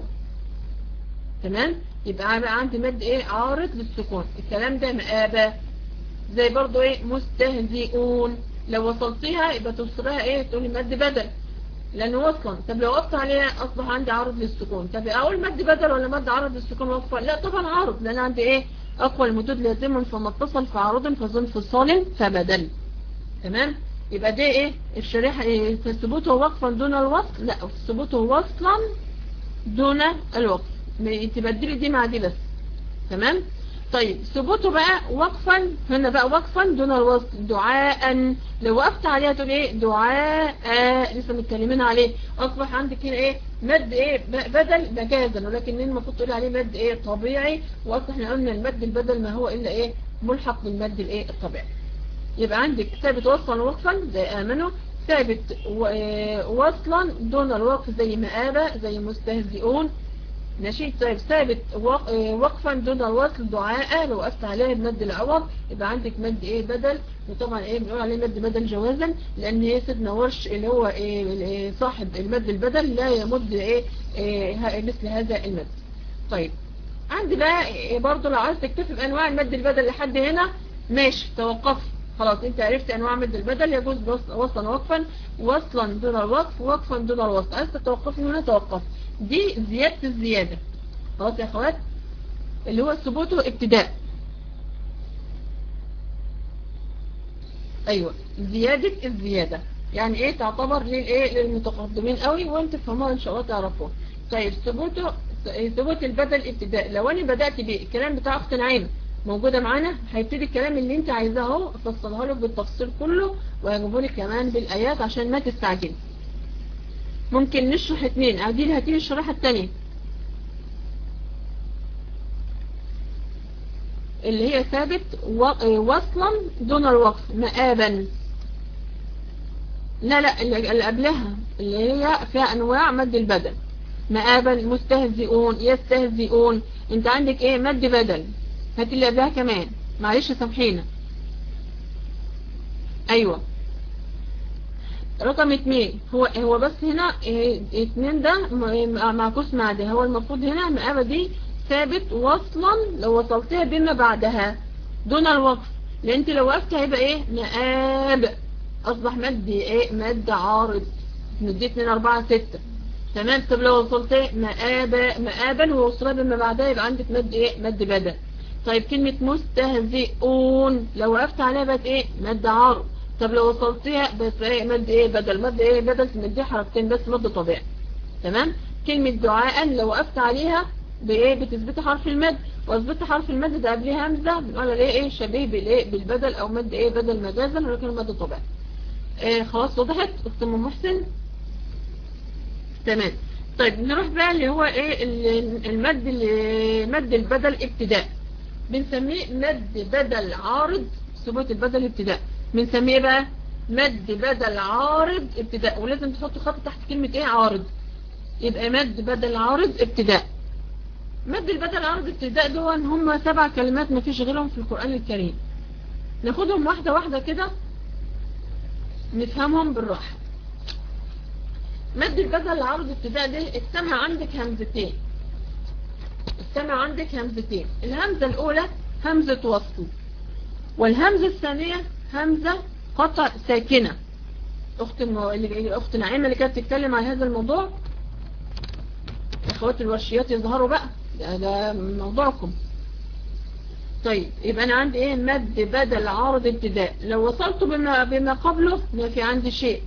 S1: تمام يبقى بقى عندي مد ايه عارض للسكون الكلام ده مآبة زي برضو ايه مستهزئون لو وصلتيها يبقى توصلها ايه تقولي مد بدل لانه وصلا طب لو وقفت عليها اصبح عندي عرض للسكون طب اقول مد بدل ولا مد عرض للسكون وقفه لا طبعا عرض لان عندي ايه اقوى المدود لازم فما اتصل في عرض فظن فصال فبدل تمام يبقى ده ايه الشريحه ايه ثبوته وقفا دون الوصل لا ثبوته وصلا دون الوقف تبدلي دي مع دي بس تمام طيب ثبوته بقى وقفا هنا بقى وقفا دون الوصل دعاء لو وقفت عليها تقول ايه دعاء لسه متكلمين عليه اصبح عندك هنا ايه مد ايه بدل مجازا ولكن المفروض تقولي عليه مد ايه طبيعي واصل احنا قلنا المد البدل ما هو الا ايه ملحق بالمد الايه الطبيعي يبقى عندك ثابت وصلا وقفا زي امنوا ثابت وصلا دون الوقف زي مآبة زي مستهزئون ماشي طيب ثابت وقفا دون الوصل دعاء لو وقفت عليه بمد العوض يبقى عندك مد ايه بدل وطبعا ايه بنقول عليه مد بدل جوازا لان هي سيدنا ورش اللي هو إيه صاحب المد البدل لا يمد ايه, إيه مثل هذا المد طيب عندي بقى إيه برضو لو عايز تكتفي بانواع المد البدل لحد هنا ماشي توقف خلاص انت عرفت انواع مد البدل يجوز وصلا وقفا وصلا دون الوقف وقفا دون الوصل عايز تتوقفي هنا توقف دي زيادة الزيادة خلاص يا اخوات اللي هو ثبوته ابتداء ايوه زيادة الزيادة يعني ايه تعتبر للايه للمتقدمين قوي وانت تفهموها ان شاء الله تعرفوها طيب ثبوته ثبوت البدل ابتداء لو انا بدأت بيه الكلام بتاع اخت نعيمة موجودة معانا هيبتدي الكلام اللي انت عايزاه اهو افصلها لك بالتفصيل كله وهجيبه لك كمان بالايات عشان ما تستعجلي ممكن نشرح اتنين عديل هاتيلي الشريحة التانية اللي هي ثابت وصلا دون الوقف مآبا لا لا اللي قبلها اللي هي فيها انواع مد البدل مآبا مستهزئون يستهزئون انت عندك ايه مد بدل هات اللي قبلها كمان معلش سامحينا ايوه رقم اتنين هو هو بس هنا اه اتنين ده معكوس مع ده هو المفروض هنا المقامة دي ثابت وصلا لو وصلتها بما بعدها دون الوقف لان انت لو وقفت هيبقى ايه مقاب اصبح مد ايه مد عارض ندي اتنين اربعة ستة تمام طب لو وصلت مقابا مقابا ووصلها بما بعدها يبقى عندك مد ايه مد بدل طيب كلمة مستهزئون لو وقفت عليها بقت ايه مد عارض طب لو وصلتيها بس ايه مد ايه بدل مد ايه بدل تمديه حركتين بس مد طبيعي تمام كلمة دعاء لو وقفت عليها بايه بتثبت حرف المد واثبت حرف المد ده قبليه همزة بنقول عليه ايه شبيه بالايه بالبدل او مد ايه بدل مجازا ولكن مد طبيعي إيه خلاص وضحت اخت ام محسن تمام طيب نروح بقى اللي هو ايه ال- المد اللي مد البدل ابتداء بنسميه مد بدل عارض ثبوت البدل ابتداء بنسميه إيه بقى مد بدل عارض ابتداء ولازم تحط خط تحت كلمة ايه عارض يبقى مد بدل عارض ابتداء مد البدل عارض ابتداء دول هم سبع كلمات ما فيش غيرهم في القرآن الكريم ناخدهم واحدة واحدة كده نفهمهم بالراحة مد البدل عرض ابتداء ده اجتمع عندك همزتين اجتمع عندك همزتين الهمزة الأولى همزة وصل والهمزة الثانية همزة قطع ساكنة أخت المو... اللي... أخت نعيمة اللي كانت تتكلم عن هذا الموضوع أخوات الورشيات يظهروا بقى ده, ده موضوعكم طيب يبقى أنا عندي إيه مد بدل عارض ابتداء لو وصلت بما, بما قبله ما في عندي شيء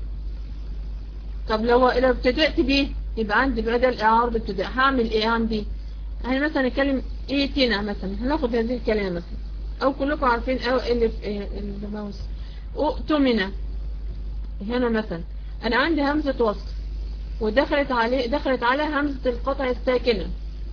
S1: طب لو لو ابتدأت بيه يبقى عندي بدل عارض ابتداء هعمل إيه عندي يعني مثلا نتكلم إيه تينا مثلا هناخد هذه الكلمة مثلا أو كلكم عارفين أو اللي في إيه الماوس أؤتمنة هنا مثلا أنا عندي همزة وصل ودخلت عليه دخلت على همزة القطع الساكنة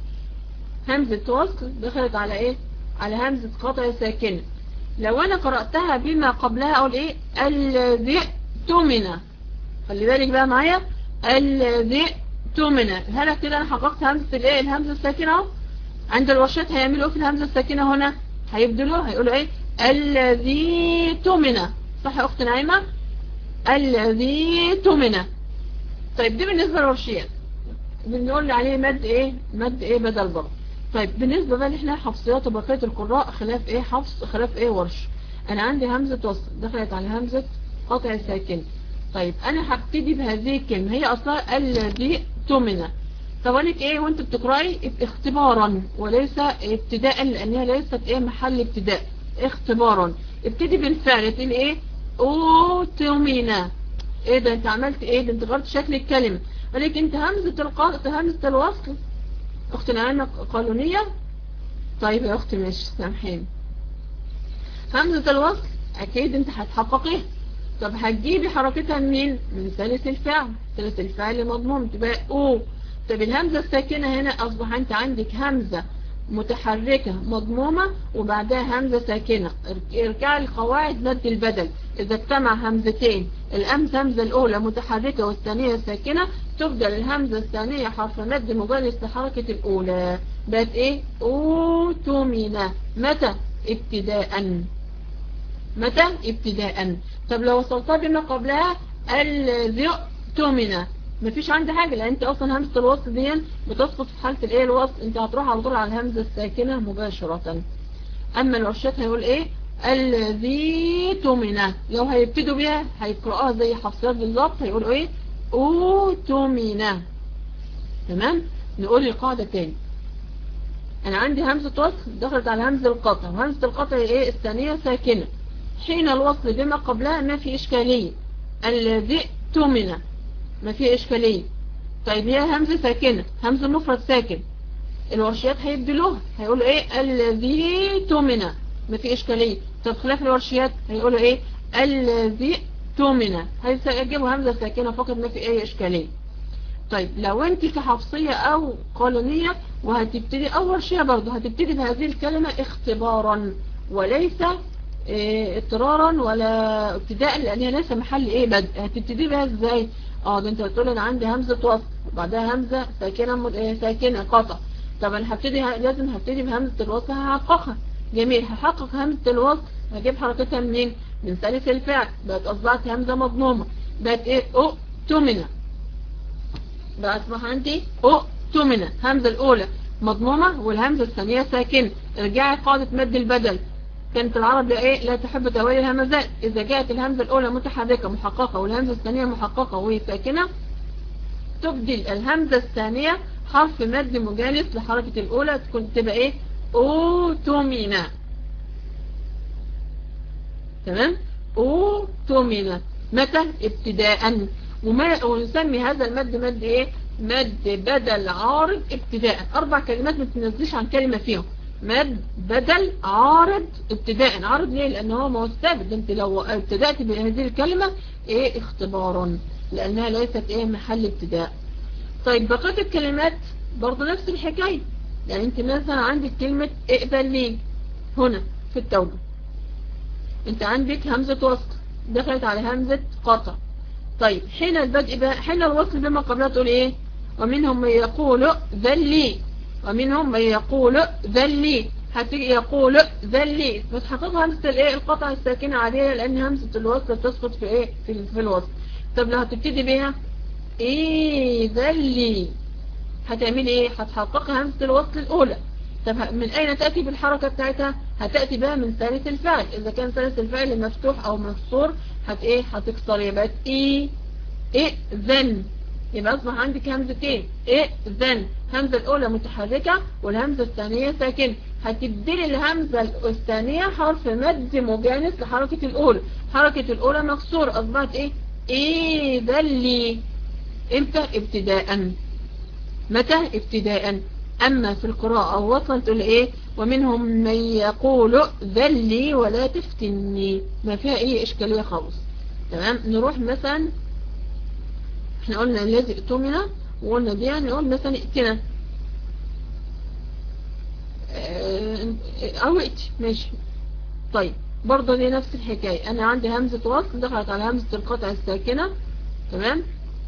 S1: همزة وصل دخلت على ايه على همزة قطع ساكنة لو انا قرأتها بما قبلها اقول ايه الذي تمنى خلي بالك بقى معايا الذي تمنى هلا كده انا حققت همزة الايه الهمزة الساكنة اهو عند الوشات هيعملوا ايه في الهمزة الساكنة هنا هيبدلوها هيقولوا ايه الذي تمنى صح يا اخت نعيمة الذي تمنى طيب دي بالنسبة للورشيات بنقول عليه مد ايه مد ايه بدل برضه طيب بالنسبة بقى احنا حفصيات وبقية القراء خلاف ايه حفص خلاف ايه ورش انا عندي همزة وصل دخلت على همزة قطع ساكن طيب انا هبتدي بهذه الكلمة هي اصلا الذي تمنى طبعاك ايه وانت بتقرأي اختبارا وليس ابتداء لانها ليست ايه محل ابتداء اختبارا ابتدي بالفعل تقول ايه اوتمنى ايه ده انت عملت ايه ده انت غيرت شكل الكلمة ولكن انت همزة القاء همزة الوصل اخت نعيمة قانونية طيب يا اختي مش سامحين همزة الوصل اكيد انت هتحققيه طب هتجيبي حركتها منين من ثالث الفعل ثالث الفعل مضموم تبقى او طب الهمزة الساكنة هنا اصبح انت عندك همزة متحركة مضمومة وبعدها همزة ساكنة ارجع القواعد مد البدل إذا اجتمع همزتين الأمس همزة الأولى متحركة والثانية ساكنة تفضل الهمزة الثانية حرف مد مجلس لحركة الأولى بقت إيه أوتمنة متى ابتداء متى ابتداء طب لو وصلتها بما قبلها الذي اؤتمنة مفيش عندي حاجة لان انت اصلا همزة الوصل دي بتسقط في حالة الايه الوصل انت هتروح على طول على الهمزة الساكنة مباشرة اما العشات هيقول ايه الذي تمنى لو هيبتدوا بيها هيقرأوها زي حفصات بالظبط هيقولوا ايه اوتمنى تمام نقول القاعدة تاني انا عندي همزة وصل دخلت على همزة القطع وهمزة القطع ايه الثانية ساكنة حين الوصل بما قبلها ما في اشكالية الذي تمنى ما في اشكالية طيب هي همزة ساكنة همزة مفرد ساكن الورشيات هيبدلوها هيقولوا ايه الذي تمنى ما في اشكالية طب خلاف الورشيات هيقولوا ايه الذي تمنى هيجيبوا همزة ساكنة فقط ما في اي اشكالية طيب لو انت كحفصية او قانونية وهتبتدي او ورشية برضه هتبتدي بهذه الكلمة اختبارا وليس ايه اضطرارا ولا ابتداء لان هي ليس محل ايه بدء هتبتدي بها ازاي اه ده انت بتقول انا عندي همزة وصل وبعدها همزة ساكنة مد... اه ساكنة قطع طب انا هبتدي ه... لازم هبتدي بهمزة الوصل هحققها جميل هحقق همزة الوصل هجيب حركتها منين من ثالث الفعل بقت اصبحت همزة مضمومة بقت ايه او تمنة بقى اصبح عندي او تمنة همزة الاولى مضمومة والهمزة الثانية ساكنة ارجعي قاعدة مد البدل كانت العرب ايه لا تحب توالي الهمزات اذا جاءت الهمزة الاولى متحركة محققة والهمزة الثانية محققة وهي ساكنة تبدل الهمزة الثانية حرف مد مجانس لحركة الاولى تكون تبقى ايه اوتومينا تمام اوتومينا متى ابتداء وما ونسمي هذا المد مد ايه مد بدل عارض ابتداء اربع كلمات ما تنزلش عن كلمة فيهم مد بدل عارض ابتداء عارض ليه لان هو ما هو ثابت انت لو ابتدأت بهذه الكلمة ايه اختبارا لانها ليست ايه محل ابتداء طيب بقية الكلمات برضو نفس الحكاية يعني انت مثلا عندك كلمة اقبل لي هنا في التوبة انت عندك همزة وصل دخلت على همزة قطع طيب حين البدء بقى حين الوصل بما قبلها تقول ايه ومنهم من يقول ذلي ومنهم من يقول ذلي هتيجي يقول ذلي بس حقيقة همزة الايه القطع الساكنة عادية لان همزة الوصل تسقط في ايه في, في الوصل طب لو هتبتدي بيها ايه ذلي هتعملي ايه هتحققي همزة الوصل الاولى طب من اين تأتي بالحركة بتاعتها هتأتي بها من ثالث الفعل اذا كان ثالث الفعل مفتوح او مكسور هت ايه هتكسر يبقى ايه ايه ذن يبقى اصبح عندك همزتين ايه ذن همزة الاولى متحركة والهمزة الثانية ساكنة هتبدلي الهمزة الثانية حرف مد مجانس لحركة الاولى حركة الاولى مكسور اصبحت ايه ايه ذلي امتى ابتداء متى ابتداء اما في القراءة وصلت الايه ومنهم من يقول ذلي ولا تفتني ما فيها اي اشكالية خالص تمام نروح مثلا احنا قلنا الذي ائتمنا وقلنا دي نقول مثلا ائتنا او ائتي ماشي طيب برضه دي نفس الحكاية انا عندي همزة وصل دخلت على همزة القطع الساكنة تمام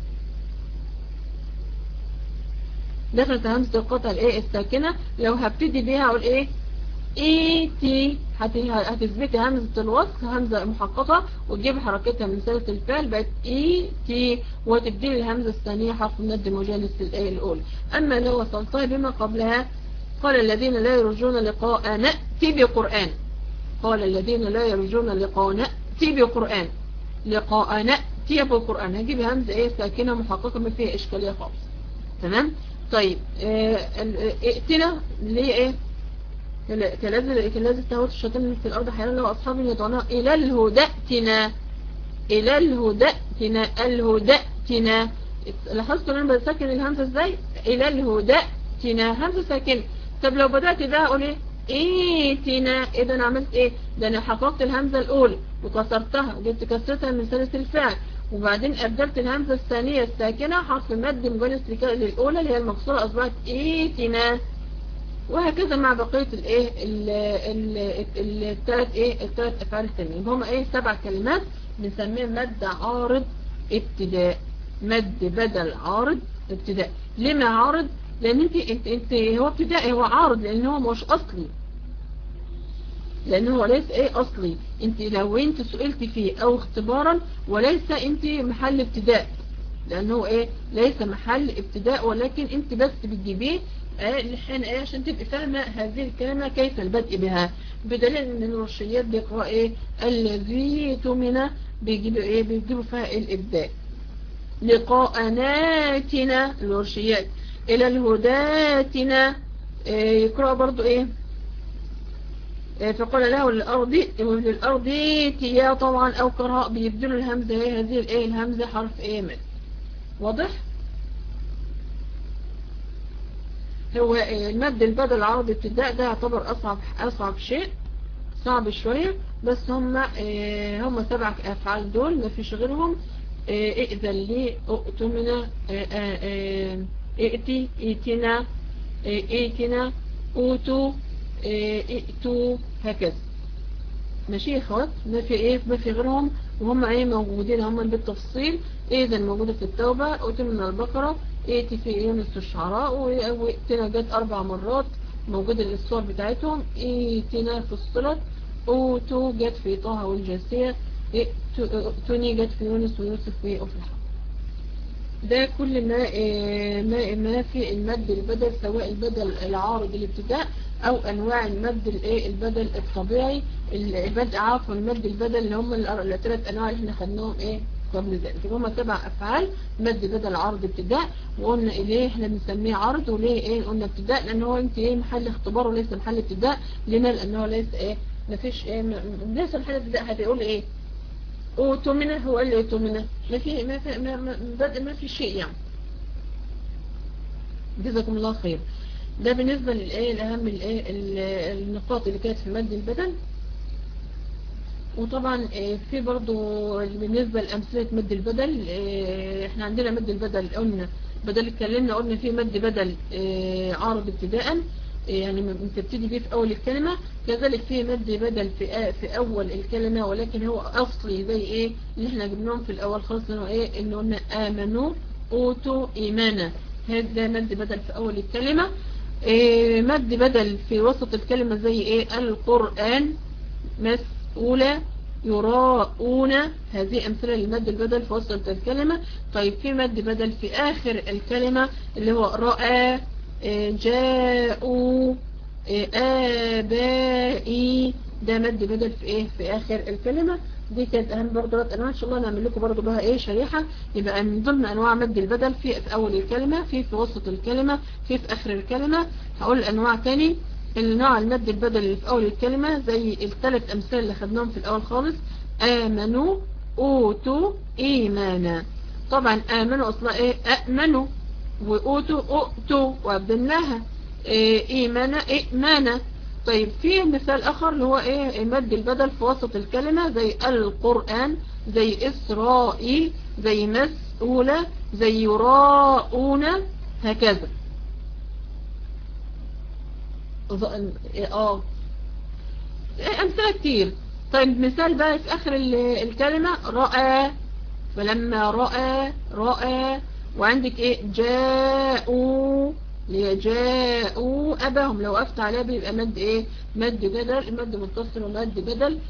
S1: دخلت همزة القطع الايه الساكنة لو هبتدي بيها اقول ايه اي تي هتثبتي همزة الوصل همزة محققة وتجيب حركتها من ثالث الفعل بقت اي تي وتبديل الهمزة الثانية حرف مد مجانس الايه الاولى اما لو وصلتها بما قبلها قال الذين لا يرجون لقاء نأتي بقرآن قال الذين لا يرجون لقاء نأتي بقرآن لقاء نأتي بقرآن هجيب همزة ايه ساكنة محققة ما فيها اشكالية خالص تمام طيب ائتنا اللي هي ايه كلاذ تهوت الشيطان في الارض حيانا لو اصحاب يدعونا الى الهدى ائتنا الى الهدى ائتنا الهدى ائتنا لاحظتوا ان انا بسكن الهمزه ازاي الى الهدى ائتنا همزه ساكنه طب لو بدات ده اقول ايه ايتنا اذا انا عملت ايه ده انا حققت الهمزه الاولى وكسرتها وجبت كسرتها من ثالث الفعل وبعدين أبدلت الهمزة الثانية الساكنة حرف مد مجانس للأولى اللي هي المكسورة أصبحت إيتنا وهكذا مع بقية الايه الثلاث ايه الثلاث افعال التانيين هم ايه سبع كلمات بنسميه مد عارض ابتداء مد بدل عارض ابتداء لما عارض لان انت انت, انت هو ابتداء هو عارض لان هو مش اصلي لان هو ليس ايه اصلي انت لو انت سئلت فيه او اختبارا وليس انت محل ابتداء لانه ايه ليس محل ابتداء ولكن انت بس بتجيبيه الحين ايه عشان تبقى فاهمة هذه الكلمة كيف البدء بها بدليل ان الورشيات بيقرأ ايه الذي تمنى بيجيبوا ايه بيجيبوا فيها الابداء لقاءناتنا الورشيات الى الهداتنا إيه يقرأ برضو ايه فقال له للأرض للأرض تيا طبعا أو قراء بيبدلوا الهمزة هي هذه الايه الهمزة حرف ايه مد واضح هو المد البدل العربي ابتداء ده يعتبر أصعب أصعب شيء صعب شوية بس هم هم سبع أفعال دول ما فيش غيرهم ائذن لي اؤتمنا ائتي ائتنا ائتنا اوتوا ائتوا هكذا ماشي يا اخوات ما في ايه ما في غيرهم وهم ايه موجودين هم بالتفصيل اذا موجودة في التوبة اوتي من البقرة ائتي في يونس الشعراء وائتنا جت اربع مرات موجودة الصور بتاعتهم ائتنا في الصلة اوتوا جت في طه والجاسية ائتوني جت في يونس ويوسف في افلح ده كل ما ما ما في المد البدل سواء البدل العارض الابتداء او انواع المد الايه البدل الطبيعي البدء عفوا المد البدل اللي هم الثلاث انواع اللي احنا خدناهم ايه قبل ذلك هم سبع افعال مد بدل عرض ابتداء وقلنا ليه احنا بنسميه عرض وليه ايه قلنا ابتداء لان هو انت ايه محل اختبار وليس محل ابتداء لنا لان هو ليس ايه مفيش ايه ليس محل ابتداء هتقول ايه اوتمنه هو اللي اوتمنه ما في ما في ما, ما, بدء ما في شيء يعني جزاكم الله خير ده بالنسبة للايه الاهم الايه النقاط اللي كانت في مد البدن وطبعا في برضو بالنسبة لأمثلة مد البدل احنا عندنا مد البدل قلنا بدل اتكلمنا قلنا في مد بدل عارض ابتداء يعني بتبتدي بيه في أول الكلمة كذلك في مد بدل في في أول الكلمة ولكن هو أصلي زي إيه اللي احنا جبناهم في الأول خالص إنه إيه إنه قلنا آمنوا أوتوا إيمانا هذا مد بدل في أول الكلمة إيه مد بدل في وسط الكلمة زي إيه القرآن مسؤولة يراؤون هذه أمثلة لمد البدل في وسط الكلمة طيب في مد بدل في آخر الكلمة اللي هو رأى جاءوا آبائي ده مد بدل في ايه في اخر الكلمة دي كانت اهم برضه ثلاث انواع ان شاء الله نعمل لكم برضه بها ايه شريحة يبقى من ضمن انواع مد البدل في في اول الكلمة في في وسط الكلمة في في اخر الكلمة هقول الانواع تاني النوع المد البدل اللي في اول الكلمة زي الثلاث امثال اللي خدناهم في الاول خالص امنوا اوتوا ايمانا طبعا امنوا اصلا ايه امنوا وأوتوا أؤتوا وأبدلناها إيه إيمانا إيمانا طيب في مثال آخر اللي هو إيه مد البدل في وسط الكلمة زي القرآن زي إسرائيل زي مسؤولة زي يراؤون هكذا اه أمثلة كتير طيب مثال بقى في آخر الكلمة رأى فلما رأى رأى وعندك ايه جاءوا جاءوا اباهم لو وقفت عليها بيبقى مد ايه مد بدل مد متصل ومد بدل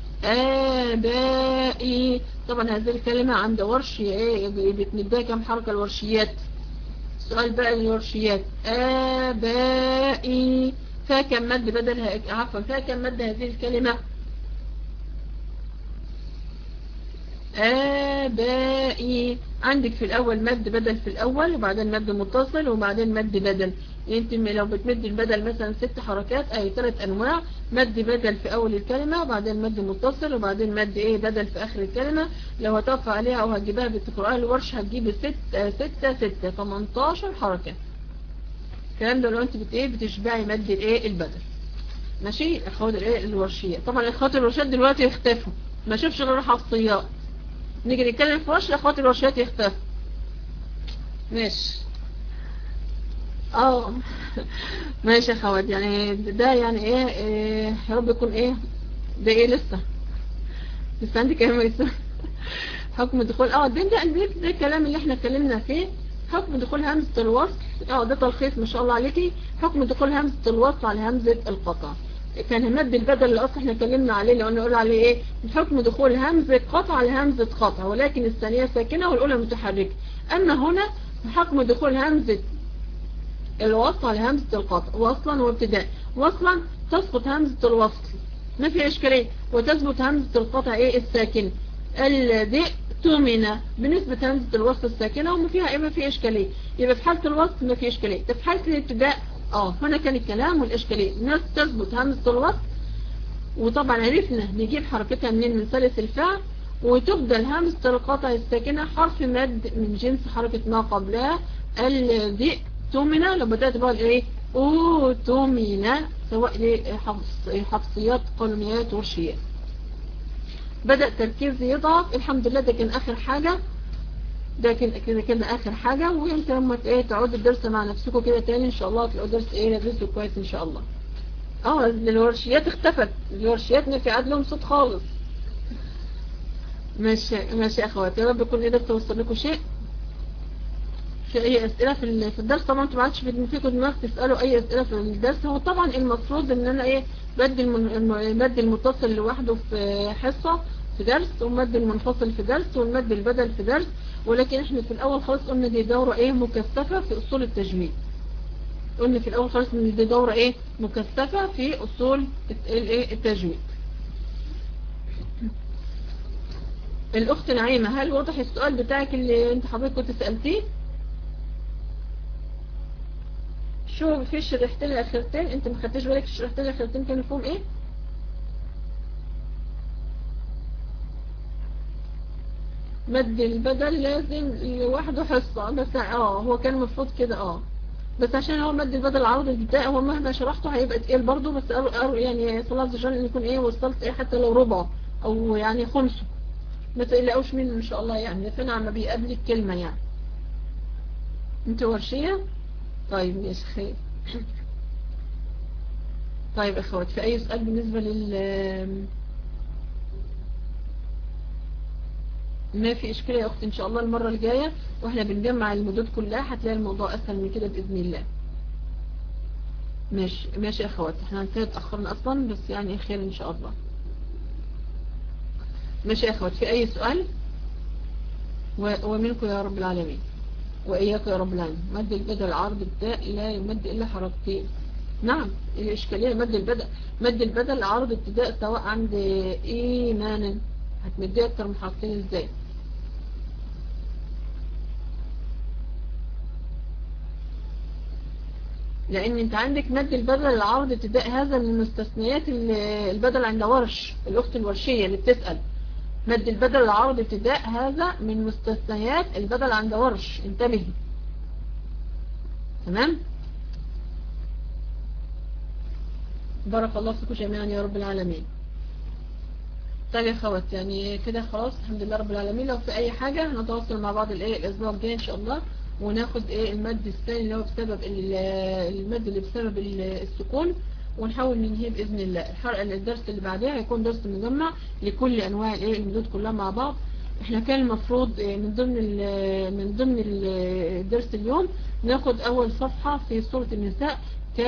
S1: ابائي طبعا هذه الكلمة عند ورش ايه بتمدها كم حركة الورشيات السؤال بقى الورشيات ابائي فيها كم مد بدل عفوا فيها كم مد هذه الكلمة آبائي عندك في الأول مد بدل في الأول وبعدين مد متصل وبعدين مد بدل انت لو بتمد البدل مثلا ست حركات اي ثلاث انواع مد بدل في اول الكلمة وبعدين مد متصل وبعدين مد ايه بدل في اخر الكلمة لو هتقف عليها او هتجيبها بالقراءة الورش هتجيب ستة ستة ستة 18 حركة الكلام ده لو انت بت ايه بتشبعي مد الايه البدل ماشي اخوات الايه الورشيات طبعا اخوات الورشيات دلوقتي اختفوا ما شوفش غير حصيات نيجي نتكلم في ورش اخوات الورشيات يختفوا ماشي اه ماشي يا خوات يعني ده يعني ايه, إيه يا رب يكون ايه ده ايه لسه لسه عندي كلام لسه حكم دخول اه ده ده ده, ده الكلام اللي احنا اتكلمنا فيه حكم دخول همزة الوصل اه ده تلخيص ما شاء الله عليكي حكم دخول همزة الوصل على همزة القطع كان مد البدل اللي اصلا احنا اتكلمنا عليه اللي قلنا نقول عليه ايه حكم دخول همزة قطع على همزة قطع ولكن الثانية ساكنة والاولى متحركة اما هنا حكم دخول همزة الوصل على همزة القطع وصلا وابتداء وصلا تسقط همزة الوصل ما في اشكالية وتثبت همزة القطع ايه الساكنة الذي تؤمن بنسبة همزة الوصل الساكنة وما فيها ايه ما في اشكالية يبقى في حالة الوصل ما في اشكالية طب في حالة الابتداء اه هنا كان الكلام والاشكالية الناس تثبت همزة الوصل وطبعا عرفنا نجيب حركتها منين من ثالث الفعل وتبدل همزة القطع الساكنة حرف مد من جنس حركة ما قبلها الذي تؤمن لو بدأت بقى الايه اوتمن سواء حفصيات قلميات ورشيات بدأ تركيز يضعف الحمد لله ده كان اخر حاجة ده كان كده كان اخر حاجة وانت لما ايه تعود الدرس مع نفسكم كده تاني ان شاء الله تلاقوا درس ايه لذيذ كويس ان شاء الله اه الورشيات اختفت الورشيات ما في عاد لهم صوت خالص ماشي ماشي يا اخواتي يا رب يكون قدرت توصل لكم شيء في اي اسئله في في الدرس طبعا انتوا ما عادش فيكم دماغ تسالوا اي اسئله في الدرس هو طبعا المفروض ان انا ايه بدي المد المتصل لوحده في حصه في درس والمد المنفصل في درس والمد البدل في درس ولكن احنا في الاول خالص قلنا دي دوره ايه مكثفه في اصول التجويد قلنا في الاول خالص ان دي دوره ايه مكثفه في اصول الايه التجويد الاخت نعيمه هل واضح السؤال بتاعك اللي انت حضرتك كنت سالتيه شو في الشريحتين الاخرتين انت ما خدتش بالك الشريحتين الاخرتين كانوا فيهم ايه مد البدل لازم لوحده حصة بس اه هو كان المفروض كده اه بس عشان هو مد البدل العرض البداية هو مهما شرحته هيبقى تقيل برضه بس أرو أرو يعني صلاة الجن ان يكون ايه وصلت ايه حتى لو ربع او يعني خمسه ما تقلقوش منه ان شاء الله يعني فين عم بيقابلك كلمة يعني انت ورشية طيب ماشي خير طيب اخوات في اي سؤال بالنسبة لل ما في اشكال يا اختي ان شاء الله المرة الجاية واحنا بنجمع المدود كلها هتلاقي الموضوع اسهل من كده باذن الله ماشي ماشي يا اخوات احنا هنتهي اتأخرنا اصلا بس يعني خير ان شاء الله ماشي يا اخوات في اي سؤال ومنكم يا رب العالمين واياكم يا رب العالمين مد البدل عرض الداء لا يمد الا حركتين نعم الاشكالية مد البدل مد البدل عرض ابتداء سواء عند ايمانا هتمديه اكتر من حركتين ازاي لان انت عندك مد البدل العرض ابتداء هذا من مستثنيات البدل عند ورش الاخت الورشية اللي بتسأل مد البدل العرض ابتداء هذا من مستثنيات البدل عند ورش انتبهي تمام بارك الله فيكم جميعا يا رب العالمين طيب يا خوات يعني كده خلاص الحمد لله رب العالمين لو في اي حاجة هنتواصل مع بعض الايه الاسبوع الجاي ان شاء الله وناخد ايه المد الثاني اللي هو بسبب المد اللي بسبب السكون ونحاول ننهيه باذن الله الحلقه الدرس اللي بعدها هيكون درس مجمع لكل انواع الايه المدود كلها مع بعض احنا كان المفروض من ضمن من ضمن الدرس اليوم ناخد اول صفحة في سورة النساء ك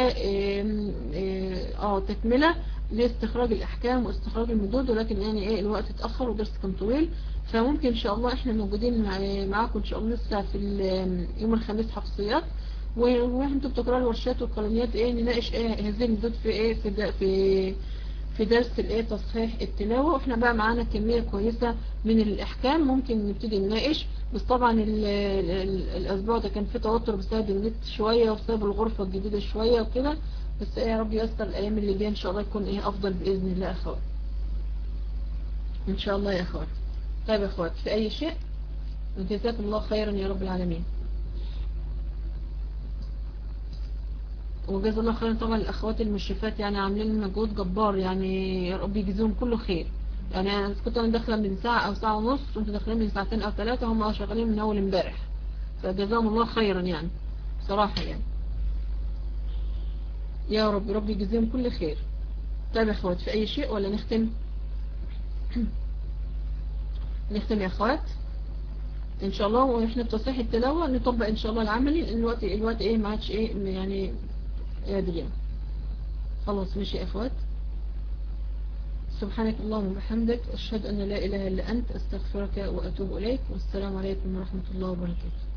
S1: اه تكملة لاستخراج الاحكام واستخراج المدود ولكن يعني ايه الوقت اتأخر ودرس كان طويل فممكن ان شاء الله احنا موجودين مع معاكم ان شاء الله لسه في يوم الخميس حفصيات وانتوا بتقرأوا الورشات والقلميات ايه نناقش ايه هذه المدود في ايه في في في درس الايه تصحيح التلاوة واحنا بقى معانا كمية كويسة من الاحكام ممكن نبتدي نناقش بس طبعا ال ال الاسبوع ده كان في توتر بسبب النت شوية وبسبب الغرفة الجديدة شوية وكده بس ايه يا رب يسر الايام اللي جايه ان شاء الله يكون ايه افضل باذن الله يا اخوات ان شاء الله يا اخوات طيب يا اخوات في اي شيء جزاكم الله خيرا يا رب العالمين وجزا الله خيرا طبعا الاخوات المشرفات يعني عاملين مجهود جبار يعني يا رب يجزيهم كله خير يعني انا كنت انا داخله من ساعه او ساعه ونص وانتوا داخلين من ساعتين او ثلاثه هم شغالين من اول امبارح فجزاهم الله خيرا يعني صراحه يعني يا رب رب يجزيهم كل خير طيب يا اخوات في اي شيء ولا نختم نختم يا اخوات ان شاء الله واحنا بتصحيح التلاوه نطبق ان شاء الله العملي الوقت الوقت ايه ما عادش ايه يعني يا خلاص ماشي يا اخوات سبحانك اللهم وبحمدك اشهد ان لا اله الا انت استغفرك واتوب اليك والسلام عليكم ورحمه الله وبركاته